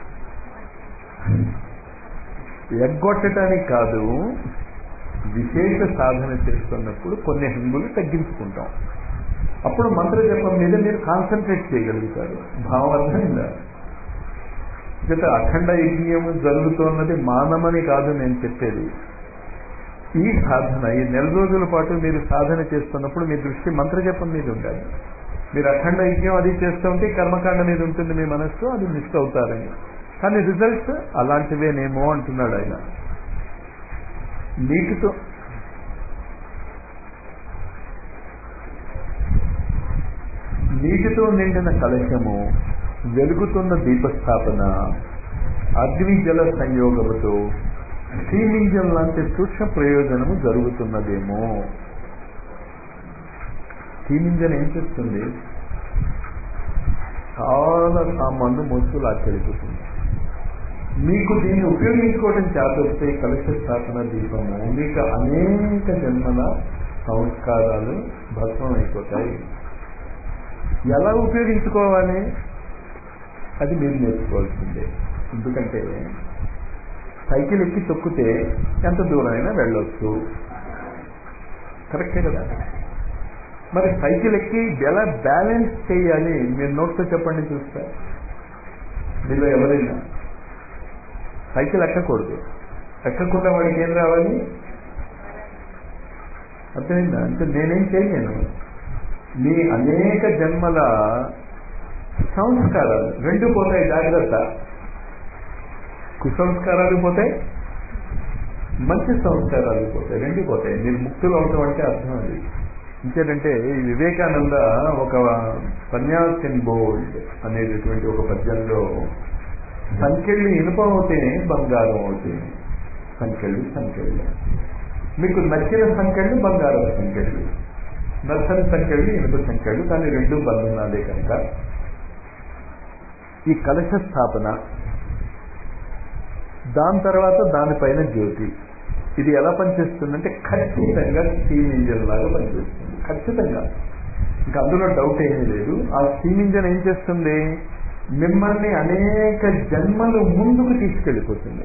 ఎగ్గొట్టడానికి కాదు విశేష సాధన చేస్తున్నప్పుడు కొన్ని హంగులు తగ్గించుకుంటాం అప్పుడు మంత్ర జపం మీద మీరు కాన్సన్ట్రేట్ చేయగలుగుతారు భావం అర్థమైందా చేత అఖండ యజ్ఞం జరుగుతున్నది మానమని కాదు నేను చెప్పేది ఈ సాధన ఈ నెల రోజుల పాటు మీరు సాధన చేస్తున్నప్పుడు మీ దృష్టి మంత్రజపం మీద ఉండాలి మీరు అఖండ యజ్ఞం అది చేస్తూ ఉంటే కర్మకాండ మీద ఉంటుంది మీ మనస్సు అది మిస్ అవుతారని కానీ రిజల్ట్స్ అలాంటివేనేమో అంటున్నాడు ఆయన నీటితో నీటితో నిండిన కలశము వెలుగుతున్న దీపస్థాపన అగ్ని జల సంయోగముతో శ్రీలింగం లాంటి సూక్ష్మ ప్రయోజనము జరుగుతున్నదేమో శ్రీలింగం ఏం చేస్తుంది చాలా సామాన్లు మోసుకు లాక్కెళ్ళిపోతుంది మీకు దీన్ని ఉపయోగించుకోవడం చేతొస్తే కలశ స్థాపన దీపము మీకు అనేక జన్మల సంస్కారాలు భస్మం అయిపోతాయి ఎలా ఉపయోగించుకోవాలి అది మీరు నేర్చుకోవాల్సిందే ఎందుకంటే సైకిల్ ఎక్కి తొక్కితే ఎంత దూరమైనా వెళ్ళొచ్చు కరెక్టే కదా మరి సైకిల్ ఎక్కి ఎలా బ్యాలెన్స్ చేయాలి మీరు నోట్తో చెప్పండి చూస్తా మీలో ఎవరైనా సైకిల్ ఎక్కకూడదు ఎక్కకుండా వాడికి ఏం రావాలి అర్థమైందా అంటే నేనేం చేయలేను మీ అనేక జన్మల సంస్కారాలు రెండు పోతాయి జాగ్రత్త కుసంస్కారాలు పోతాయి మంచి సంస్కారాలు పోతాయి రెండు పోతాయి మీరు ముక్తులు అవటం అంటే అర్థం అది ఇంకేంటంటే ఈ వివేకానంద ఒక సన్యాసిన్ బోల్డ్ అనేటటువంటి ఒక పద్యంలో సంఖ్యలు ఇనుపం అవుతేనే బంగారం అవుతాయి సంఖ్యలు సంఖ్యలు మీకు నచ్చిన సంఖ్యలు బంగారం సంఖ్యలు నచ్చని సంఖ్యలు ఇనుప సంఖ్యలు కానీ రెండు బంధనాలే కనుక ఈ కలశ స్థాపన దాని తర్వాత దానిపైన జ్యోతి ఇది ఎలా పనిచేస్తుందంటే ఖచ్చితంగా స్టీమ్ ఇంజన్ లాగా పనిచేస్తుంది ఖచ్చితంగా ఇంకా అందులో డౌట్ ఏమీ లేదు ఆ స్టీమ్ ఇంజన్ ఏం చేస్తుంది మిమ్మల్ని అనేక జన్మలు ముందుకు తీసుకెళ్ళిపోతుంది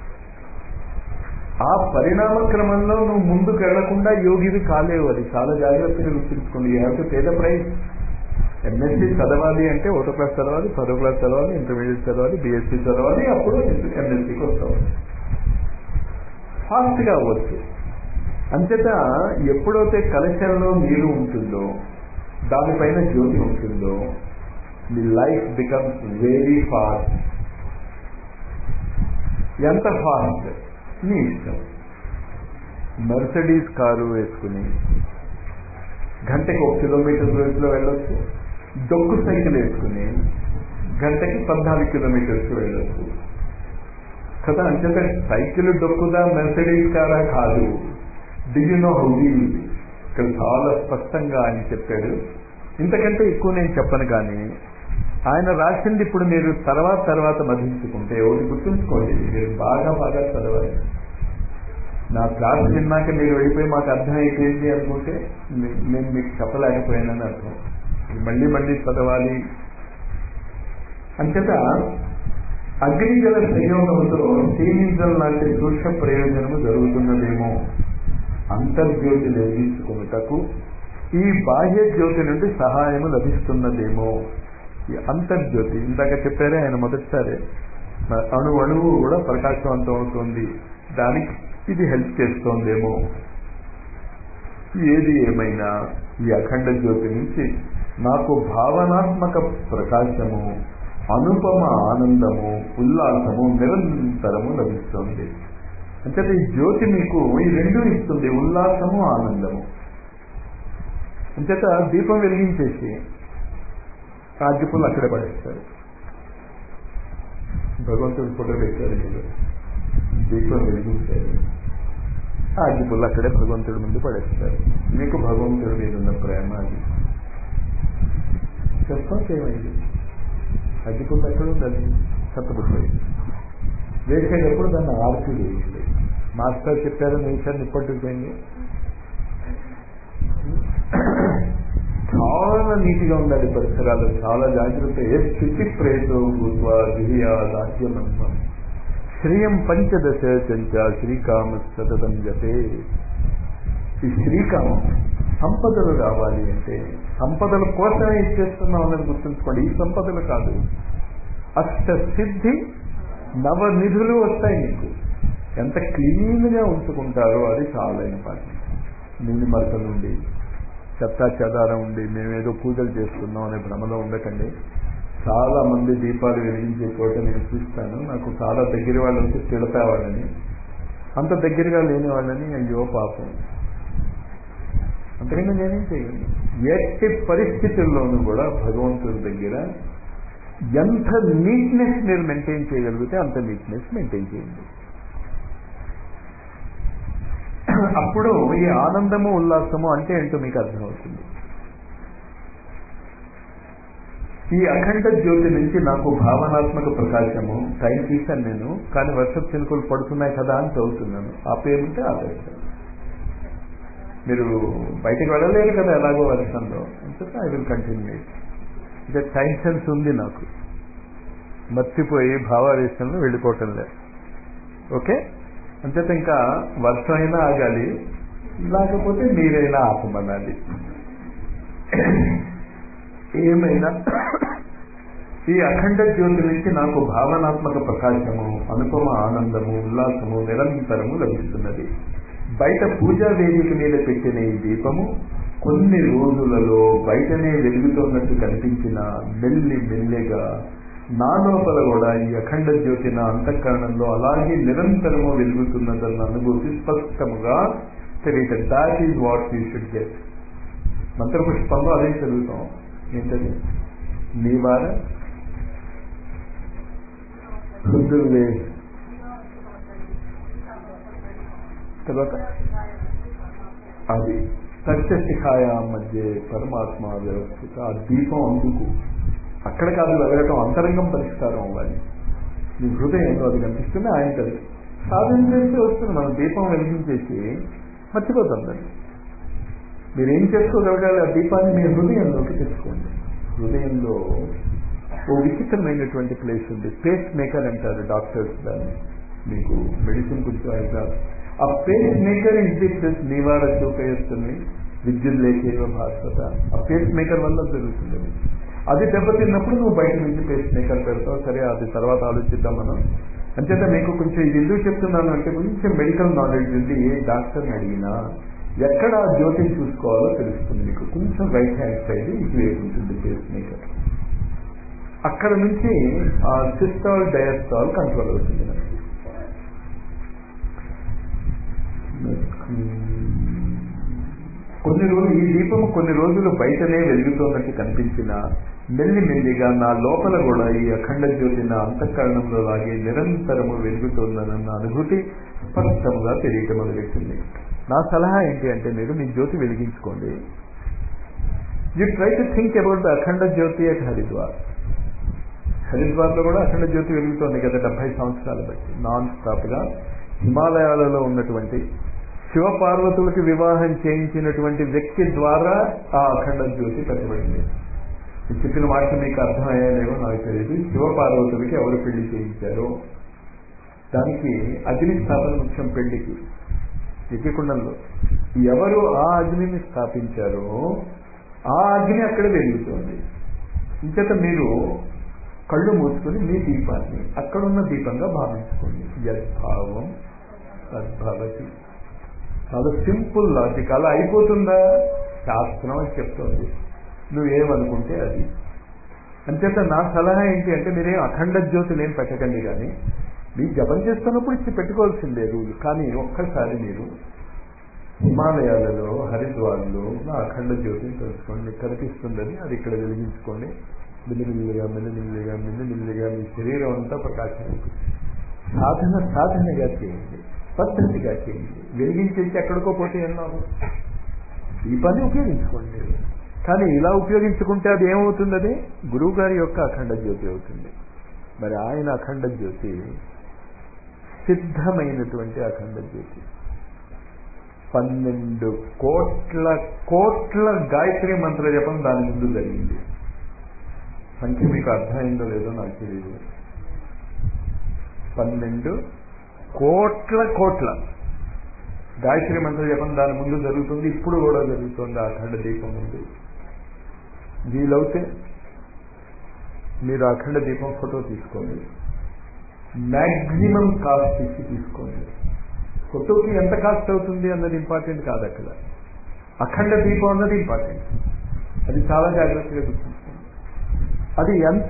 ఆ పరిణామ క్రమంలో నువ్వు ముందుకు వెళ్లకుండా యోగివి కాలేవు అది చాలా జాగ్రత్తగా గుర్తుంచుకోండి you have to pay the price MSc చదవాలి అంటే ఒకటో క్లాస్ చదవాలి పదో క్లాస్ చదవాలి ఇంటర్మీడియట్ చదవాలి బీఎస్సీ చదవాలి అప్పుడు ఎంఎస్సీకి వస్తాం ఫాస్ట్గా అవ్వచ్చు అంచేత ఎప్పుడైతే కలెక్షన్లో నీరు ఉంటుందో దానిపైన జ్యోతి ఉంటుందో మీ లైఫ్ బికమ్స్ వెరీ ఫాస్ట్ ఎంత ఫాస్ట్ మీ ఇష్టం మెర్సడీస్ కారు వేసుకుని గంటకి ఒక కిలోమీటర్ రేట్లో వెళ్ళొచ్చు డొక్కు సైకిల్ వేసుకుని గంటకి పద్నాలుగు కిలోమీటర్స్ వెళ్ళొచ్చు కదా అంచేత సైకిల్ డొక్కుదా మెర్సడీస్ కారా కాదు డిజినో హౌదీ ఇక్కడ చాలా స్పష్టంగా ఆయన చెప్పాడు ఇంతకంటే ఎక్కువ నేను చెప్పను కానీ ఆయన రాసింది ఇప్పుడు మీరు తర్వాత తర్వాత మధించుకుంటే ఒకటి గుర్తుంచుకోండి మీరు బాగా బాగా చదవాలి నా క్లాస్ విన్నాక మీరు వెళ్ళిపోయి మాకు అర్థం అయిపోయింది అనుకుంటే నేను మీకు చెప్పలేకపోయానని అర్థం మళ్ళీ మళ్ళీ చదవాలి అంచేత అగ్నిజల సంయోగంతో శ్రీనిజం లాంటి సూక్ష్మ ప్రయోజనము జరుగుతున్నదేమో అంతర్జ్యోతి నిర్మించుకున్నటకు ఈ బాహ్య జ్యోతి నుండి సహాయము లభిస్తున్నదేమో ఈ అంతర్జ్యోతి ఇందాక చెప్పారే ఆయన మొదటిసారి అణు అణువు కూడా ప్రకాశవంతం అవుతుంది దానికి ఇది హెల్ప్ చేస్తోందేమో ఏది ఏమైనా ఈ అఖండ జ్యోతి నుంచి నాకు భావనాత్మక ప్రకాశము అనుపమ ఆనందము ఉల్లాసము నిరంతరము లభిస్తుంది అంటే ఈ జ్యోతి మీకు ఈ రెండు ఇస్తుంది ఉల్లాసము ఆనందము అంచేత దీపం వెలిగించేసి రాజ్యపుల్లు అక్కడే పడేస్తారు భగవంతుడు ఫోటో పెట్టారు మీరు దీపం వెలిగించారు అగ్గిపుల్లు అక్కడే భగవంతుడి ముందు పడేస్తారు మీకు భగవంతుడి మీద ఉన్న ప్రేమ అది చెప్తాం ఏమైంది అగ్గిపుల్లు ఎక్కడ ఉంది అది సత్తపుట్టింది వేసేటప్పుడు దాన్ని ఆర్తి వేయండి మాస్టర్ చెప్పారు నేచర్ నిప్పట్టుకుపోయింది చాలా నీటిగా ఉండాలి పరిసరాలు చాలా జాగ్రత్త ఏ స్థితి ప్రేతో భూత్వా గిరియా రాజ్యమంతం శ్రీయం పంచదశ చంచ శ్రీకామ సతతం జపే ఈ శ్రీకామం సంపదలు రావాలి అంటే సంపదల కోసమే ఇచ్చేస్తున్నాం అన్నది గుర్తుంచుకోండి ఈ సంపదలు కాదు అష్ట సిద్ధి నవనిధులు వస్తాయి మీకు ఎంత క్లీన్గా ఉంచుకుంటారో అది చాలా ఇంపార్టెంట్ నూనె మరక నుండి చెత్త చెదారం ఉండి మేమేదో పూజలు చేస్తున్నాం అనే భ్రమలో ఉండకండి చాలా మంది దీపాలు వెలిగించే చోట నేను చూస్తాను నాకు చాలా దగ్గర వాళ్ళు వచ్చి తిడతావాళ్ళని అంత దగ్గరగా లేని వాళ్ళని అయ్యో పాపం అంతకన్నా నేనేం చేయగలను ఎట్టి పరిస్థితుల్లోనూ కూడా భగవంతుడి దగ్గర ఎంత నీట్నెస్ మీరు మెయింటైన్ చేయగలిగితే అంత నీట్నెస్ మెయింటైన్ చేయండి అప్పుడు ఈ ఆనందము ఉల్లాసము అంటే ఏంటో మీకు అర్థమవుతుంది ఈ అఖండ జ్యోతి నుంచి నాకు భావనాత్మక ప్రకాశము టైం తీశాను నేను కానీ వర్షపు చినుకులు పడుతున్నాయి కదా అని చదువుతున్నాను ఆ పేరుంటే ఆపేస్తాను మీరు బయటకు వెళ్ళలేరు కదా ఎలాగో వర్షంలో అంటే ఐ విల్ కంటిన్యూ ఇక టైం సెన్స్ ఉంది నాకు మర్చిపోయి భావావేశంలో వెళ్ళిపోవటం లేదు ఓకే అంచేత ఇంకా వర్షం అయినా ఆగాలి లేకపోతే మీరైనా ఆపమనాలి ఏమైనా ఈ అఖండ జ్యోతి నుంచి నాకు భావనాత్మక ప్రకాశము అనుపమ ఆనందము ఉల్లాసము నిరంతరము లభిస్తున్నది బయట పూజా వేదిక మీద పెట్టిన ఈ దీపము కొన్ని రోజులలో బయటనే వెలుగుతున్నట్టు కనిపించిన మెల్లి మెల్లిగా నా లోపల కూడా ఈ అఖండ జ్యోతి నా అంతఃకరణంలో అలాగే నిరంతరము వెలుగుతున్నదన్న అనుభూతి స్పష్టముగా తెలియటం that is what you should get మంత్రపుష్పంలో అదే చదువుతాం ఏంటది నీవార హృదయలే తర్వాత అది సత్యశిఖాయ మధ్య పరమాత్మ వ్యవస్థిత ఆ దీపం అందుకు అక్కడ కాదు వెళ్ళటం అంతరంగం పరిష్కారం అవ్వాలి మీ హృదయంలో అది కనిపిస్తుంది ఆయన కదా సాధన చేస్తే వస్తుంది మనం దీపం వెలిగించేసి మర్చిపోతాం దాన్ని మీరేం చేసుకోగలగాలి ఆ దీపాన్ని మీ హృదయంలోకి తెచ్చుకోండి హృదయంలో ఓ విచిత్రమైనటువంటి ప్లేస్ ఉంది పేస్ మేకర్ అంటారు డాక్టర్స్ దాన్ని మీకు మెడిసిన్ కొంచెం అయినా ఆ pacemaker is the plus నివార చూపేస్తుంది విద్యుత్ లేఖేవ భాస్వత ఆ పేస్ మేకర్ వల్ల జరుగుతుంది అది దెబ్బతిన్నప్పుడు నువ్వు బయట నుంచి పేస్ మేకర్ పెడతావు సరే అది తర్వాత ఆలోచిద్దాం మనం అంచేత మీకు కొంచెం ఇది ఎందుకు చెప్తున్నాను అంటే కొంచెం మెడికల్ నాలెడ్జ్ ఉంది ఏ డాక్టర్ని అడిగినా ఎక్కడ ఆ జ్యోతిని చూసుకోవాలో తెలుస్తుంది మీకు కొంచెం రైట్ హ్యాండ్ సైడ్ ఇటువైపు ఉంటుంది పేస్ మేకర్ అక్కడ నుంచి ఆ సిస్టాల్ డయాస్టాల్ కంట్రోల్ అవుతుంది మనకి కొన్ని రోజులు ఈ దీపం కొన్ని రోజులు బయటనే వెలుగుతున్నట్టు కనిపించిన మెల్లి మెల్లిగా నా లోపల కూడా ఈ అఖండ జ్యోతి నా అంతఃకరణంలో లాగే నిరంతరము వెలుగుతోందన్న అనుభూతి స్పష్టంగా తెలియటం మొదలెట్టింది నా సలహా ఏంటి అంటే మీరు మీ జ్యోతి వెలిగించుకోండి you try to think about the Akhand Jyoti at Haridwar హరిద్వార్లో కూడా అఖండ జ్యోతి వెలుగుతోంది కదా డెబ్బై సంవత్సరాలు బట్టి నాన్ స్టాప్ గా హిమాలయాలలో ఉన్నటువంటి శివపార్వతులకి వివాహం చేయించినటువంటి వ్యక్తి ద్వారా ఆ అఖండ జ్యోతి పెట్టబడింది చెప్పిన వాటికి మీకు అర్థమయ్యాలేమో నాకు తెలియదు శివపార్వతులకి ఎవరు పెళ్లి చేయించారో దానికి అగ్ని స్థాపన ముఖ్యం పెళ్లికి యజ్ఞకుండంలో ఎవరు ఆ అగ్నిని స్థాపించారో ఆ అగ్ని అక్కడ వెలుగుతోంది ఇంచేత మీరు కళ్ళు మూసుకొని మీ దీపాన్ని అక్కడున్న దీపంగా భావించుకోండి యద్భావం తద్భవతి చాలా సింపుల్ లాజిక్ అలా అయిపోతుందా శాస్త్రం అని చెప్తోంది నువ్వేమనుకుంటే అది అంచేత నా సలహా ఏంటి అంటే మీరేం అఖండ జ్యోతులు ఏం పెట్టకండి కానీ మీరు జపం చేస్తున్నప్పుడు ఇచ్చి పెట్టుకోవాల్సిందే రూల్ కానీ ఒక్కసారి మీరు హిమాలయాలలో హరిద్వార్లో నా అఖండ జ్యోతిని తెలుసుకోండి మీకు కనిపిస్తుందని అది ఇక్కడ వెలిగించుకోండి మిల్లిమిల్లిగా మిల్లిమిల్లిగా మిల్లిమిల్లిగా మీ శరీరం అంతా ప్రకాశం సాధన సాధనగా చేయండి పద్ధతిగా చేయండి వెలిగించేసి ఎక్కడికో పోతే ఎన్నాము ఈ పని ఉపయోగించుకోండి కానీ ఇలా ఉపయోగించుకుంటే అది ఏమవుతుంది అది గురువు గారి యొక్క అఖండ జ్యోతి అవుతుంది మరి ఆయన అఖండ జ్యోతి సిద్ధమైనటువంటి అఖండ జ్యోతి పన్నెండు కోట్ల కోట్ల గాయత్రి మంత్ర జపం దాని ముందు జరిగింది సంఖ్య మీకు అర్థమైందో లేదో నాకు తెలియదు పన్నెండు కోట్ల కోట్ల గాయత్రి మంత్ర జపం దాని ముందు జరుగుతుంది ఇప్పుడు కూడా జరుగుతుంది ఆ అఖండ దీపం ముందు వీలవుతే మీరు అఖండ దీపం ఫోటో తీసుకోండి మ్యాక్సిమం కాస్ట్ ఇచ్చి తీసుకోండి ఫోటోకి ఎంత కాస్ట్ అవుతుంది అన్నది ఇంపార్టెంట్ కాదు అక్కడ అఖండ దీపం అన్నది ఇంపార్టెంట్ అది చాలా జాగ్రత్తగా గుర్తుంచుకోండి అది ఎంత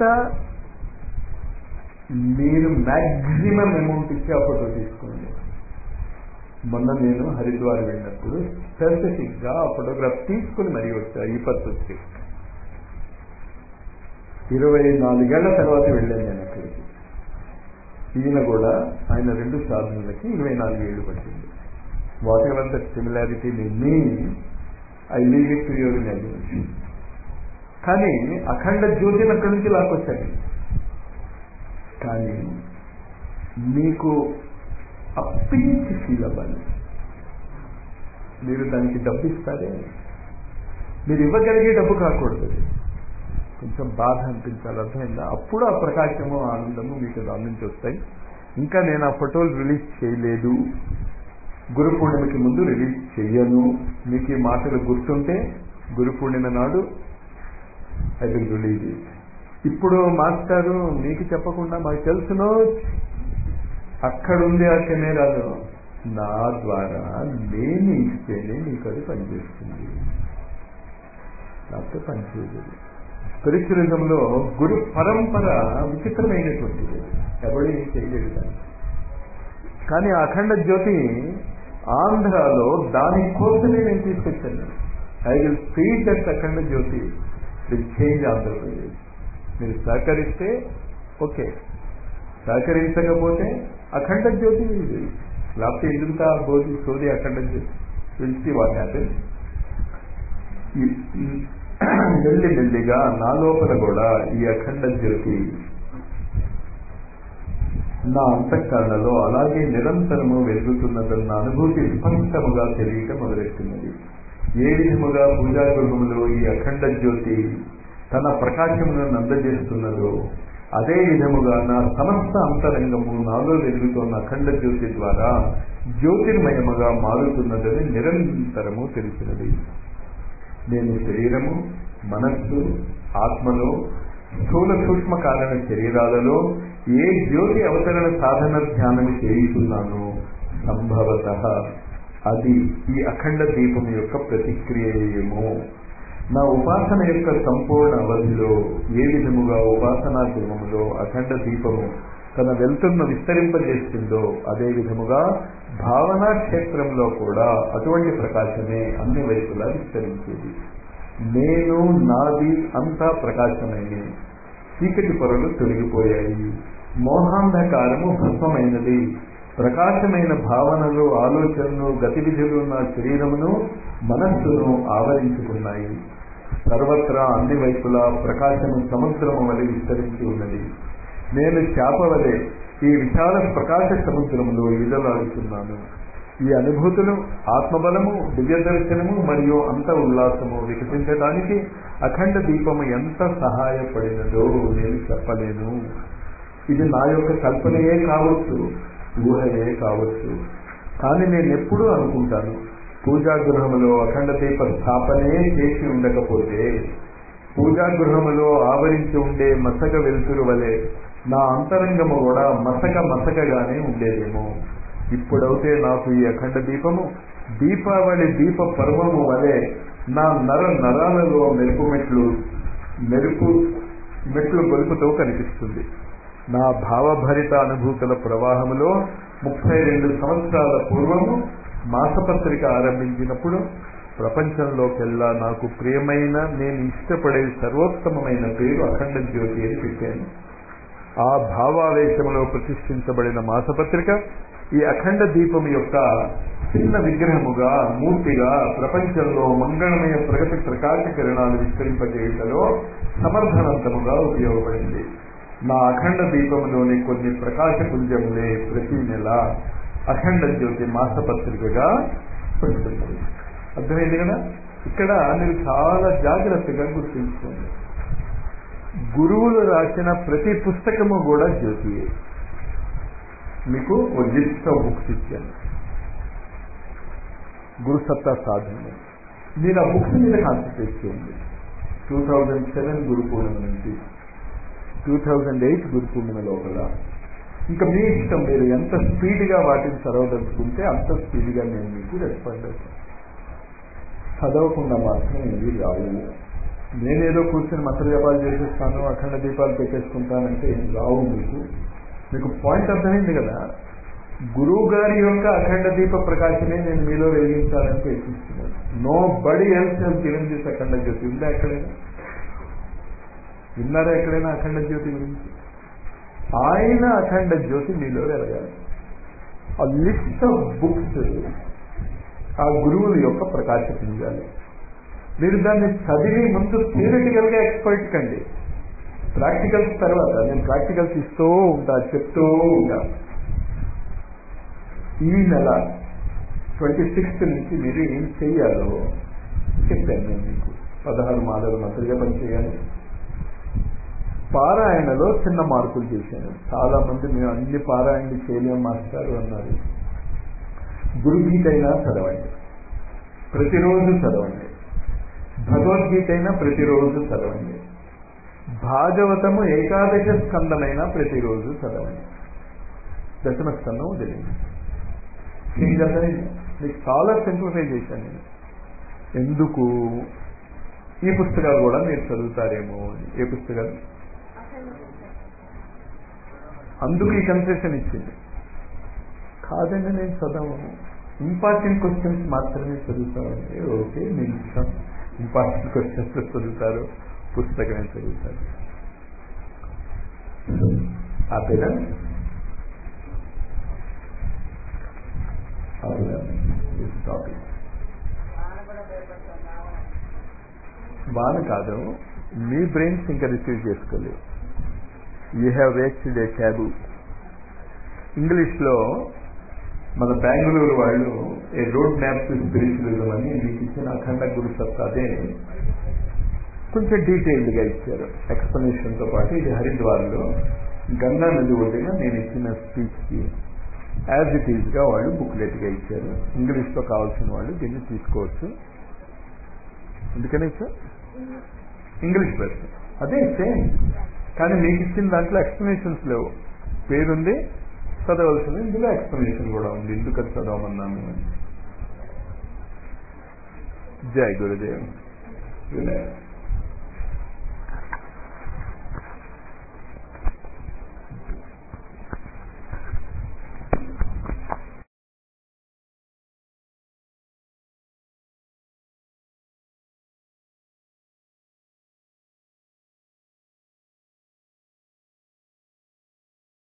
మీరు మ్యాక్సిమం అమౌంట్ ఇచ్చి ఆ ఫోటో తీసుకోండి మొన్న నేను హరిద్వార్ వెళ్ళినప్పుడు స్పెసిఫిక్ గా ఆ ఫోటోగ్రాఫ్ తీసుకుని మరీ వచ్చా ఈ పద్ధతి ఇరవై నాలుగేళ్ల తర్వాత వెళ్ళాను నేను అక్కడికి ఈయన కూడా ఆయన రెండు సాధనలకి ఇరవై నాలుగు ఏళ్ళు పట్టింది వాట్ ఎవర్ ద సిమిలారిటీ మీ I leave it to your imagination కానీ అఖండ జ్యోతిని అక్కడి నుంచి లాక్కొచ్చాను కానీ మీకు అప్పించి ఫీల్ అవ్వాలి మీరు దానికి డబ్బు ఇస్తారే మీరు ఇవ్వగలిగే డబ్బు కాకూడదు అది. కొంచెం బాధ అనిపించాలి అర్థమైందా అప్పుడు ఆ ప్రకాశము ఆనందము మీకు దాని నుంచి వస్తాయి ఇంకా నేను ఆ ఫోటోలు రిలీజ్ చేయలేదు గురు పూర్ణిమకి ముందు రిలీజ్ చెయ్యను మీకు ఈ మాటలు గుర్తుంటే గురు పూర్ణిమ నాడు ఐ విల్ రిలీజ్ ఇట్ ఇప్పుడు మాస్టారు మీకు చెప్పకుండా మాకు తెలుసునో అక్కడుంది ఆ కెమెరాలో నా ద్వారా నేను ఇస్తేనే మీకు అది పనిచేస్తుంది లేకపోతే పనిచేయదు స్పిరిచువలిజంలో గురు పరంపర విచిత్రమైనటువంటిది ఎవడు ఏం చేయలేడు దాన్ని కానీ ఆ అఖండ జ్యోతి ఆంధ్రాలో దానికోసమే నేను తీసుకొచ్చాను I will speed that Akhand Jyoti will change Andhra Pradesh మీరు సహకరిస్తే ఓకే సహకరించకపోతే అఖండ జ్యోతి లేకపోతే ఎందుకు ఆ బోధి సోది Akhand Jyoti will what happen మెల్లి మెల్లిగా నా లోపల కూడా ఈ అఖండ జ్యోతి నా అంతఃకరణలో అలాగే నిరంతరము వెలుగుతున్నదన్న అనుభూతి స్పష్టముగా తెలియటం మొదలెట్టినది ఏ విధముగా పూజా గృహములో ఈ అఖండ జ్యోతి తన ప్రకాశములను అందజేస్తున్నదో అదే విధముగా నా సమస్త అంతరంగము నాలో వెలుగుతున్న అఖండ జ్యోతి ద్వారా జ్యోతిర్మయముగా మారుతున్నదని నిరంతరము తెలిసినది నేను శరీరము మనస్సు ఆత్మలో స్థూల సూక్ష్మ కారణ శరీరాలలో ఏ జ్యోతి అవతరణ సాధన ధ్యానం చేయుతున్నానో సంభవత అది ఈ అఖండ దీపం యొక్క ప్రతిక్రియయేమో నా ఉపాసన యొక్క సంపూర్ణ అవధిలో ఏ విధముగా ఉపాసనా గృహములో అఖండ దీపము తన వెళ్తున్న విస్తరింపజేస్తుందో అదే విధముగా భావనా క్షేత్రంలో కూడా అటువంటి ప్రకాశమే అన్ని వైపులా విస్తరించేది నేను నాది అంతా ప్రకాశమైనది చీకటి పొరలు తొలగిపోయాయి మోహాంధకారము భస్మమైనది ప్రకాశమైన భావనలు ఆలోచనలు గతివిధులు నా శరీరమును మనస్సును ఆవరించుకున్నాయి సర్వత్రా అన్ని వైపులా ప్రకాశము సముద్రము వలె విస్తరించి ఉన్నది నేను చేప వలె ఈ విశాల ప్రకాశ సముద్రములో ఈదలాడుతున్నాను ఈ అనుభూతులు ఆత్మబలము దివ్య దర్శనము మరియు అంత ఉల్లాసము వికసించడానికి అఖండ దీపము ఎంత సహాయపడినదో నేను చెప్పలేను ఇది నా యొక్క కల్పనయే కావచ్చు ఊహయే కావచ్చు కానీ నేను ఎప్పుడూ అనుకుంటాను పూజా గృహములో అఖండ దీప స్థాపనే చేసి ఉండకపోతే పూజా గృహములో ఆవరించి ఉండే మసక వెలుతురు వలె నా అంతరంగము కూడా మసక మసకగానే ఉండేదేమో ఇప్పుడైతే నాకు ఈ అఖండ దీపము దీపావళి దీప పర్వము వలె నా నర నరాలలో మెరుపు మెట్లు మెరుపు మెట్లు గొలుపుతో కనిపిస్తుంది నా భావభరిత అనుభూతుల ప్రవాహములో ముప్పై రెండు సంవత్సరాల పూర్వము మాసపత్రిక ఆరంభించినప్పుడు ప్రపంచంలోకెల్లా నాకు ప్రియమైన నేను ఇష్టపడే సర్వోత్తమమైన పేరు అఖండ జ్యోతి అని పెట్టాను ఆ భావావేశంలో ప్రతిష్ఠించబడిన మాసపత్రిక ఈ అఖండ దీపం యొక్క చిన్న విగ్రహముగా మూర్తిగా ప్రపంచంలో మంగళమయ ప్రగతి ప్రకాశ కిరణాలు విస్తరింపజేయటలో సమర్థవంతముగా ఉపయోగపడింది నా అఖండ దీపంలోని కొన్ని ప్రకాశ పుంజములే ప్రతి నెల అఖండ జ్యోతి మాసపత్రికగా పెడుతున్నది అర్థమైంది కదా ఇక్కడ మీరు చాలా జాగ్రత్తగా గుర్తుంచుకోండి గురువులు రాసిన ప్రతి పుస్తకము కూడా జ్యోతియే మీకు ఓ లిస్ట్ ఆఫ్ బుక్స్ ఇచ్చాను గురుసత్తా సాధన మీరు ఆ బుక్స్ మీద కాన్సన్ట్రేట్ చేయండి two thousand seven Guru Purnima నుంచి two thousand eight Guru Purnima లోపల ఇంకా మీ ఇష్టం మీరు ఎంత స్పీడ్గా వాటిని చదవదలుచుకుంటే అంత స్పీడ్గా నేను మీకు రెస్పాండ్ అవుతాను చదవకుండా మాత్రం ఇవి రావు నేనేదో కూర్చొని మంత్ర జపాలు చేసేస్తాను అఖండ దీపాలు పెట్టేసుకుంటానంటే ఏం రావు మీకు మీకు పాయింట్ అర్థమైంది కదా గురువు గారి యొక్క అఖండ దీప ప్రకాశమే నేను మీలో వెలిగించాలని ప్రయత్నిస్తున్నాను nobody else given this Akhand Jyoti ఉందా ఎక్కడైనా విన్నారా ఎక్కడైనా అఖండ జ్యోతి గురించి ఆయన అఖండ జ్యోతి మీలో వెలగాలి ఆ లిస్ట్ ఆఫ్ బుక్స్ ఆ గురువుల యొక్క ప్రకాశించాలి మీరు దాన్ని చదివి ముందు థియరిటికల్ గా ఎక్స్పర్ట్ కండి ప్రాక్టికల్స్ తర్వాత నేను ప్రాక్టికల్స్ ఇస్తూ ఉంటా చెప్తూ ఉంటా ఈ నెల ట్వంటీ సిక్స్త్ నుంచి మీరు ఏం చెయ్యాలో చెప్పాను నేను మీకు పదహారు మాలలు మంత్రిగా పనిచేయాలి పారాయణలో చిన్న మార్పులు చేశాను చాలా మంది మేము అన్ని పారాయణలు చేయలేం మాస్టారు అన్నారు గురుగీత అయినా చదవండి ప్రతిరోజు చదవండి భగవద్గీత అయినా ప్రతిరోజు చదవండి భాగవతము ఏకాదశ స్కందమైనా ప్రతిరోజు చదవండి దశమ స్కందం వదిలింది మీకు చాలా సింప్లిఫై చేశాను నేను ఎందుకు ఈ పుస్తకాలు కూడా మీరు చదువుతారేమో అని ఏ పుస్తకాలు అందుకు ఈ కన్సెషన్ ఇచ్చింది కాదండి నేను చదవను ఇంపార్టెంట్ క్వశ్చన్స్ మాత్రమే చదువుతామండి ఓకే నేను ఇష్టం ఇంపార్టెంట్ క్వశ్చన్స్ చదువుతారు పుస్తకమే చదువుతారు ఆపేదా టాపిక్ వాన కాదు మీ బ్రెయిన్స్ ఇంకా రిసీవ్ చేసుకోలేదు you have wasted a tab ఇంగ్లీష్లో మన బెంగళూరు వాళ్ళు ఏ రోడ్ మ్యాప్ స్పిరిచువలిజం అని మీకు ఇచ్చిన అఖండ గురు సత్తాదే కొంచెం డీటెయిల్డ్గా ఇచ్చారు ఎక్స్ప్లెనేషన్తో పాటు ఇది హరిద్వార్లో గంగా నది ఒడ్డున నేను ఇచ్చిన స్పీచ్కి యాజ్ ఇట్ ఈజ్గా వాళ్ళు బుక్లెట్గా ఇచ్చారు ఇంగ్లీష్లో కావాల్సిన వాళ్ళు దీన్ని తీసుకోవచ్చు అందుకనే సార్ ఇంగ్లీష్ వెర్షన్ అదే సేమ్ కానీ మీకు ఇచ్చిన దాంట్లో ఎక్స్ప్లెనేషన్స్ లేవు పేరుంది చదవలసింది ఇందులో ఎక్స్ప్లెనేషన్ కూడా ఉంది ఎందుకు అది చదవమన్నాను జై గురుదేవ్ వినాయక్